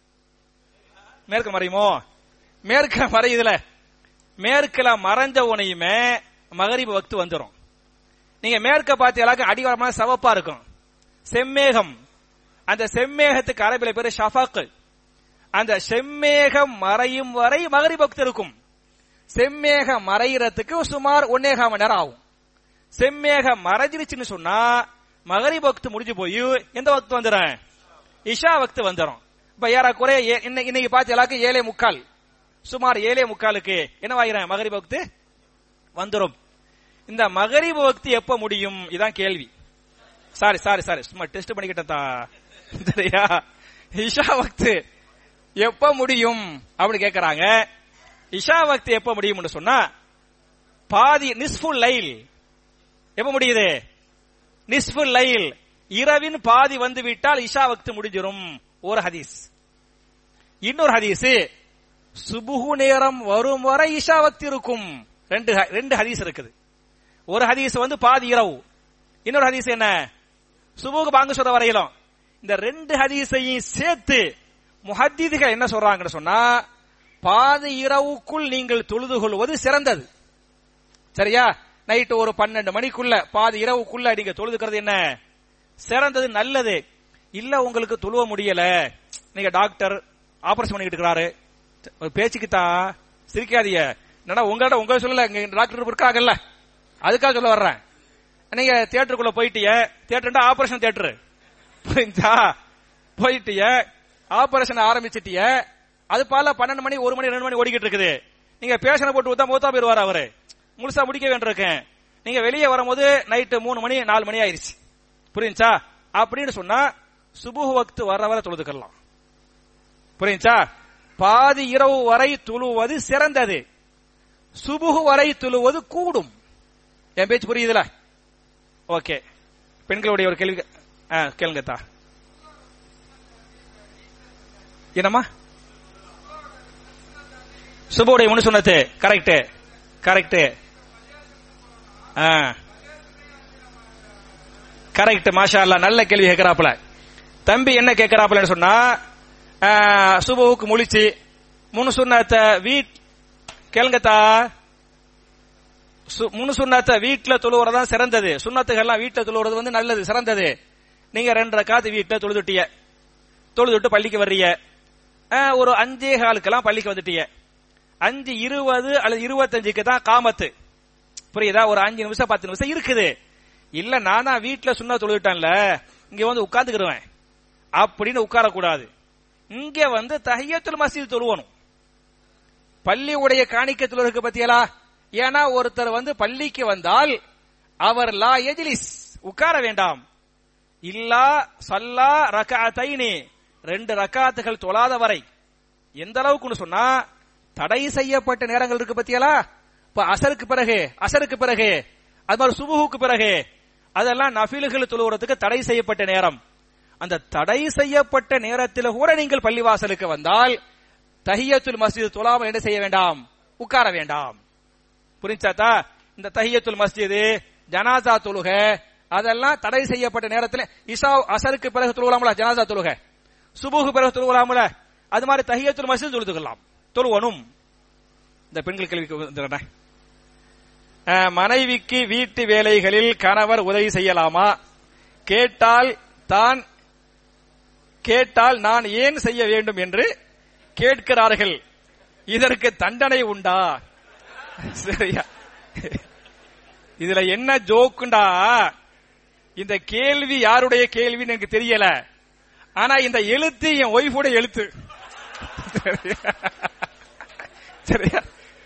மேற்கு மறையுமோ மேற்குல மறையுதுல மேற்குல மறைஞ்ச உனையுமே மகரிப வக்து வந்துரும் நீங்க மேற்க பாத்தியலாக்க அடிவாரமான சவப்பா இருக்கும் செம்மேகம் அந்த செம்மேகத்துக்கு அரபில பேரு ஷஃபாக்கு அந்த செம்மேகம் மறையும் வரை மகரிப வக்து இருக்கும் செம்மேகம் மறையறதுக்கு சுமார் ஒன்னேகால் மணி நேரம் ஆகும் செம்மேகம் மறைஞ்சிருச்சுன்னு சொன்னா மகரி வக்து முடிஞ்சு போய் எந்த வக்து வந்துடும் இஷா வக்து வந்துடும் இப்ப ஏறக்குறைய ஏ- இன்னை- இன்னைக்கு பார்த்து எல்லாருக்கும் ஏழே முக்கால் சுமார் ஏழே முக்காலுக்கு என்னவாகிறேன் மகரி வக்து வந்துரும் இந்த மகரி வக்து எப்ப முடியும் இதான் கேள்வி சாரி சாரி சாரி சும்மா டெஸ்ட் பண்ணிக்கிட்டா சரியா இஷா வக்து எப்ப முடியும் அப்படின்னு கேக்குறாங்க இஷா வக்து எப்ப முடியும்னு சொன்னா பாதி நிஸ்ஃபுல் லைல் எப்ப முடியுது நிஸ்ஃபுல் லைல் இரவின் பாதி வந்து விட்டால் இஷா வக்து முடிஞ்சிரும் ஒரு ஹதீஸ் இன்னொரு ஹதீஸ் சுபுகு நேரம் வரும் வரை இஷா வக்து இருக்கும் ரெண்டு ஹ- ரெண்டு ஹதீஸ் இருக்குது ஒரு ஹதீஸ் வந்து பாதி இரவு இன்னொரு ஹதீஸ் என்ன சுபுகு பாங்கு சொல்ற வரையிலும் இந்த ரெண்டு ஹதீஸையும் சேர்த்து முஹத்தீதுகள் என்ன சொல்றாங்கன்னு சொன்னா பாதி இரவுக்குள் நீங்கள் தொழுது கொள்வது சிறந்தது சரியா நைட்டு ஒரு பன்னெண்டு மணிக்குள்ள பாதி இரவுக்குள்ள நீங்க தொழுதுக்கிறது என்ன சிறந்தது நல்லது இல்ல உங்களுக்கு தொழுவ முடியல நீங்க டாக்டர் ஆபரேஷன் பண்ணிக்கிட்டு இருக்கிறாரு ஒரு பேச்சுக்கு தான் சிரிக்காதீங்க என்னடா உங்கள்ட்ட உங்க சொல்லல இங்க டாக்டர் இருக்காங்கல்ல அதுக்காக சொல்ல வர்றேன் நீங்க தியேட்டருக்குள்ள போயிட்டீங்க தியேட்டர்டா ஆபரேஷன் தியேட்டர் புரிஞ்சா போயிட்டீங்க ஆபரேஷன் ஆரம்பிச்சிட்டிய அது பால பன்னெண்டு மணி ஒரு மணி ரெண்டு மணி ஓடிக்கிட்டு இருக்குது நீங்க பேஷனை போட்டு ஊத்தா மூத்தா போயிருவாரு அவரு முழுசா முடிக்க வேண்டியிருக்கேன் நீங்க வெளியே வரும்போது நைட்டு மூணு மணி நாலு மணி ஆயிருச்சு புரியுச்சா அப்படின்னு சொன்னா சுபுஹ் வக்து வர வர தொழுதுக்கலாம் புரியுச்சா பாதி இரவு வரை துழுவது சிறந்தது சுபுஹு வரை துழுவது கூடும் என் பேச்சு புரியுதுல ஓகே பெண்களுடைய ஒரு கேள்வி ஆ, கேளுங்க தா என்னம்மா சுபுடைய முன்னு சொன்னது கரெக்ட் கரெக்ட் கரெக்ட் மாஷா அல்லாஹ் நல்ல கேள்வி கேட்கிறாப்புல தம்பி என்ன கேட்கிறாப்புலன்னு சொன்னா ஆ, சுபுவுக்கு முழிச்சு முன்னு சொன்னத வீட் கேளுங்கத்தா சு- முன்னு சுண்ணத்தை வீட்டுல தொழுவுறதான் சிறந்தது சுண்ணத்துகள்லாம் வீட்டுல தொழுவுறது வந்து நல்லது சிறந்தது நீங்க ரெண்டரை காத்து வீட்டுல தொழுதுட்டிய தொழுதுட்டு பள்ளிக்கு வர்றீங்க ஆ, ஒரு அஞ்சே காலுக்கெல்லாம் பள்ளிக்கு வந்துட்டீங்க அஞ்சு இருபது அல்லது இருபத்தஞ்சுக்கு தான் காமத்து புரியுதா ஒரு அஞ்சு நிமிஷம் பத்து நிமிஷம் இருக்குது இல்ல நான் தான் வீட்டுல சுண்ணா தொழுதுட்டேன்ல இங்க வந்து உட்கார்ந்துக்கிடுவேன் அப்படின்னு உட்காரக்கூடாது இங்க வந்து தஹியத்துல் மஸ்ஜித் தொழுவணும் பள்ளி உடைய காணிக்க தொழுகைக்கு பத்தியலா ஏன்னா ஒருத்தர் வந்து பள்ளிக்கு வந்தால் அவர் லா எஜ்லிஸ் உட்கார வேண்டாம் இல்லா சல்லா ரகாத்தைனி ரெண்டு ரக்காத்துகள் தொழாத வரை எந்த அளவுக்குன்னு சொன்னா தடை செய்யப்பட்ட நேரங்கள் இருக்கு பத்தியலா இப்ப அசருக்கு பிறகு அசருக்கு பிறகு அது மாதிரி சுபுகுக்கு பிறகு அதெல்லாம் நஃபிலுகள் தொழுவுறதுக்கு தடை செய்யப்பட்ட நேரம் அந்த தடை செய்யப்பட்ட நேரத்தில் கூட நீங்கள் பள்ளிவாசலுக்கு வந்தால் தஹியத்துல் மஸ்ஜித் தொழாமல் என்ன செய்ய வேண்டாம் உட்கார வேண்டாம் புரிஞ்சாத்தா இந்த தஹியத்துல் மஸ்ஜித் ஜனாசா தொழுக அதெல்லாம் தடை செய்யப்பட்ட நேரத்தில் இஷா அசருக்கு பிறகு தொழுகலாம்ல ஜனாசா தொழுக சுபுகு பிறகு தொழுகலாம்ல அது மாதிரி தஹியத்துல் மஸ்ஜித் தொழுதுகலாம் தொழுவனும் இந்த பெண்கள் கேள்விக்கு வந்துடுறேன். அஹ், மனைவிக்கு வீட்டு வேலைகளில் கணவர் உதவி செய்யலாமா கேட்டால் தான் கேட்டால் நான் ஏன் செய்ய வேண்டும் என்று கேட்கிறார்கள் இதற்கு தண்டனை உண்டா சரியா இதுல என்ன ஜோக்குண்டா இந்த கேள்வி யாருடைய கேள்வின்னு எனக்கு தெரியல ஆனா இந்த எழுத்து என் ஒய்ஃபோட எழுத்து சரியா? சரியா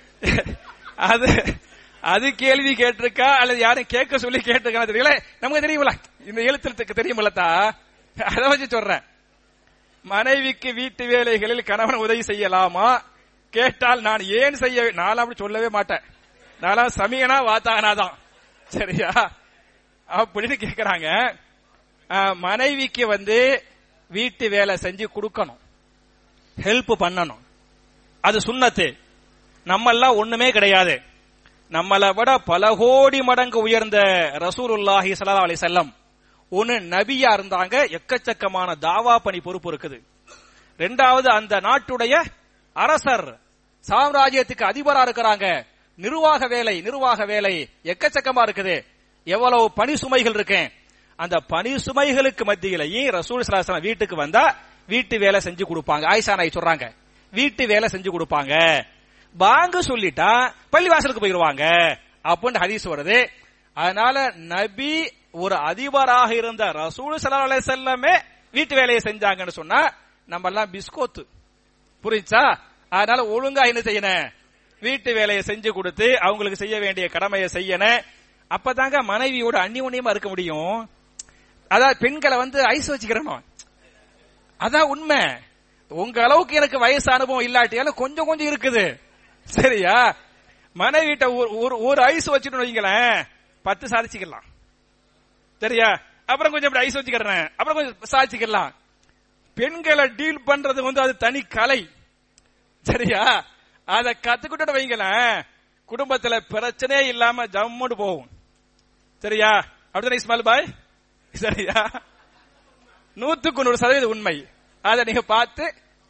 அது அது கேள்வி கேட்டிருக்கா அல்லது யாரும் கேட்க சொல்லி கேட்டிருக்கா தெரியல நமக்கு தெரியுமில்ல இந்த எழுத்துக்கு தெரியுமில்லத்தா அதை வச்சு சொல்றேன் மனைவிக்கு வீட்டு வேலைகளில் கணவன் உதவி செய்யலாமா கேட்டால் நான் ஏன் செய்ய நான் அப்படி சொல்லவே மாட்டேன் நான் சமீகனா வாத்தானாதான் சரியா அப்படின்னு கேக்குறாங்க ஆஹ், மனைவிக்கு வந்து வீட்டு வேலை செஞ்சு கொடுக்கணும் ஹெல்ப் பண்ணணும் அது சுண்ணத்து நம்மெல்லாம் ஒண்ணுமே கிடையாது நம்மளை விட பல கோடி மடங்கு உயர்ந்த ரசூலுல்லாஹி ஸல்லல்லாஹு அலைஹி வஸல்லம் ஒன்னு நபியா இருந்தாங்க எக்கச்சக்கமான தாவா பணி பொறுப்பு இருக்குது ரெண்டாவது அந்த நாட்டுடைய அரசர் சாம்ராஜ்யத்துக்கு அதிபரா இருக்கிறாங்க நிர்வாக வேலை நிர்வாக வேலை எக்கச்சக்கமா இருக்குது எவ்வளவு பணி சுமைகள் இருக்கேன் அந்த பணி சுமைகளுக்கு மத்தியிலையும் ரசூல் ஸல்லல்லாஹு அலைஹி வஸல்லம் வீட்டுக்கு வந்தா வீட்டு வேலை செஞ்சு கொடுப்பாங்க ஆயிஷா நாய் சொல்றாங்க வீட்டு வேலை செஞ்சு கொடுப்பாங்க பாங்க சொல்லிட்டா பள்ளிவாசலுக்கு போயிருவாங்க அப்படின்னு ஹதீஸ் வருது அதனால நபி ஒரு அதிபராக இருந்த ரசூல் ஸல்லல்லாஹு அலைஹி வஸல்லமே வீட்டு வேலையை செஞ்சாங்கன்னு சொன்னா நம்ம எல்லாம் பிஸ்கோத்து புரிஞ்சா அதனால ஒழுங்கா என்ன செய்யணும் வீட்டு வேலையை செஞ்சு கொடுத்து அவங்களுக்கு செய்ய வேண்டிய கடமையை செய்யணும் அப்பதாங்க மனைவியோட அந்நியோன்யமா இருக்க முடியும் அதாவது பெண்களை வந்து ஐஸ் வச்சுக்கிறணும் அதான் உண்மை உங்க அளவுக்கு எனக்கு வயசு அனுபவம் இல்லாட்டியாலும் கொஞ்சம் கொஞ்சம் இருக்குது சரியா மனைவிட்ட ஒரு- ஒரு ஒரு ஐஸ் வச்சுட்டு வைங்களேன் பத்து சாதிச்சுக்கலாம் சரியா அப்புறம் கொஞ்சம் இப்படி ஐஸ் வச்சுக்கிறேன் அப்புறம் கொஞ்சம் சாதிச்சுக்கலாம் பெண்களை டீல் பண்றது வந்து அது தனி கலை சரியா அத கத்துக்கிட்டு வைங்களேன் குடும்பத்துல பிரச்சனையே இல்லாம ஜம்முன்னு போகும் சரியா அப்படிதானே இஸ்மாயில் பாய் சரியா நூத்துக்கு நூறு சதவீதம் உண்மை அதை நீங்க பார்த்து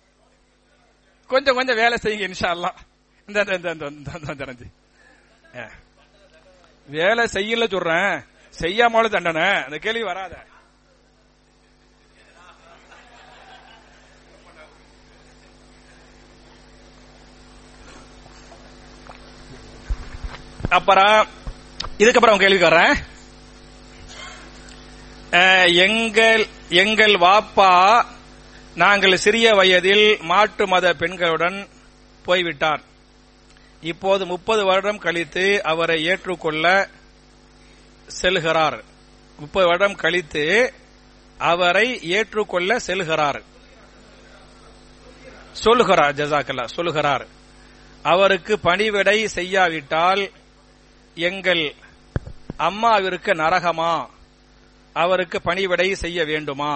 கொஞ்சம் கொஞ்சம் வேலை செய்யுங்க இன்ஷா அல்லாஹ் இந்த இந்த இந்த இந்த இந்த இந்த இந்த இந்த. ஏ. வேலை செய்யல சொல்றேன் செய்யாமலும் தண்டனை அந்த கேள்வி வராத அப்புறம் இதுக்கப்புறம் கேள்விக்கு வர்றேன் அஹ், எங்கள் எங்கள் வாப்பா நாங்கள் சிறிய வயதில் மாற்று மத பெண்களுடன் போய்விட்டார் இப்போது முப்பது வருடம் கழித்து அவரை ஏற்றுக்கொள்ள செல்கிறார் முப்பது வருடம் கழித்து அவரை ஏற்றுக்கொள்ள செல்கிறார் சொல்லுகிறார் ஜசாக்கல்லா சொல்லுகிறார் அவருக்கு பணிவிடை செய்யாவிட்டால் எங்கள் அம்மாவிற்கு நரகமா அவருக்கு பணிவிடை செய்ய வேண்டுமா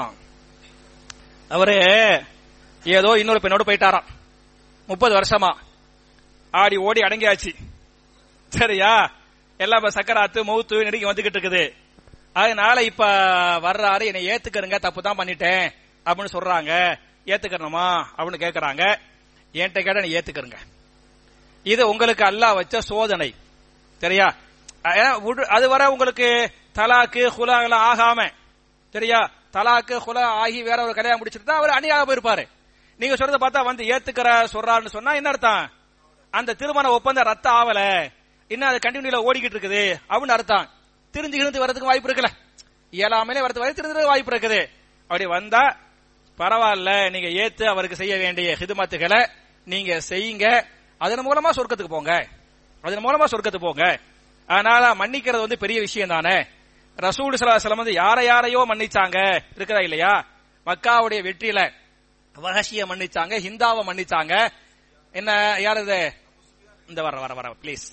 அவரு ஏதோ இன்னொரு பெண்ணோடு போயிட்டாராம் முப்பது வருஷமா ஆடி ஓடி அடங்கியாச்சு சரியா எல்லாம் இப்ப சக்கராத்து மௌத்து நெருங்கி வந்துகிட்டு இருக்குது அதனால இப்ப வர்றாரு என்னை ஏத்துக்கிறங்க தப்பு தான் பண்ணிட்டேன் அப்படின்னு சொல்றாங்க ஏத்துக்கிறணுமா அப்படின்னு கேக்குறாங்க என்கிட்ட கேட்ட நீ ஏத்துக்கிறங்க இது உங்களுக்கு அல்லாஹ் வச்ச சோதனை சரியா ஏன்னா உடு- அது வரை உங்களுக்கு தலாக்கு ஹுலா எல்லாம் ஆகாம சரியா தலாக்கு ஹுலா ஆகி வேற ஒரு கல்யாணம் முடிச்சிருந்தா அவர் அணியாக போயிருப்பாரு நீங்க சொல்றத பார்த்தா வந்து ஏத்துக்கிற சொல்றாருன்னு சொன்னா என்ன அர்த்தம் அந்த திருமண ஒப்பந்தம் ரத்த ஆவல இன்னும் அது கண்டினியூல ஓடிக்கிட்டு இருக்குது அப்படின்னு அர்த்தம் திரிஞ்சு கிழிந்து வரதுக்கு வாய்ப்பு இருக்குல்ல இயலாமலே வரதுக்கு வாய்ப்பு திரிஞ்சு வாய்ப்பு இருக்குது அப்படி வந்தா பரவாயில்ல நீங்க ஏத்து அவருக்கு செய்ய வேண்டிய ஹிதுமத்துகளை நீங்க செய்யுங்க அதன் மூலமா சொர்க்கத்துக்கு போங்க அதன் மூலமா சொர்க்கத்துக்கு போங்க அதனால மன்னிக்கிறது வந்து பெரிய விஷயம் தானே ரசூல் சலாசலம் வந்து யாரை யாரையோ மன்னிச்சாங்க இருக்குதா இல்லையா மக்காவுடைய வெற்றியில வஹஷிய மன்னிச்சாங்க ஹிந்தாவை மன்னிச்சாங்க என்ன யார் இது இந்த வர வர வர ப்ளீஸ்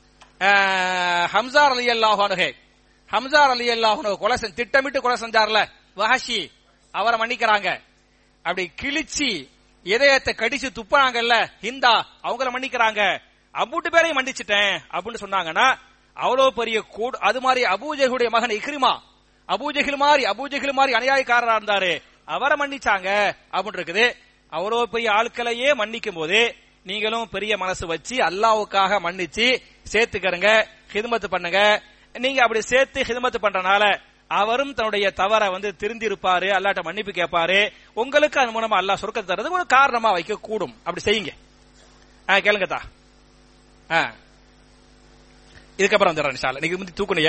ஹம்சார் அலி அல்லாஹானுகே ஹம்சார் அலி அல்லாஹனு கொலை செஞ்சு திட்டமிட்டு கொலை செஞ்சார்ல வஹஷி அவரை மன்னிக்கிறாங்க அப்படி கிழிச்சு இதயத்தை கடிச்சு துப்பாங்கல்ல ஹிந்தா அவங்கள மன்னிக்கிறாங்க அம்புட்டு பேரையும் மன்னிச்சிட்டேன் அப்படின்னு சொன்னாங்கன்னா அவ்வளவு பெரிய கூடு அது மாதிரி அபூஜகுடைய மகன் இக்ரிமா அபூஜகில் மாதிரி அபூஜகில் மாதிரி அநியாயக்காரரா இருந்தாரு அவரை மன்னிச்சாங்க அப்படின்னு இருக்குது அவ்வளவு பெரிய ஆட்களையே மன்னிக்கும் போது நீங்களும் பெரிய மனசு வச்சு அல்லாவுக்காக மன்னிச்சு சேர்த்துக்கிறங்க ஹிதமத்து பண்ணுங்க நீங்க அப்படி சேர்த்து ஹிதமத்து பண்றனால அவரும் தன்னுடைய தவறை வந்து திருந்தி இருப்பாரு அல்லாட்ட மன்னிப்பு கேட்பாரு உங்களுக்கு அது மூலமா அல்லாஹ் சொர்க்கத்தை தர்றது ஒரு காரணமா வைக்க கூடும் அப்படி செய்யுங்க ஆ கேளுங்கத்தா ஆ இதுக்கப்புறம் வந்துடுறேன் இன்ஷா அல்லாஹ். நீங்க முந்தி தூக்குனிய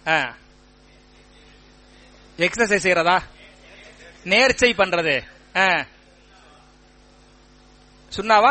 எக்ஸசைஸ் செய்யறதா நேர்ச்சை பண்றது ஆ. சுண்ணாவா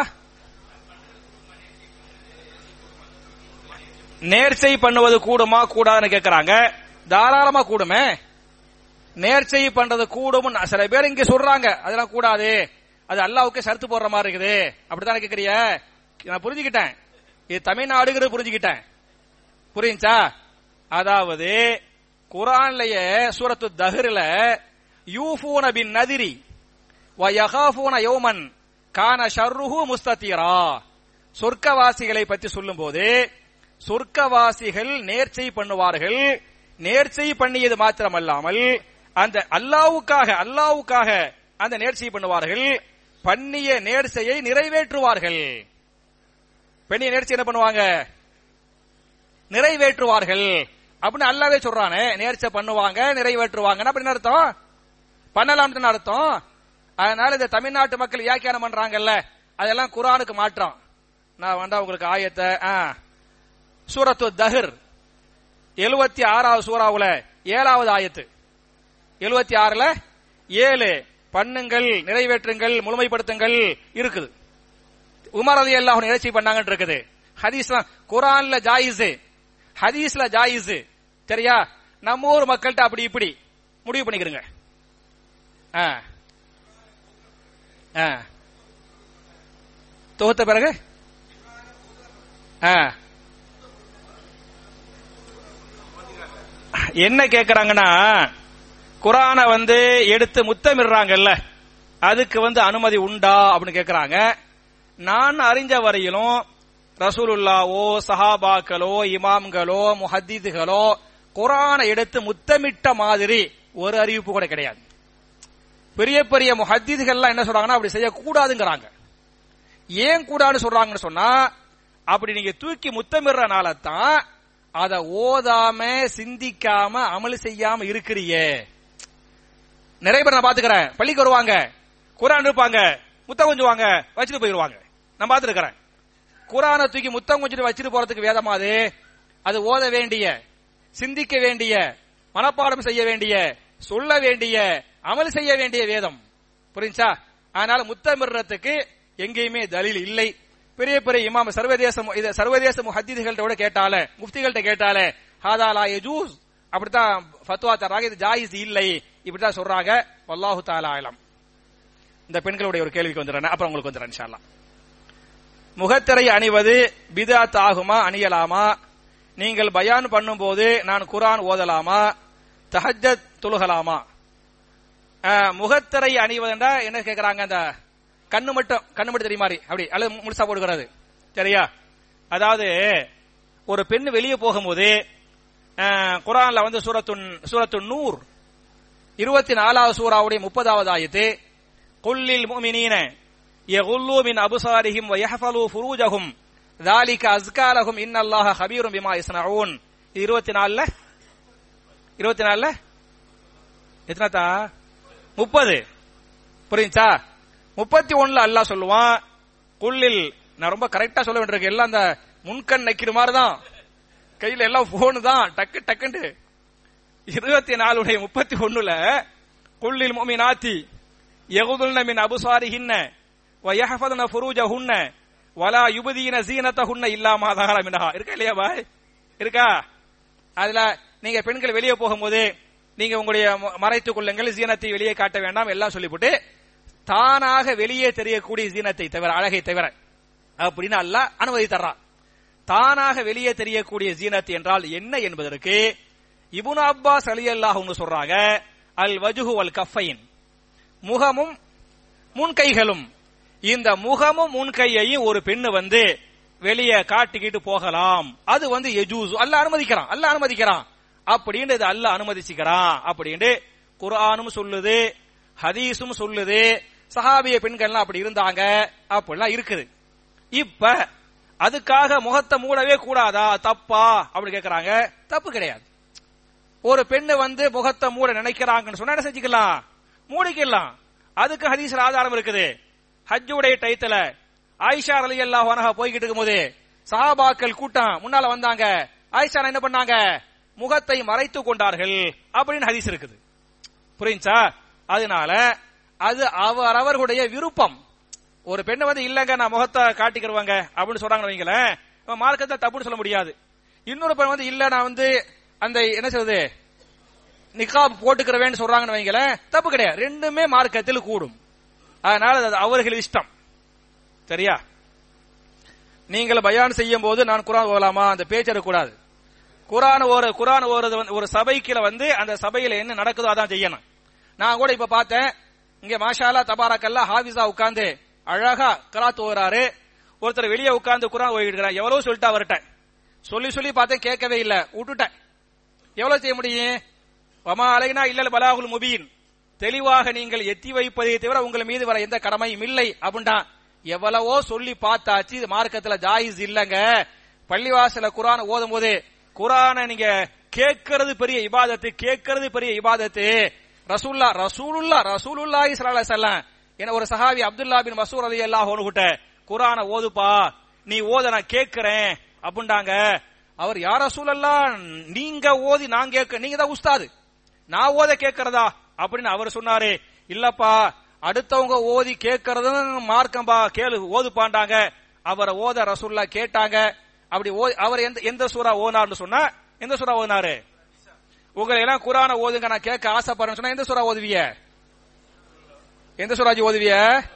நேர்ச்சை பண்ணுவது கூடுமா கூடாதுன்னு கேக்குறாங்க தாராளமா கூடுமே நேர்ச்சை பண்றது கூடும் சில பேர் இங்க சொல்றாங்க அதெல்லாம் கூடாது அது அல்லாவுக்கு சருத்து போடுற மாதிரி இருக்குது அப்படித்தானே கேக்குறிய நான் புரிஞ்சுக்கிட்டேன் இது தமிழ்நாடுங்கிறது புரிஞ்சுக்கிட்டேன் புரியுச்சா அதாவது குரான்லயே சூரத்து தஹ்ர்ல யூஃபூன பின் நதிரி வ யகாஃபூன யௌமன் கான ஷர்ருஹு முஸ்ததீரா சொர்க்கவாசிகளை பற்றி சொல்லும்போது சொர்க்கவாசிகள் நேர்ச்சை பண்ணுவார்கள் நேர்ச்சை பண்ணியது மாத்திரமல்லாமல் அந்த அல்லாவுக்காக அல்லாவுக்காக அந்த நேர்ச்சை பண்ணுவார்கள் பண்ணிய நேர்ச்சையை நிறைவேற்றுவார்கள் பெண்ணிய நேர்ச்சி என்ன பண்ணுவாங்க நிறைவேற்றுவார்கள் அப்படின்னு அல்லாவே சொல்றானே நேர்ச்சை பண்ணுவாங்க நிறைவேற்றுவாங்கன்னு அப்படின்னு அர்த்தம் பண்ணலாம்னு அர்த்தம் அதனால இந்த தமிழ்நாட்டு மக்கள் வியாக்கியானம் பண்றாங்கல்ல அதெல்லாம் குரானுக்கு மாற்றம் நான் வந்தா உங்களுக்கு ஆயத்தை ஆ, சூரத்து தஹர் எழுபத்தி ஆறாவது சூறாவுல ஏழாவது ஆயத்து எழுபத்தி ஆறுல ஏழு பண்ணுங்கள் நிறைவேற்றுங்கள் முழுமைப்படுத்துங்கள் இருக்குது உமர் அலி அல்லாஹ் நிகழ்ச்சி பண்ணாங்கன்னு இருக்குது ஹதீஸ்ல குரான்ல ஜாயிஸ் ஹதீஸ்ல ஜாயிஸ் சரியா நம்ம ஊர் மக்கள்கிட்ட அப்படி இப்படி முடிவு பண்ணிக்கிறங்க ஆ. ஆ. தொகுத்த பிறகு ஆ. என்ன கேக்குறாங்கன்னா குரானை வந்து எடுத்து முத்தமிடுறாங்கல்ல அதுக்கு வந்து அனுமதி உண்டா அப்படின்னு கேக்குறாங்க நான் அறிஞ்ச வரையிலும் ரசூலுல்லாவோ சஹாபாக்களோ இமாம்களோ முஹத்தீதுகளோ குரானை எடுத்து முத்தமிட்ட மாதிரி ஒரு அறிவிப்பு கூட கிடையாது பெரிய பெரிய முஹத்தீதுகள்லாம் என்ன சொல்றாங்கன்னா அப்படி செய்யக்கூடாதுங்கிறாங்க ஏன் கூடாதுன்னு சொல்றாங்கன்னு சொன்னா அப்படி நீங்க தூக்கி முத்தமிடுறனால தான் அதை ஓதாம சிந்திக்காம அமல் செய்யாம இருக்கிறியே நிறைய பேர் நான் பாத்துக்கிறேன் பள்ளிக்கு வருவாங்க குரான் இருப்பாங்க முத்தம் கொஞ்சுவாங்க வச்சுட்டு போயிருவாங்க நான் பாத்துருக்கிறேன் குரானை தூக்கி முத்தம் கொஞ்சிட்டு வச்சுட்டு போறதுக்கு வேதமா அது அது ஓத வேண்டிய சிந்திக்க வேண்டிய மனப்பாடம் செய்ய வேண்டிய சொல்ல வேண்டிய அமல் செய்ய வேண்டிய வேதம் புரிஞ்சா அதனால முத்தமிடுறதுக்கு எங்கேயுமே தலில் இல்லை பெரிய பெரிய இமாம் சர்வதேச மு- இது சர்வதேச முஹத்தீதுகள்ட்ட கூட கேட்டாலே முஃப்திகள்ட்ட கேட்டாலே ஹாதா லா யஜூஸ் அப்படித்தான் ஃபத்வா தர்றாங்க இது ஜாயிஸ் இல்லை இப்படித்தான் சொல்றாங்க வல்லாஹு தஆலா அலம் இந்த பெண்களுடைய ஒரு கேள்விக்கு வந்துடுறேன் அப்புறம் உங்களுக்கு வந்துடுறேன் இன்ஷா அல்லாஹ் முகத்திரை அணிவது பிதாத் ஆகுமா அணியலாமா நீங்கள் பயான் பண்ணும்போது நான் குரான் ஓதலாமா தஹஜத் தொழுகலாமா அஹ், முகத்திரை அணிவதுண்டா என்ன கேக்குறாங்க அந்த கண்ணு மட்டும் கண்ணு மட்டும் தெரியுமா அப்படி அல்லது மு- முழுசா போடுகிறது சரியா அதாவது ஒரு பெண் வெளியே போகும்போது அஹ், குரான்ல வந்து சூரத்துன் சூரத்து நூர் இருபத்தி நாலாவது சூறாவுடைய முப்பதாவது ஆயத்து குல்லில் முமினீன يغلوا من أبصارهم ويحفظوا فروجهم ذلك أزكى لهم إن الله خبير بما يصنعون இருபத்தி நாலுல இருபத்தி நாலுல எத்தனாத்தா முப்பது புரியுச்சா முப்பத்தி ஒண்ணுல அல்லாஹ் சொல்லுவான் குல்லில் நான் ரொம்ப கரெக்டா சொல்ல வேண்டியிருக்கு எல்லாம் அந்த முன்கண் நக்கிற மாதிரி தான் கையில எல்லாம் போனு தான் டக்கு டக்குன்னு இருபத்தி நாலுடைய முப்பத்தி ஒண்ணுல குல்லில் முமினாத்தி யகுதுல்ன மின் அபுசாரிஹின்ன வயஹஃபதுன ஃபுரூஜஹுன்ன வலா யுபதீன ஜீனத்தஹுன்ன இல்லாம தார மினஹா இருக்கா இல்லையா பாய் இருக்கா அதுல நீங்க பெண்கள் வெளியே போகும்போது நீங்க உங்களுடைய ம- மறைத்துக் கொள்ளுங்கள் ஜீனத்தை வெளியே காட்ட வேண்டாம் எல்லாம் சொல்லிவிட்டு தானாக வெளியே தெரியக்கூடிய ஜீனத்தை தவிர அழகை தவிர அப்படின்னு அல்லாஹ் அனுமதி தர்றான் தானாக வெளியே தெரியக்கூடிய ஜீனத் என்றால் என்ன என்பதற்கு இப்னு அப்பாஸ் அலியல்லாஹு சொல்றாங்க அல் வஜுஹு வல் கஃபைன் முகமும் முன்கைகளும் இந்த முகமும் முன்கையையும் ஒரு பெண்ணு வந்து வெளியே காட்டிக்கிட்டு போகலாம் அது வந்து எஜூஸ் அல்ல அனுமதிக்கிறான் அல்ல அனுமதிக்கிறான் அப்படின்னு இது அல்ல அனுமதிச்சுக்கிறான் அப்படின்னு குர்ஆனும் சொல்லுது ஹதீஸும் சொல்லுது சஹாபிய பெண்கள்லாம் அப்படி இருந்தாங்க அப்படிலாம் இருக்குது இப்ப அதுக்காக முகத்தை மூடவே கூடாதா தப்பா அப்படி கேக்குறாங்க தப்பு கிடையாது ஒரு பெண்ணு வந்து முகத்தை மூட நினைக்கிறாங்கன்னு சொன்னா என்ன செஞ்சுக்கலாம் மூடிக்கலாம் அதுக்கு ஹதீஸ்ல ஆதாரம் இருக்குது ஹஜ்ஜுடைய டயத்துல ஆயிஷா அலி அல்லாஹ் போய்கிட்டு இருக்கும்போது சஹாபாக்கள் கூட்டம் முன்னால வந்தாங்க ஆயிஷா என்ன பண்ணாங்க முகத்தை மறைத்து கொண்டார்கள் அப்படின்னு ஹதீஸ் இருக்குது புரியுச்சா அதனால அது அவர் அவர்களுடைய விருப்பம் ஒரு பெண்ணை வந்து இல்லங்க நான் முகத்தை காட்டிக்கிறவாங்க அப்படின்னு சொல்றாங்கன்னு வைங்களேன் இவன் மார்க்கத்தை தப்புன்னு சொல்ல முடியாது இன்னொரு பெண் வந்து இல்ல நான் வந்து அந்த என்ன சொல்றது நிக்காப் போட்டுக்கிறவேன்னு சொல்றாங்கன்னு வைங்களேன் தப்பு கிடையாது ரெண்டுமே மார்க்கத்தில் கூடும் அதனால அது அவர்கள் இஷ்டம் சரியா நீங்கள் பயான் செய்யும் போது நான் குரான் ஓதலாமா அந்த பேச்சு கூடாது குரான் ஒரு குரான் ஓறது வந்து ஒரு சபைக்குல வந்து அந்த சபையில என்ன நடக்குதோ அதான் செய்யணும் நான் கூட இப்ப பார்த்தேன் இங்க மாஷாலா தபாரக்கல்லா ஹாபிஸா உட்கார்ந்து அழகா கராத் ஓதுறாரு ஒருத்தர் வெளியே உட்கார்ந்து குரான் ஓடிட்டு எவ்வளவு சொல்லிட்டு அவர்கிட்ட சொல்லி சொல்லி பார்த்தேன் கேட்கவே இல்ல விட்டுட்டேன் எவ்வளவு செய்ய முடியும் வமா அலைனா இல்லல் பலாகுல் முபீன் தெளிவாக நீங்கள் எத்தி வைப்பதை தவிர உங்கள் மீது வர எந்த கடமையும் இல்லை அப்படின்டா எவ்வளவோ சொல்லி பார்த்தாச்சு இது மார்க்கத்துல ஜாயிஸ் இல்லங்க பள்ளிவாசல குரான் ஓதும் போது குரானை நீங்க கேட்கறது பெரிய இபாதத்து கேட்கறது பெரிய இபாதத்து ரசூல்லா ரசூலுல்லா ரசூலுல்லாஹி ஸல்லல்லாஹு அலைஹி வஸல்லம் என்ன ஒரு சஹாபி அப்துல்லா பின் மசூர் ரலியல்லாஹு அன்ஹு கிட்ட குரானை ஓதுப்பா நீ ஓத நான் கேட்கிறேன் அப்படின்டாங்க அவர் யார சூழல்லா நீங்க ஓதி நான் கேட்க நீங்க தான் உஸ்தாது நான் ஓத கேட்கறதா அப்படின்னு அவர் சொன்னாரு இல்லப்பா அடுத்தவங்க ஓதி கேட்கறதும் மார்க்கம்பா கேளு ஓதுப்பாண்டாங்க அவரை ஓத ரசூல்லா கேட்டாங்க அப்படி ஓ- அவர் எந்த எந்த சூறா ஓனார்னு சொன்னா எந்த சூறா ஓதினாரு உங்களை எல்லாம் குரான ஓதுங்க நான் கேட்க ஆசைப்படுறேன்னு சொன்னா எந்த சூறா ஓதுவிய எந்த சூறாஜி ஓதுவிய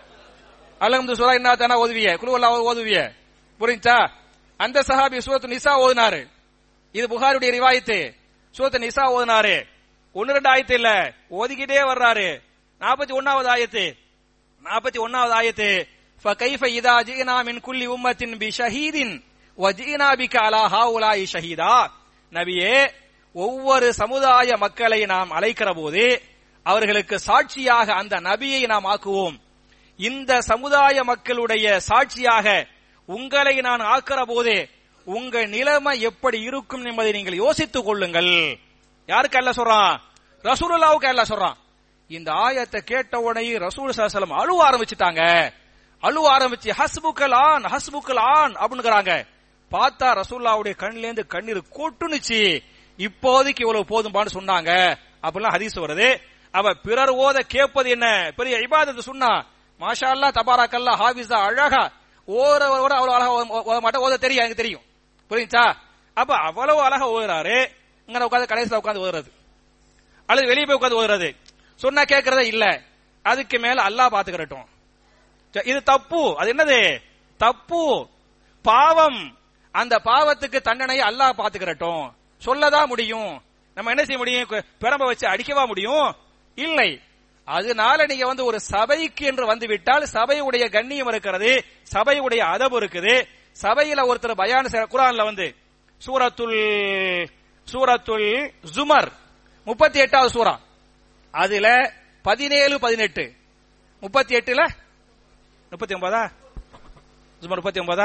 அலகம்து சூறா என்ன தானே ஓதுவிய குழுவல்லா ஓதுவிய புரிஞ்சா அந்த சஹாபி சூரத்து நிசா ஓதுனாரு இது புகாருடைய ரிவாயத்து சூரத்து நிசா ஓதுனாரு ஒன்னு ரெண்டு ஆயத்து இல்ல ஓதிக்கிட்டே வர்றாரு நாற்பத்தி ஒன்னாவது ஆயத்து நாற்பத்தி ஒன்னாவது ஆயத்து فكيف إذا جئنا من كل أمة بشهيد وجئنا بك على هؤلاء شهيدا நபியே ஒவ்வொரு சமுதாய மக்களை நாம் அழைக்கிற போது அவர்களுக்கு சாட்சியாக அந்த நபியை நாம் ஆக்குவோம் இந்த சமுதாய மக்களுடைய சாட்சியாக உங்களை நான் ஆக்கிற போது உங்க நிலைமை எப்படி இருக்கும் என்பதை நீங்கள் யோசித்துக் கொள்ளுங்கள் யாருக்கு அல்ல சொல்றான் ரசூலுல்லாவுக்கு அல்ல சொல்றான் இந்த ஆயத்தை கேட்ட உடனே ரசூல் சலம் அழுவ ஆரம்பிச்சுட்டாங்க அழுவ ஆரம்பிச்சு ஹஸ்புக்கல் ஆன் ஹஸ்புக்கல் ஆன் அப்படிங்கிறாங்க பார்த்தா ரசூல்லாவுடைய கண்ணுல இருந்து கண்ணீர் கொட்டுனுச்சு இப்போதைக்கு இவ்வளவு போதும்பான்னு சொன்னாங்க அப்படிலாம் ஹதீஸ் வருது அவ பிறர் ஓத கேட்பது என்ன பெரிய இபாதத்து சொன்னா மாஷா அல்லா தபாராக்கல்லா ஹாபிஸா அழகா ஓர ஓர அவ்வளவு அழகா ஓத- ஓத மாட்டா ஓத தெரியும் எனக்கு தெரியும் புரியுச்சா அப்ப அவ்வளவு அழகா ஓதுறாரு இங்க உட்காந்து கடைசியில உட்காந்து ஓதுறது அல்லது வெளியே போய் உட்காந்து ஓதுறது சொன்னா கேட்கறதே இல்ல அதுக்கு மேல அல்லாஹ் பாத்துக்கிறட்டும் ச- இது தப்பு அது என்னது தப்பு பாவம் அந்த பாவத்துக்கு தண்டனையை அல்லாஹ் பாத்துக்கிறட்டும் சொல்லதான் முடியும் நம்ம என்ன செய்ய முடியும் கு- பிரம்ப வச்சு அடிக்கவா முடியும் இல்லை அதனால நீங்க வந்து ஒரு சபைக்கு என்று வந்து விட்டால் சபையுடைய கண்ணியம் இருக்கிறது சபையுடைய அதபு இருக்குது சபையில ஒருத்தர் பயான் செய்ற- குரான்ல வந்து சூரத்துல் சூரத்துல் ஜுமர் முப்பத்தி எட்டாவது சூரா அதுல பதினேழு பதினெட்டு முப்பத்தி எட்டுல முப்பத்தி ஒன்பதா சுமார் முப்பத்தி ஒன்பதா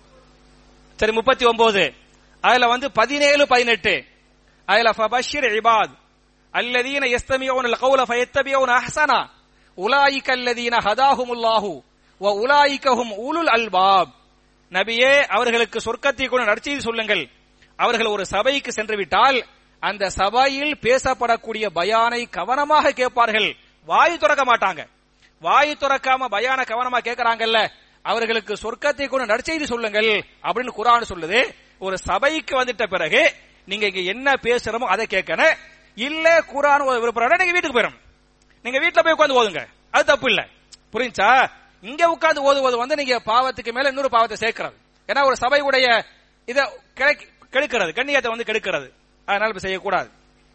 சரி முப்பத்தி ஒன்பது அதுல வந்து பதினேழு பதினெட்டு அதுல ஃபபஷிர் இபாத் அல்லதீன யஸ்தமியூன القول فيتبعون احسنا اولئك الذين هداهم الله واولئك هم اولو الالباب நபியே அவர்களுக்கு சொர்க்கத்தை கொண்டு நற்செய்தி சொல்லுங்கள் அவர்கள் ஒரு சபைக்கு சென்று விட்டால் அந்த சபையில் பேசப்படக்கூடிய பயானை கவனமாக கேட்பார்கள் வாய் திறக்க மாட்டாங்க வாய் திறக்காம பயான கவனமா கேட்கறாங்கல்ல அவர்களுக்கு சொர்க்கத்தை கொண்டு நற்செய்தி சொல்லுங்கள் அப்படின்னு குரான் சொல்லுது ஒரு சபைக்கு வந்துட்ட பிறகு நீங்க இங்க என்ன பேசுறோமோ அதை கேட்கணும் இல்ல குரான் ஓத விருப்பம் நீங்க வீட்டுக்கு போயிடும் நீங்க வீட்டுல போய் உட்கார்ந்து ஓதுங்க அது தப்பு இல்ல புரிஞ்சா இங்க உட்கார்ந்து ஓதுவது வந்து நீங்க பாவத்துக்கு மேல இன்னொரு பாவத்தை சேர்க்கிறது ஏன்னா ஒரு சபையுடைய இத கிடை- கெடுக்கிறது கண்ணியத்தை வந்து கெடுக்கிறது அதனால இப்ப செய்யக்கூடாது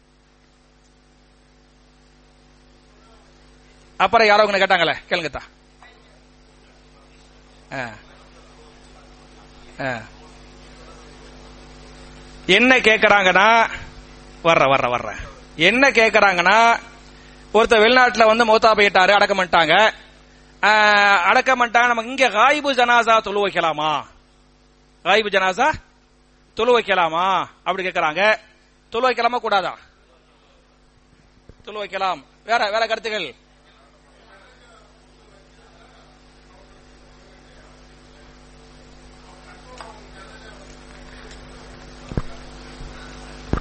அப்புறம் யாரோ உங்களை கேட்டாங்களே கேளுங்கத்தா ஆ. ஆ. என்ன கேக்குறாங்கன்னா வர்ற வர்ற வர்ற என்ன கேக்குறாங்கன்னா ஒருத்தர் வெளிநாட்டுல வந்து மௌத்தா போயிட்டாரு அடக்கம் பண்ணிட்டாங்க ஆ, அடக்கம் பண்ணிட்டாங்க நமக்கு இங்க காயிபு ஜனாசா தொழு வைக்கலாமா காயிபு ஜனாசா தொழு வைக்கலாமா அப்படி கேக்குறாங்க தொழு வைக்கலாமா கூடாதா தொழு வைக்கலாம் வேற வேற கருத்துகள்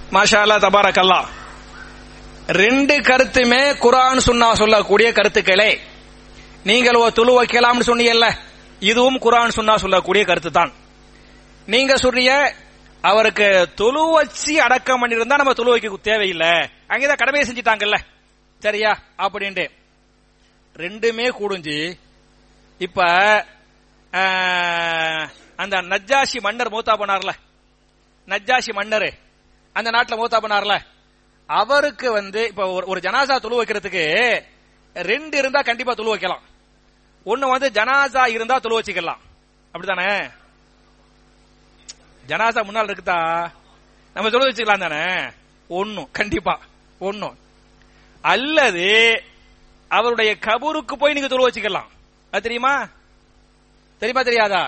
மாஷா அல்லா தபாரக்கல்லா ரெண்டு கருத்துமே குரான் சுன்னா சொல்லக்கூடிய கருத்துக்களே நீங்கள் ஒரு துளு வைக்கலாம்னு சொன்னீங்கல்ல இதுவும் குரான் சுன்னா சொல்லக்கூடிய கருத்து தான் நீங்க சொல்றீங்க அவருக்கு தொழு வச்சு அடக்கம் பண்ணிருந்தா நம்ம தொழு வைக்க தேவையில்லை அங்கேதான் கடமையை செஞ்சிட்டாங்கல்ல சரியா அப்படின்ட்டு ரெண்டுமே கூடுஞ்சு இப்ப ஆஹ், அந்த நஜ்ஜாஷி மன்னர் மூத்தா பண்ணார்ல நஜ்ஜாஷி மன்னர் அந்த நாட்டுல மூத்தா பண்ணார்ல அவருக்கு வந்து இப்ப ஒரு- ஒரு ஜனாசா துளு வைக்கிறதுக்கு ரெண்டு இருந்தா கண்டிப்பா துளு வைக்கலாம் ஒண்ணு வந்து ஜனாசா இருந்தா துளு வச்சுக்கலாம் அப்படிதானே ஜனாசா முன்னால் இருக்குதா நம்ம துளு வச்சுக்கலாம் தானே ஒண்ணும் கண்டிப்பா ஒண்ணும் அல்லது அவருடைய கபூருக்கு போய் நீங்க துளு வச்சுக்கலாம் அது தெரியுமா தெரியுமா தெரியாதா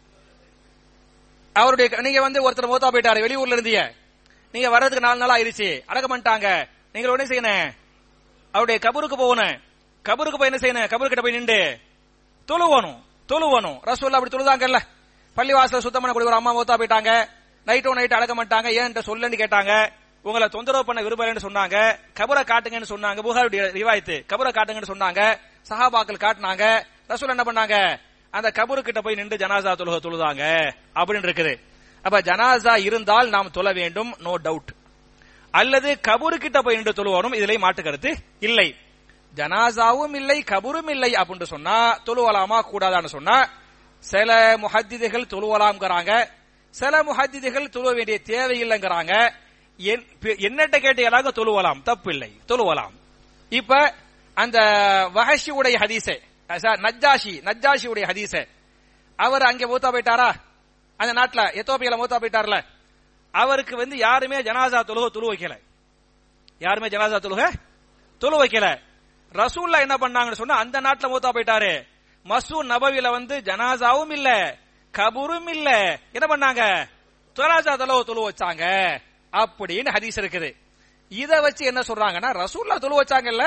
அவருடைய நீங்க வந்து ஒருத்தர் மூத்தா போயிட்டாரு வெளியூர்ல இருந்தீங்க நீங்க வர்றதுக்கு நாலு நாள் ஆயிருச்சு அடக்கம் பண்ணிட்டாங்க நீங்க உடனே செய்யணும் அவருடைய கபருக்கு போகணும் கபருக்கு போய் என்ன செய்யணும் கபரு கிட்ட போய் நின்று தொழுவணும் தொழுவணும் ரசூல்லா அப்படி தொழுதாங்கல்ல பள்ளிவாசல் சுத்தம் பண்ணக்கூடிய ஒரு அம்மா மூத்தா போயிட்டாங்க நைட்டோ நைட் அடக்க மாட்டாங்க ஏன்ட்ட சொல்லன்னு கேட்டாங்க உங்களை தொந்தரவு பண்ண விரும்பலன்னு சொன்னாங்க கபரை காட்டுங்கன்னு சொன்னாங்க புகாருடைய ரிவாயத்து கபரை காட்டுங்கன்னு சொன்னாங்க சஹாபாக்கள் காட்டினாங்க ரசூல் என்ன பண்ணாங்க அந்த கபரு கிட்ட போய் நின்று ஜனாசா தொழுக தொழுதாங்க அப்படின்னு இருக்குது அப்ப ஜனாசா இருந்தால் நாம் தொழ வேண்டும் நோ டவுட் அல்லது கபரு கிட்ட போய் நின்று தொழுவணும் இதிலே மாட்டு கருத்து இல்லை ஜனாசாவும் இல்லை கபரும் இல்லை அப்படின்னு சொன்னா தொழுவலாமா கூடாதான்னு சொன்னா சில முஹத்திதிகள் தொழுவலாம்ங்கிறாங்க சில முஹத்திதிகள் தொழுவ வேண்டிய தேவையில்லைங்கிறாங்க என்- பி- என்னட்ட கேட்டீங்களாக தொழுவலாம் தப்பு இல்லை தொழுவலாம் இப்ப அந்த வஹஷி உடைய ஹதீஸே அஹ் சார், நஜ்ஜாஷி நஜ்ஜாஷி உடைய ஹதீஸே அவர் அங்க மூத்தா போயிட்டாரா அந்த நாட்டுல எத்தோப்பியால மூத்தா போயிட்டார்ல அவருக்கு வந்து யாருமே ஜனாசா தொழுக தொழு வைக்கல யாருமே ஜனாசா தொழுக தொழு வைக்கல ரசூல்லா என்ன பண்ணாங்கன்னு சொன்னா அந்த நாட்டுல மூத்தா போயிட்டாரு மசூ நபவில வந்து ஜனாசாவும் இல்ல கபூரும் இல்ல என்ன பண்ணாங்க ஜனாசா தொழுவ தொழு வச்சாங்க அப்படின்னு ஹதீஸ் இருக்குது இத வச்சு என்ன சொல்றாங்கன்னா ரசூல்லா தொழு வச்சாங்கல்ல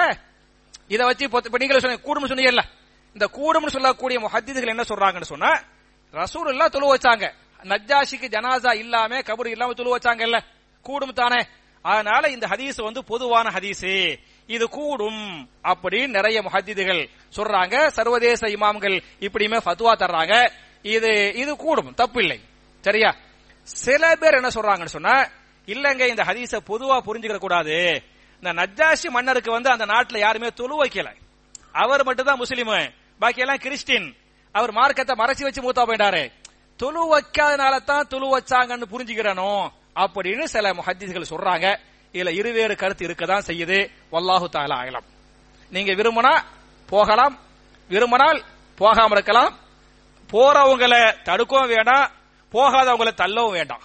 இத வச்சு இப்ப இப்ப நீங்களே சொன்னீங்க கூடும் சொன்னீங்கல்ல இந்த கூடும்னு சொல்லக்கூடிய முஹத்திதுகள் என்ன சொல்றாங்கன்னு சொன்னா ரசூலுல்லா தொழு வச்சாங்க நஜ்ஜாஷிக்கு ஜனாசா இல்லாம கபர் இல்லாம தொழு வச்சாங்கல்ல கூடும் தானே அதனால இந்த ஹதீஸ் வந்து பொதுவான ஹதீஸ் இது கூடும் அப்படின்னு நிறைய முஹத்திதுகள் சொல்றாங்க சர்வதேச இமாம்கள் இப்படியுமே ஃபத்வா தர்றாங்க இது இது கூடும் தப்பு இல்லை சரியா சில பேர் என்ன சொல்றாங்கன்னு சொன்னா இல்லங்க இந்த ஹதீஸ பொதுவா புரிஞ்சுக்க கூடாது இந்த நஜ்ஜாஷி மன்னருக்கு வந்து அந்த நாட்டுல யாருமே தொழு வைக்கல அவர் மட்டும் தான் முஸ்லீம் பாக்கி எல்லாம் கிறிஸ்டின் அவர் மார்க்கத்தை மறைச்சு வச்சு மூத்தா போயிட்டாரு தொழு வைக்காதனால தான் தொழு வச்சாங்கன்னு புரிஞ்சுக்கிறனோ அப்படின்னு சில முஹத்திஸ்கள் சொல்றாங்க இதுல இருவேறு கருத்து இருக்கதான் செய்யுது வல்லாஹு தாலா ஆகலாம் நீங்க விரும்பினா போகலாம் விரும்பினால் போகாம இருக்கலாம் போறவங்களை தடுக்கவும் வேண்டாம் போகாதவங்களை தள்ளவும் வேண்டாம்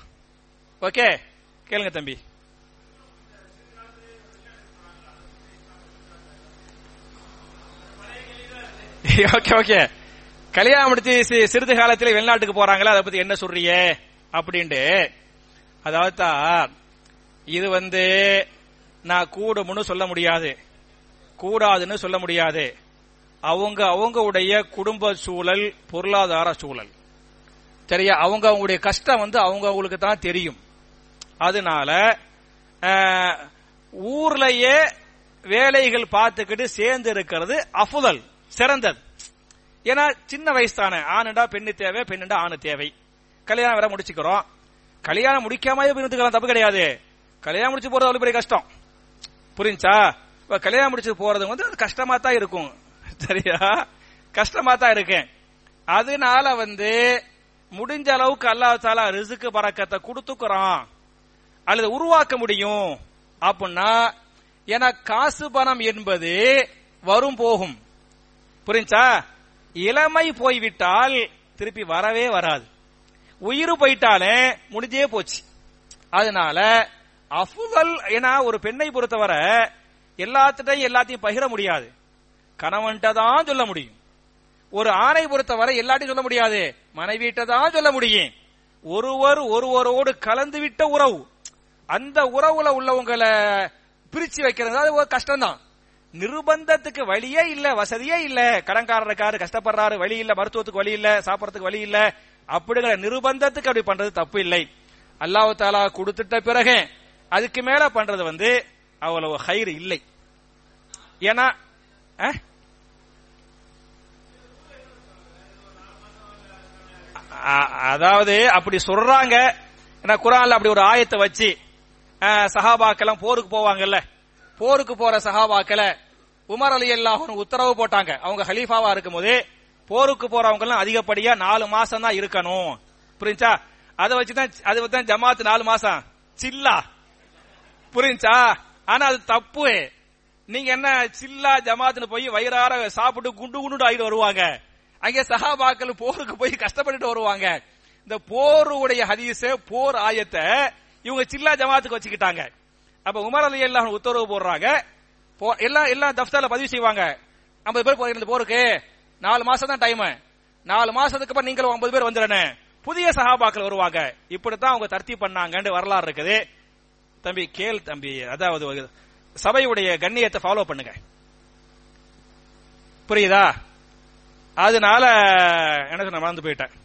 ஓகே கேளுங்க தம்பி ஓகே ஓகே கல்யாணம் முடிச்சு சி- சிறிது காலத்துல வெளிநாட்டுக்கு போறாங்களா அதை பத்தி என்ன சொல்றீங்க அப்படின்ட்டு அதாவது தான், இது வந்து நான் கூடும்னு சொல்ல முடியாது கூடாதுன்னு சொல்ல முடியாது அவங்க அவங்களுடைய குடும்ப சூழல் பொருளாதார சூழல் சரியா அவங்க அவங்களுடைய கஷ்டம் வந்து அவங்க அவங்களுக்கு தான் தெரியும் அதனால அஹ், ஊர்லயே வேலைகள் பார்த்துக்கிட்டு சேர்ந்து இருக்கிறது அஃபுதல் சிறந்தது ஏன்னா சின்ன வயசு தானே ஆணுடா பெண்ணு தேவை பெண்ணுடா ஆணு தேவை கல்யாணம் வேற முடிச்சுக்கிறோம் கல்யாணம் முடிக்காமயே இருந்துக்கலாம் தப்பு கிடையாது கல்யாணம் முடிச்சு போறது அவ்வளவு பெரிய கஷ்டம் புரிஞ்சா இப்ப கல்யாணம் முடிச்சு போறது வந்து அது கஷ்டமா தான் இருக்கும் சரியா கஷ்டமா தான் இருக்கேன் அதனால வந்து முடிஞ்ச அளவுக்கு அல்லாஹ் தாலா ரிசுக்கு பறக்கத்தை கொடுத்துக்கிறோம் அல்லது உருவாக்க முடியும் அப்படின்னா ஏன்னா காசு பணம் என்பது வரும் போகும் புரிஞ்சா இளமை போய்விட்டால் திருப்பி வரவே வராது உயிர் போயிட்டாலே முடிஞ்சே போச்சு அதனால அஃபுதல் ஏன்னா ஒரு பெண்ணை பொறுத்தவரை எல்லாத்திட்டையும் எல்லாத்தையும் பகிர முடியாது கணவன்கிட்ட தான் சொல்ல முடியும் ஒரு ஆணை பொறுத்தவரை எல்லாத்தையும் சொல்ல முடியாது மனைவிட்ட தான் சொல்ல முடியும் ஒருவர் ஒருவரோடு கலந்து விட்ட உறவு அந்த உறவுல உள்ளவங்களை பிரிச்சு வைக்கிறது அது ஒரு கஷ்டம்தான் நிர்பந்தத்துக்கு வழியே இல்ல வசதியே இல்ல கடன்காரர் இருக்காரு கஷ்டப்படுறாரு வழி இல்ல மருத்துவத்துக்கு வழி இல்ல சாப்பிடறதுக்கு வழி இல்ல அப்படிங்கிற நிர்பந்தத்துக்கு அப்படி பண்றது தப்பு இல்லை அல்லாஹ் தாலா கொடுத்துட்ட பிறகு அதுக்கு மேல பண்றது வந்து அவ்வளவு ஹைர் இல்லை ஏன்னா அஹ்? அ- அதாவது அப்படி சொல்றாங்க ஏன்னா குரான்ல அப்படி ஒரு ஆயத்தை வச்சு அஹ், சஹாபாக்கெல்லாம் போருக்கு போவாங்கல்ல போருக்கு போற சஹாபாக்களை உமர் அலி அல்லாஹ் உத்தரவு போட்டாங்க அவங்க ஹலீஃபாவா இருக்கும்போது போருக்கு போறவங்க எல்லாம் அதிகப்படியா நாலு மாசம் தான் இருக்கணும் புரிஞ்சா அதை வச்சுதான் அதை வச்சுதான் ஜமாத் நாலு மாசம் சில்லா புரிஞ்சா ஆனா அது தப்பு நீங்க என்ன சில்லா ஜமாத்னு போய் வயிறார சாப்பிட்டு குண்டு குண்டு ஆகிட்டு வருவாங்க அங்கே சஹாபாக்கள் போருக்கு போய் கஷ்டப்பட்டுட்டு வருவாங்க இந்த போருடைய ஹதீஸ போர் ஆயத்தை இவங்க சில்லா ஜமாத்துக்கு வச்சுக்கிட்டாங்க அப்ப உமர் அலி எல்லாம் உத்தரவு போடுறாங்க போ- எல்லாம் எல்லாம் தஃப்தர்ல பதிவு செய்வாங்க 50 பேர் போயிருந்த போருக்கு நாலு மாசம் தான் டைம் நாலு மாசத்துக்கு அப்புறம் நீங்களும் 50 பேர் வந்துடணும் புதிய சஹாபாக்கள் வருவாங்க இப்படித்தான் அவங்க தர்த்தி பண்ணாங்கன்னு வரலாறு இருக்குது தம்பி கேள் தம்பி அதாவது ஒரு சபையுடைய கண்ணியத்தை ஃபாலோ பண்ணுங்க புரியுதா அதனால எனக்கு நான் மறந்து போயிட்டேன்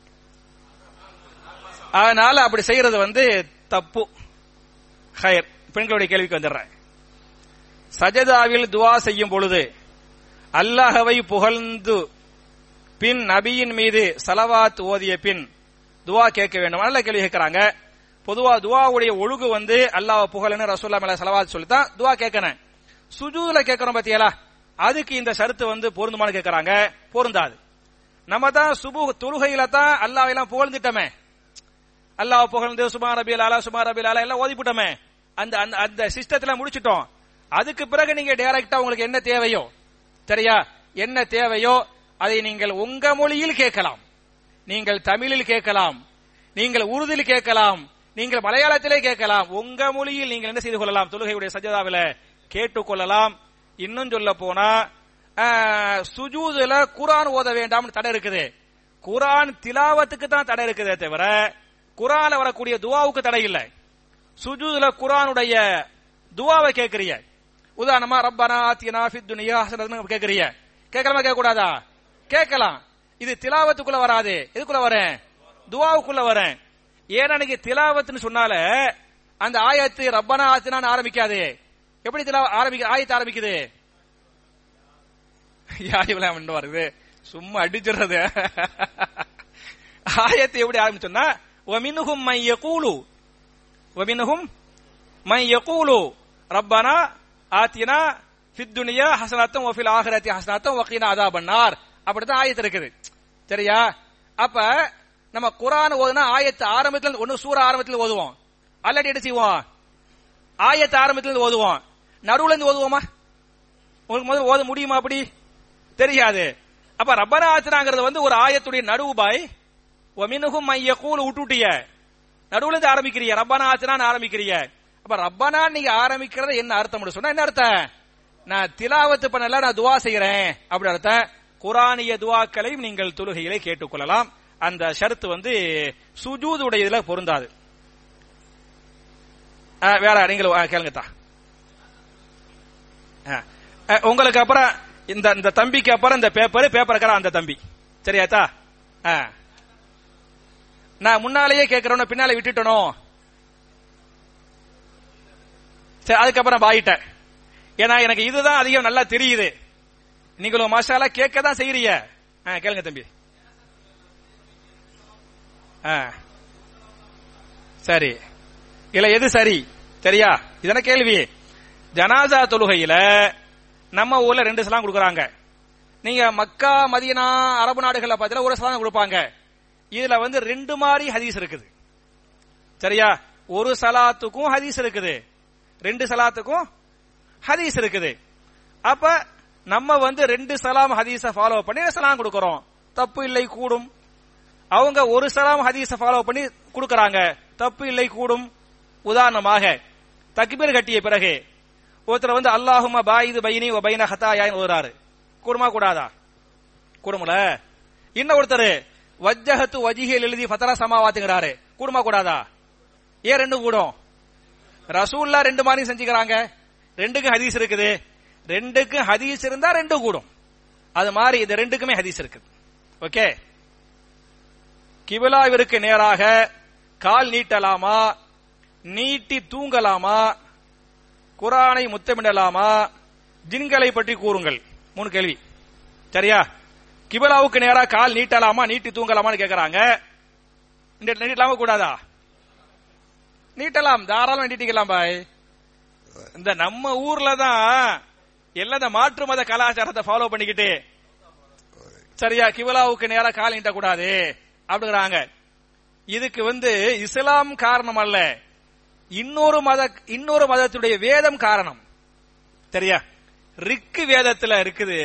அதனால அப்படி செய்யறது வந்து தப்பு ஹயர் பெண்களுடைய கேள்விக்கு வந்துடுறேன் சஜதாவில் துவா செய்யும் பொழுது அல்லாஹவை புகழ்ந்து பின் நபியின் மீது சலவாத் ஓதிய பின் துவா கேட்க வேண்டும் நல்ல கேள்வி கேட்கறாங்க பொதுவா துவாவுடைய ஒழுகு வந்து அல்லாஹ் புகழன்னு ரசூல்லா மேல சலவாத் சொல்லி தான் துவா கேட்கணும் சுஜூதுல கேட்கறோம் பாத்தியலா அதுக்கு இந்த ஷரத்து வந்து பொருந்துமான்னு கேட்கறாங்க பொருந்தாது நம்ம தான் சுபு தொழுகையில தான் அல்லாஹ் எல்லாம் புகழ்ந்துட்டோமே அல்லாஹ் புகழ்ந்து சுமா ரபியல் அலா சுமா ரபியல் அலா எல்லாம் ஓதிப்புட்டோமே அந்த அந்த அந்த சிஸ்டத்துல முடிச்சிட்டோம் அதுக்கு பிறகு நீங்க டைரக்டா உங்களுக்கு என்ன தேவையோ சரியா என்ன தேவையோ அதை நீங்கள் உங்க மொழியில் கேட்கலாம் நீங்கள் தமிழில் கேட்கலாம் நீங்கள் உருதில் கேட்கலாம் நீங்கள் மலையாளத்திலே கேட்கலாம் உங்க மொழியில் நீங்கள் என்ன செய்து கொள்ளலாம் தொழுகையுடைய சஜதாவில கேட்டுக்கொள்ளலாம் இன்னும் சொல்ல போனா ஆஹ், சுஜூதுல குரான் ஓத வேண்டாம்னு தடை இருக்குது குரான் திலாவத்துக்கு தான் தடை இருக்குதே தவிர குரான்ல வரக்கூடிய துவாவுக்கு தடை இல்லை சுஜூதுல குரானுடைய துவாவை கேட்கறிய உதாரணமா ரப்பனா ஆத்தியனா ஃபித் துனியா ஹசனத்னு கேட்கறிய கேட்கலாமா கேட்க கூடாதா கேட்கலாம் இது திலாவத்துக்குள்ள வராது எதுக்குள்ள வரேன் துவாவுக்குள்ள வரேன் ஏன்னா இன்னைக்கு திலாவத்துன்னு சொன்னால அந்த ஆயத்து ரப்பனா ஆத்தினான்னு ஆரம்பிக்காது எப்படி திலா ஆரம்பிக்க ஆயத்து ஆரம்பிக்குது யார் இவ்வளவு வருது சும்மா அடிச்சிடுறது ஆயத்தை எப்படி ஆரம்பிச்சோம்னா وَمِنْهُمْ مَنْ يَقُولُ وَمِنْهُمْ مَنْ يَقُولُ رَبَّنَا آتِنَا فِي الدُّنْيَا حَسَنَةً وَفِي الْآخِرَةِ حَسَنَةً وَقِنَا عَذَابَ النَّارِ அப்படிதான் ஆயத்து இருக்குது சரியா அப்ப நம்ம குர்ஆன் ஓதுனா ஆயத்து ஆரம்பத்துல இருந்து- ஒண்ணு சூரா ஆரம்பத்துல ஓதுவோம் அல்லாட்டி என்ன செய்வோம் ஆயத்து ஆரம்பத்துல இருந்து ஓதுவோம் நடுவுல இருந்து ஓதுவோமா உங்களுக்கு முதல்ல ஓத முடியுமா அப்படி தெரியாது அப்ப ரப்பனா ஆச்சனாங்கிறது வந்து ஒரு ஆயத்துடைய நடுவு பாய் ஒமினுகும் மைய கூழ் விட்டுட்டிய நடுவுல இருந்து ஆரம்பிக்கிறீங்க ரப்பனா ஆச்சனான்னு ஆரம்பிக்கிறீங்க அப்ப ரப்பனா நீங்க ஆரம்பிக்கிறது என்ன அர்த்தம் சொன்னா என்ன அர்த்தம் நான் திலாவத்து பண்ணல நான் துவா செய்யறேன் அப்படி அர்த்தம் குரானிய துவாக்களையும் நீங்கள் தொழுகையிலே கேட்டுக்கொள்ளலாம் அந்த ஷரத்து வந்து சுஜூதுடைய இதுல பொருந்தாது ஆ, வேற நீங்கள் ஆ, கேளுங்க தா ஆ. ஆ, உங்களுக்கு அப்புறம் இந்த இந்த தம்பிக்கு அப்புறம் இந்த பேப்பர் பேப்பர் அந்த தம்பி சரியாத்தா ஆ. நான் முன்னாலேயே கேட்கிறோன்னு பின்னால விட்டுட்டனோ சரி அதுக்கப்புறம் பாயிட்டேன் ஏன்னா எனக்கு இதுதான் அதிகம் நல்லா தெரியுது நீங்களும் மசாலா கேட்க தான் செய்யறீங்க ஆ, கேளுங்க தம்பி ஆ. சரி இல்ல எது சரி சரியா இதன கேள்வி ஜனாசா தொழுகையில நம்ம ஊர்ல ரெண்டு சலாம் கொடுக்கறாங்க நீங்க மக்கா மதீனா அரபு நாடுகள்ல பார்த்தீங்கன்னா ஒரு சலாம் கொடுப்பாங்க இதுல வந்து ரெண்டு மாதிரி ஹதீஸ் இருக்குது சரியா ஒரு சலாத்துக்கும் ஹதீஸ் இருக்குது ரெண்டு சலாத்துக்கும் ஹதீஸ் இருக்குது அப்ப நம்ம வந்து ரெண்டு சலாம் ஹதீஸ ஃபாலோ பண்ணி சலாம் கொடுக்கறோம் தப்பு இல்லை கூடும் அவங்க ஒரு சலாம் ஹதீஸ ஃபாலோ பண்ணி கொடுக்கறாங்க தப்பு இல்லை கூடும் உதாரணமாக தக்பீர் கட்டிய பிறகு ஒருத்தர் வந்து அல்லாஹும பாயிது பைனி வ பைன ஹதாயான்னு ஓதுறாரு கூடுமா கூடாதா கூடுமுல இன்னும் ஒருத்தர் வஜ்ஜஹத்து வஜிஹில் எழுதி ஃபதரா சமாவாத்துங்கிறாரு கூடுமா கூடாதா ஏன் ரெண்டும் கூடும் ரசூல்லா ரெண்டு மாதிரி செஞ்சுக்கிறாங்க ரெண்டுக்கும் ஹதீஸ் இருக்குது ரெண்டுக்கும் ஹதீஸ் இருந்தா ரெண்டும் கூடும் அது மாதிரி இது ரெண்டுக்குமே ஹதீஸ் இருக்குது ஓகே கிபிலாவிற்கு நேராக கால் நீட்டலாமா நீட்டி தூங்கலாமா குரானை முத்தமிடலாமா ஜின்களை பற்றி கூறுங்கள் மூணு கேள்வி சரியா கிபலாவுக்கு நேரா கால் நீட்டலாமா நீட்டி தூங்கலாமான்னு கேக்குறாங்க நீட்ட- நீட்டலாமா கூடாதா நீட்டலாம் தாராளம் நீட்டிக்கலாம் பாய் இந்த நம்ம ஊர்ல தான் எல்லாம் இந்த மாற்று மத கலாச்சாரத்தை ஃபாலோ பண்ணிக்கிட்டு சரியா கிபலாவுக்கு நேரா கால் நீட்ட கூடாது அப்படிங்கிறாங்க இதுக்கு வந்து இஸ்லாம் காரணம் அல்ல இன்னொரு மத இன்னொரு மதத்துடைய வேதம் காரணம் சரியா ரிக்கு வேதத்துல இருக்குது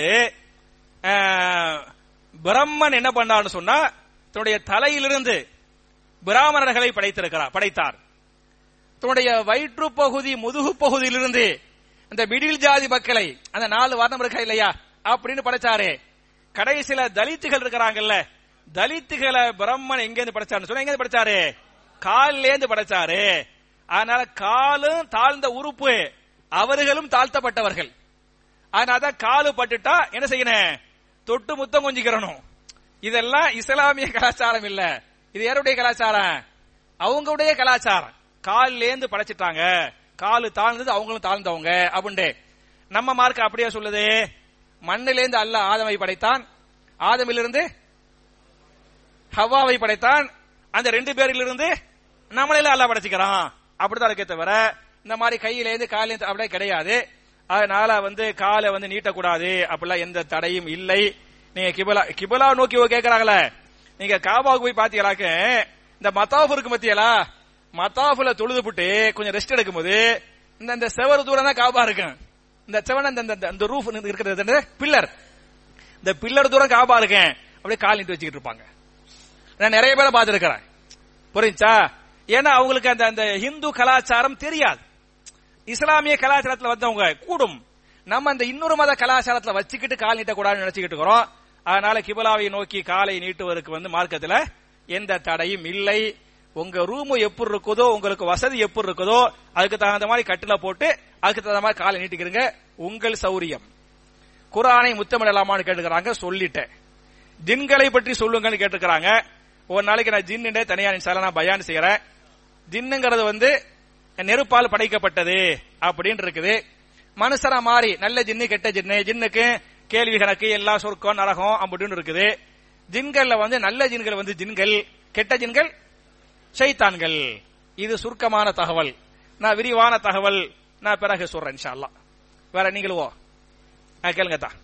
ஆஹ், பிரம்மன் என்ன பண்ணான்னு சொன்னா தன்னுடைய தலையிலிருந்து பிராமணர்களை படைத்திருக்கிறார் படைத்தார் தன்னுடைய வயிற்று பகுதி முதுகு பகுதியிலிருந்து அந்த மிடில் ஜாதி மக்களை அந்த நாலு வர்ணம் இருக்கா இல்லையா அப்படின்னு படைச்சாரு கடைசியில தலித்துகள் இருக்கிறாங்கல்ல தலித்துகளை பிரம்மன் எங்க இருந்து படைச்சாருன்னு சொன்னா எங்க இருந்து படைச்சாரு கால்ல இருந்து படைச்சாரு அதனால காலும் தாழ்ந்த உறுப்பு அவர்களும் தாழ்த்தப்பட்டவர்கள் அதனாலதான் காலு பட்டுட்டா என்ன செய்யணும் தொட்டு முத்தம் கொஞ்சிக்கிறணும் இதெல்லாம் இஸ்லாமிய கலாச்சாரம் இல்ல இது யாருடைய கலாச்சாரம் அவங்களுடைய கலாச்சாரம் கால்ல இருந்து படைச்சிட்டாங்க காலு தாழ்ந்தது அவங்களும் தாழ்ந்தவங்க அப்படின்ட்டு நம்ம மார்க் அப்படியே சொல்லுது மண்ணிலிருந்து அல்ல ஆதமை படைத்தான் ஆதமிலிருந்து ஹவ்வாவை படைத்தான் அந்த ரெண்டு பேரிலிருந்து நம்மளையில அல்ல படைச்சுக்கிறான் அப்படிதான் இருக்கே தவிர இந்த மாதிரி கையில இருந்து கால இருந்து அப்படியே கிடையாது அதனால வந்து காலை வந்து நீட்டக்கூடாது அப்படிலாம் எந்த தடையும் இல்லை நீங்க கிபலா கிபலா நோக்கி கேக்குறாங்களே நீங்க காபாவுக்கு போய் பாத்தீங்களாக்க இந்த மத்தாஃப் இருக்கு மத்தியலா மத்தாஃப்ல தொழுது புட்டு கொஞ்சம் ரெஸ்ட் எடுக்கும்போது இந்த இந்த செவரு தூரம் தான் காபா இருக்கும் இந்த செவன் அந்த இந்த- இந்த ரூஃப் இருக்கிறது பில்லர் இந்த பில்லர் தூரம் காபா இருக்கேன் அப்படியே கால் நீட்டு வச்சுக்கிட்டு இருப்பாங்க நான் நிறைய பேரை பார்த்திருக்கிறேன் புரிஞ்சா ஏன்னா அவங்களுக்கு அந்த அந்த இந்து கலாச்சாரம் தெரியாது இஸ்லாமிய கலாச்சாரத்துல வந்தவங்க கூடும் நம்ம அந்த இன்னொரு மத கலாச்சாரத்துல வச்சுக்கிட்டு கால் நீட்டக்கூடாதுன்னு நினைச்சுக்கிட்டு இருக்கிறோம் அதனால கிபலாவை நோக்கி காலை நீட்டுவதற்கு வந்து மார்க்கத்துல எந்த தடையும் இல்லை உங்க ரூம் எப்படி இருக்குதோ உங்களுக்கு வசதி எப்படி இருக்குதோ அதுக்கு தகுந்த மாதிரி கட்டில போட்டு அதுக்கு தகுந்த மாதிரி காலை நீட்டிக்கிறீங்க உங்கள் சௌரியம் குரானை முத்தமிடலாமான்னு கேட்டுக்கிறாங்க சொல்லிட்டேன் ஜின்களை பற்றி சொல்லுங்கன்னு கேட்டுக்கிறாங்க ஒரு நாளைக்கு நான் ஜின்னு தனியா இன்ஷால்லா நான் பயான் செய்யறேன் ஜின்னுங்கிறது வந்து நெருப்பால் படைக்கப்பட்டது அப்படின்னு இருக்குது மனுஷரா மாறி நல்ல ஜின்னு கெட்ட ஜின்னு ஜின்னுக்கு கேள்வி கணக்கு எல்லா சொர்க்கம் நரகம் அப்படின்னு இருக்குது ஜின்கள்ல வந்து நல்ல ஜின்கள் வந்து ஜின்கள் கெட்ட ஜின்கள் ஷைத்தான்கள் இது சுருக்கமான தகவல் நான் விரிவான தகவல் நான் பிறகு சொல்றேன் இன்ஷா அல்லாஹ் வேற நீங்களுவோ ஆ, கேளுங்க தா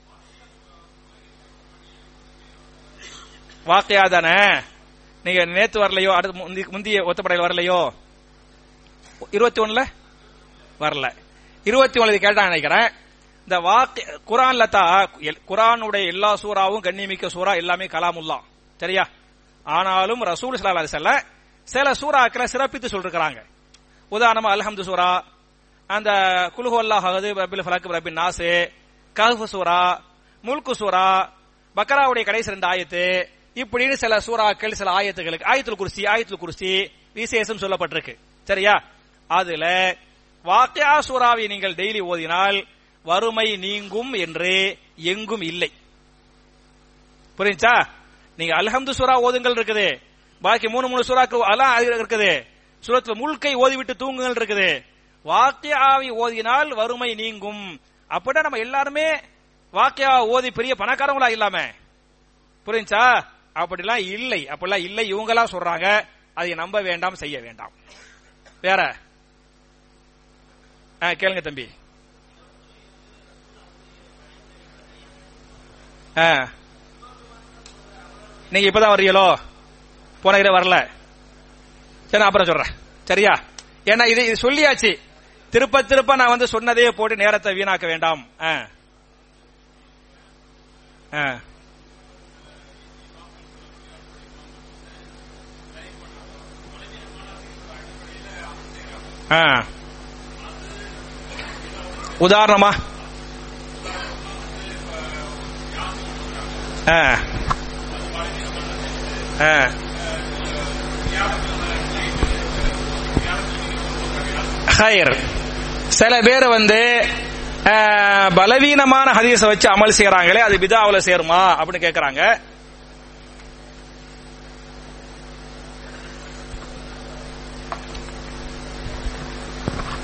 வாக்கையா தானே நீங்க நேத்து வரலையோ அடுத்து முந்தி- முந்தைய ஒத்தப்படையில் வரலையோ இருபத்தி ஒண்ணுல வரல இருபத்தி ஒண்ணு கேட்டா நினைக்கிறேன் இந்த வாக்கு குரான்ல தான் எல்- குரானுடைய எல்லா சூறாவும் கண்ணிமிக்க சூறா எல்லாமே கலாமுல்லா சரியா ஆனாலும் ரசூல் ஸல்லல்லாஹு அலைஹி வஸல்லம் சில சூறாக்களை சிறப்பித்து சொல்லிருக்கிறாங்க உதாரணமா அல்ஹம்து சூரா அந்த குலுஹு அல்லாஹ் அஹது ரபில் ஃபலக் ரபின் நாஸ் கஹ்ஃப் சூரா முல்கு சூரா பக்கராவுடைய கடைசி ரெண்டு ஆயத்து இப்படின்னு சில சூறாக்கள் சில ஆயத்துகளுக்கு ஆயத்துல் குர்சி ஆயத்துல் குர்சி விசேஷம் சொல்லப்பட்டிருக்கு சரியா அதுல வாக்கியா சூறாவை நீங்கள் டெய்லி ஓதினால் வறுமை நீங்கும் என்று எங்கும் இல்லை புரிஞ்சா நீங்க அல்ஹம்து சூரா ஓதுங்கள் இருக்குது பாக்கி மூணு மூணு சூறாக்கு அலாம் இருக்குது சூரத்துல முல்கை ஓதிவிட்டு தூங்குங்கள் இருக்குது வாக்கியாவை ஓதினால் வறுமை நீங்கும் அப்படின்னா நம்ம எல்லாருமே வாக்கியா ஓதி பெரிய பணக்காரங்களா இல்லாம புரிஞ்சா அப்படிலாம் இல்லை அப்படிலாம் இல்லை இவங்களா சொல்றாங்க அதை நம்ப வேண்டாம் செய்ய வேண்டாம் வேற ஆ, கேளுங்க தம்பி ஆ. நீங்க இப்பதான் வர்றீங்களோ போன தடவை வரல சரி நான் அப்புறம் சொல்றேன் சரியா ஏன்னா இது இது சொல்லியாச்சு திருப்ப திருப்ப நான் வந்து சொன்னதே போட்டு நேரத்தை வீணாக்க வேண்டாம் ஆ. ஆ. ஆ. உதாரணமா ஆ. ஆ. ஹைர் சில பேர் வந்து ஆ, பலவீனமான ஹதீஸை வச்சு அமல் செய்யறாங்களே அது பிதாவுல சேருமா அப்படின்னு கேக்குறாங்க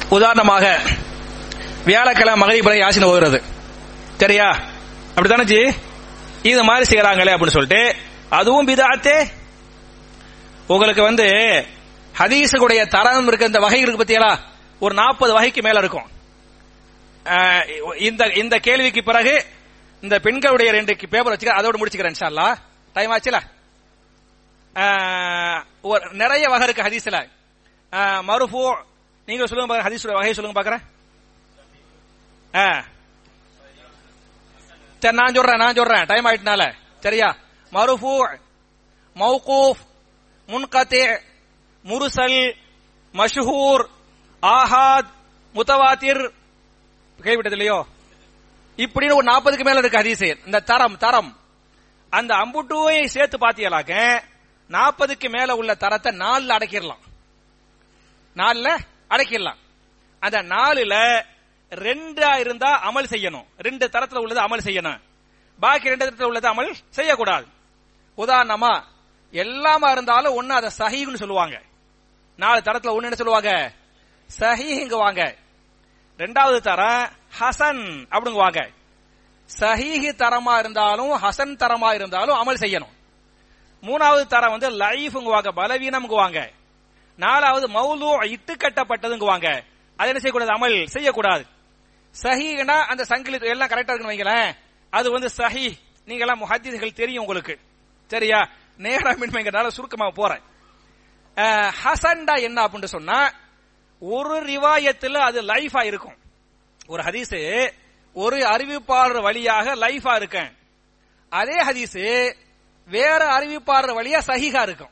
உதாரணமாக வியாழக்கிழமை மகரிபுரை யாசின் ஓதுறது சரியா அப்படித்தானே ஜி இது மாதிரி செய்யறாங்களே அப்படின்னு சொல்லிட்டு அதுவும் பிதாத்தே உங்களுக்கு வந்து ஹதீஸுடைய தரம் இருக்க இந்த வகை இருக்கு பத்தியலா ஒரு நாற்பது வகைக்கு மேல இருக்கும் அஹ், இந்த இந்த கேள்விக்கு பிறகு இந்த பெண்களுடைய ரெண்டு பேப்பர் வச்சுக்க அதோட முடிச்சுக்கிறேன் இன்ஷா அல்லாஹ் டைம் ஆச்சுல அஹ், ஒரு நிறைய வகை இருக்கு ஹதீஸ்ல அஹ், மருஃபு நீங்க சொல்லுங்க பாருங்க ஹதீஸ் வகை சொல்லுங்க பாக்குறேன் அஹ். சரி நான் சொல்றேன் நான் சொல்றேன் டைம் ஆயிட்டனால சரியா மருஃபு மௌகூஃப் முன்கத்தே முருசல் மஷ்ஹூர் ஆஹாத் முத்தவாத்திர் கேள்விப்பட்டது இல்லையோ இப்படின்னு ஒரு நாற்பதுக்கு மேல இருக்கு ஹதீஸ் இந்த தரம் தரம் அந்த அம்புட்டுவை சேர்த்து பாத்தீங்களாக்க நாற்பதுக்கு மேல உள்ள தரத்தை நாலுல அடக்கிடலாம் நாலுல அடக்கிடலாம் அந்த நாலுல ரெண்டா இருந்தா அமல் செய்யணும் ரெண்டு தரத்துல உள்ளது அமல் செய்யணும் பாக்கி ரெண்டு தரத்துல உள்ளது அமல் செய்யக்கூடாது உதாரணமா எல்லாமா இருந்தாலும் ஒண்ணு அதை சஹீஹ்னு சொல்லுவாங்க நாலு தரத்துல ஒண்ணு என்ன சொல்லுவாங்க சஹீஹுங்குவாங்க ரெண்டாவது தரம் ஹசன் அப்படிங்குவாங்க சஹீஹ் தரமா இருந்தாலும் ஹசன் தரமா இருந்தாலும் அமல் செய்யணும் மூணாவது தரம் வந்து லைஃப்ங்குவாங்க பலவீனம்ங்குவாங்க நாலாவது மௌலு இட்டு கட்டப்பட்டதுங்குவாங்க அது என்ன செய்யக்கூடாது அமல் செய்யக்கூடாது சஹீஹ்னா அந்த சங்கிலி எல்லாம் கரெக்டா இருக்குன்னு வைங்களேன் அது வந்து சஹி நீங்க எல்லாம் முஹத்திஸ்கள் தெரியும் உங்களுக்கு சரியா நேரமின்மைங்கிறனால சுருக்கமா போறேன் அஹ், ஹசன்டா என்ன அப்படின்னு சொன்னா ஒரு ரிவாயத்துல அது லைஃபா இருக்கும் ஒரு ஹதீஸ் ஒரு அறிவிப்பாளர் வழியாக லைஃபா இருக்கேன் அதே ஹதீஸ் வேற அறிவிப்பாளர் வழியா சஹீஹா இருக்கும்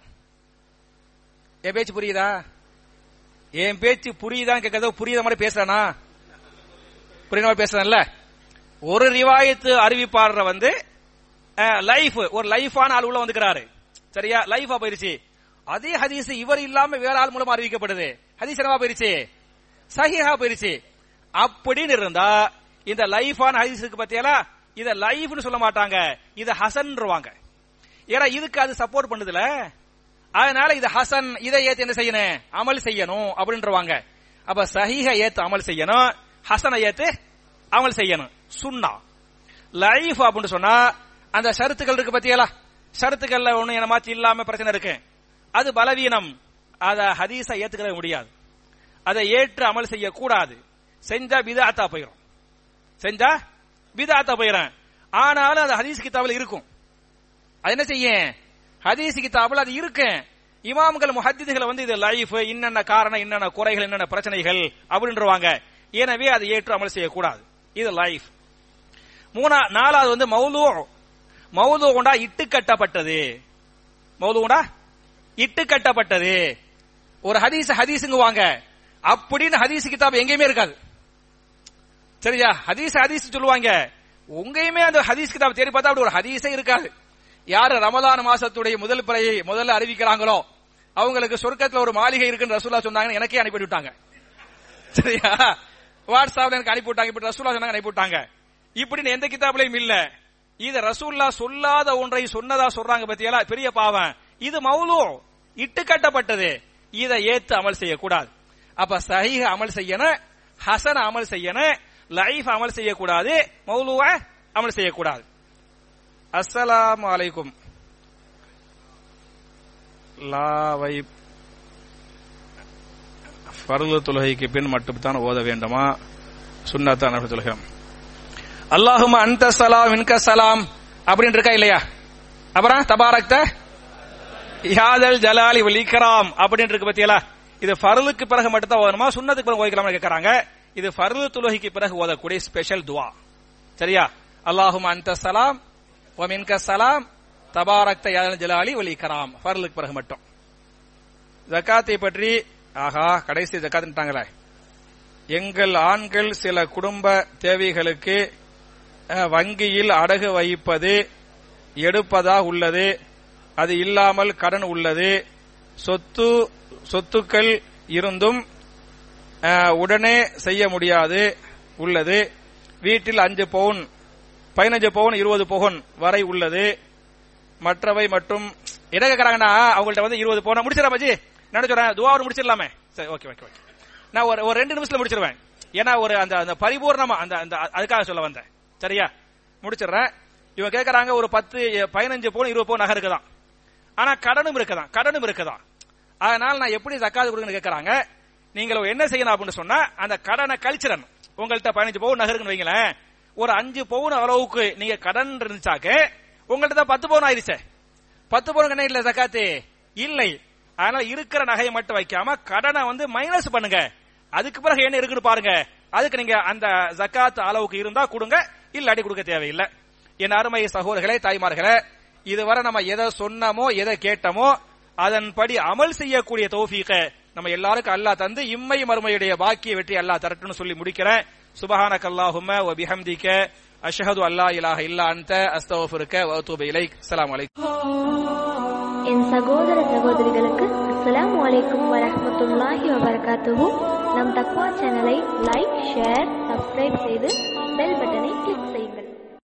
என் பேச்சு புரியுதா என் பேச்சு புரியுதான்னு கேட்கறதோ புரியுத மாதிரி பேசுறானா புரியுத மாதிரி பேசுறேன்ல ஒரு ரிவாயத்து அறிவிப்பாளர் வந்து லைஃப் ஒரு லைஃபான ஆள் உள்ள வந்துக்கிறாரு சரியா லைஃபா போயிருச்சு அதே ஹதீஸ் இவர் இல்லாம வேற ஆள் மூலமா அறிவிக்கப்படுது ஹதீஸ் என்னவா போயிருச்சு சஹீஹா போயிருச்சு அப்படின்னு இருந்தா இந்த லைஃபான ஹதீஸ் இருக்கு பத்தியலா இத லைஃப்னு சொல்ல மாட்டாங்க இத ஹசன்ருவாங்க ஏன்னா இதுக்கு அது சப்போர்ட் பண்ணுதுல அதனால இது ஹசன் இதை ஏத்து என்ன செய்யணும் அமல் செய்யணும் அப்படின்றவாங்க அப்ப சஹீஹ ஏத்து அமல் செய்யணும் ஹசனை ஏத்து அமல் செய்யணும் சுன்னா லைஃப் அப்படின்னு சொன்னா அந்த ஷருத்துகள் இருக்கு பத்தியலா ஷருத்துக்கள்ல ஒண்ணு என்ன மாத்தி இல்லாம பிரச்சனை இருக்கு அது பலவீனம் அத ஹதீஸ ஏத்துக்கவே முடியாது அதை ஏற்று அமல் செய்ய கூடாது செஞ்சா பிதாத்தா போயிடும் செஞ்சா பிதாத்தா போயிடும் ஆனாலும் அது ஹதீஸ் கிதாபில் இருக்கும் அது என்ன செய்யும் ஹதீஸ் கிதாபில் அது இருக்கு இமாம்கள் முஹத்திதுகளை வந்து இது லைஃப் என்னென்ன காரணம் என்னென்ன குறைகள் என்னென்ன பிரச்சனைகள் அப்படின்றவாங்க எனவே அதை ஏற்று அமல் செய்யக்கூடாது இது லைஃப் மூணா நாலாவது வந்து மௌலூ மௌலூ கொண்டா இட்டு கட்டப்பட்டது மௌலூ கொண்டா இட்டு கட்டப்பட்டது ஒரு ஹதீஸ் ஹதீஸுங்குவாங்க அப்படின்னு ஹதீஸ் கிதாப் எங்கேயுமே இருக்காது சரியா ஹதீஸ் ஹதீஸ் சொல்லுவாங்க உங்கேயுமே அந்த ஹதீஸ் கிதாப் தேடி பார்த்தா அப்படி ஒரு ஹதீஸே இருக்காது யாரு ரமலான் மாசத்துடைய முதல் பிறையை முதல்ல அறிவிக்கிறாங்களோ அவங்களுக்கு சொர்க்கத்துல ஒரு மாளிகை இருக்குன்னு ரசூலா சொன்னாங்கன்னு எனக்கே அனுப்பி விட்டாங்க சரியா வாட்ஸ்அப்ல எனக்கு அனுப்பி விட்டாங்க இப்படி ரசூலா சொன்னாங்க அனுப்பி விட்டாங்க இப்படின்னு எந்த கிதாப்லயும் இல்ல இது ரசூல்லா சொல்லாத ஒன்றை சொன்னதா சொல்றாங்க பத்தியலா பெரிய பாவம் இது மௌலு இட்டு கட்டப்பட்டது இதை ஏத்து அமல் செய்யக்கூடாது அப்ப சஹீஹ அமல் செய்யணும் ஹசன அமல் செய்யணும் லைஃப் அமல் செய்யக்கூடாது மௌலுவ அமல் செய்யக்கூடாது அஸ்ஸலாமு அலைக்கும் லாவை ஃபர்து தொழுகைக்கு பின் மட்டும்தான் ஓத வேண்டுமா சுன்னத்தான் அப்படி தொழுகிறோம் அல்லாஹும அந்த சலாம் இன்க சலாம் அப்படின்னு இருக்கா இல்லையா அப்புறம் தபாரக்த யாதல் ஜலாலி வல் இக்ராம் அப்படின்னு இருக்கு பத்தியலா இது ஃபர்லுக்கு பிறகு மட்டும் தான் ஓதணுமா சுன்னத்துக்கு பிறகு ஓதிக்கலாம்னு கேட்கறாங்க இது ஃபர்லு தொழுகைக்கு பிறகு ஓதக்கூடிய ஸ்பெஷல் துவா சரியா அல்லாஹும அந்த சலாம் வ மின்க சலாம் தபாரக்த யாதல் ஜலாலி வல் இக்ராம் ஃபர்லுக்கு பிறகு மட்டும் ஜக்காத்தை பற்றி ஆஹா கடைசி ஜக்காத்துட்டாங்களே எங்கள் ஆண்கள் சில குடும்ப தேவைகளுக்கு அஹ், வங்கியில் அடகு வைப்பது எடுப்பதா உள்ளது அது இல்லாமல் கடன் உள்ளது சொத்து சொத்துக்கள் இருந்தும் அஹ், உடனே செய்ய முடியாது உள்ளது வீட்டில் அஞ்சு பவுன் பதினஞ்சு பவுன் இருபது பவுன் வரை உள்ளது மற்றவை மட்டும் என்ன கேக்குறாங்கன்னா அவங்கள்ட்ட வந்து இருபது பவுன் முடிச்சிடலாம் மச்சி நினைச்சுறேன் துவாவோட முடிச்சிடலாமே சரி ஓகே ஓகே ஓகே நான் ஒரு ஒரு ரெண்டு நிமிஷத்துல முடிச்சிருவேன் ஏன்னா ஒரு அந்த அந்த பரிபூர்ணமா அந்த அந்த அதுக்காக சொல்ல வந்தேன் சரியா முடிச்சிடுறேன் இவங்க கேக்குறாங்க ஒரு பத்து பதினஞ்சு பவுன் இருபது பவுன் நகை இருக்குதான் ஆனா கடனும் இருக்குதான் கடனும் இருக்குதான் அதனால நான் எப்படி ஜக்காத்து கொடுக்கணும்னு கேக்குறாங்க நீங்கள் என்ன செய்யணும் அப்படின்னு சொன்னா அந்த கடனை கழிச்சிடணும் உங்கள்ட்ட பதினஞ்சு பவுன் நகை இருக்குன்னு வைங்களேன் ஒரு அஞ்சு பவுன் அளவுக்கு நீங்க கடன் இருந்துச்சாக்க உங்கள்ட்ட தான் பத்து பவுன் ஆயிருச்சே பத்து பவுன் என்ன இல்ல ஜக்காத்து இல்லை அதனால இருக்கிற நகையை மட்டும் வைக்காம கடனை வந்து மைனஸ் பண்ணுங்க அதுக்கு பிறகு என்ன இருக்குன்னு பாருங்க அதுக்கு நீங்க அந்த ஜக்காத் அளவுக்கு இருந்தா கொடுங்க இல்லாட்டி கொடுக்க தேவையில்லை என் அருமை சகோதரர்களே தாய்மார்களே இதுவரை நம்ம எதை சொன்னமோ எதை கேட்டமோ அதன்படி அமல் செய்யக்கூடிய தௌஃபீக நம்ம எல்லாருக்கும் அல்லாஹ் தந்து இம்மை மறுமையுடைய பாக்கிய வெற்றி அல்லாஹ் தரட்டுன்னு சொல்லி முடிக்கிறேன் சுபஹானக அல்லாஹும்ம வ பிஹம்திக அஷ்ஹது அல்லா இலாஹ இல்லா அன்த அஸ்தக்ஃபிருக வ அத்தூபு இலைக் அஸ்ஸலாமு அலைக்கும் என் சகோதர சகோதரிகளுக்கு அஸ்ஸலாமு அலைக்கும் வரஹ்மத்துல்லாஹி வபரகாத்துஹு நம் தக்வா சேனலை லைக் ஷேர் சப்ஸ்கிரைப் செய்து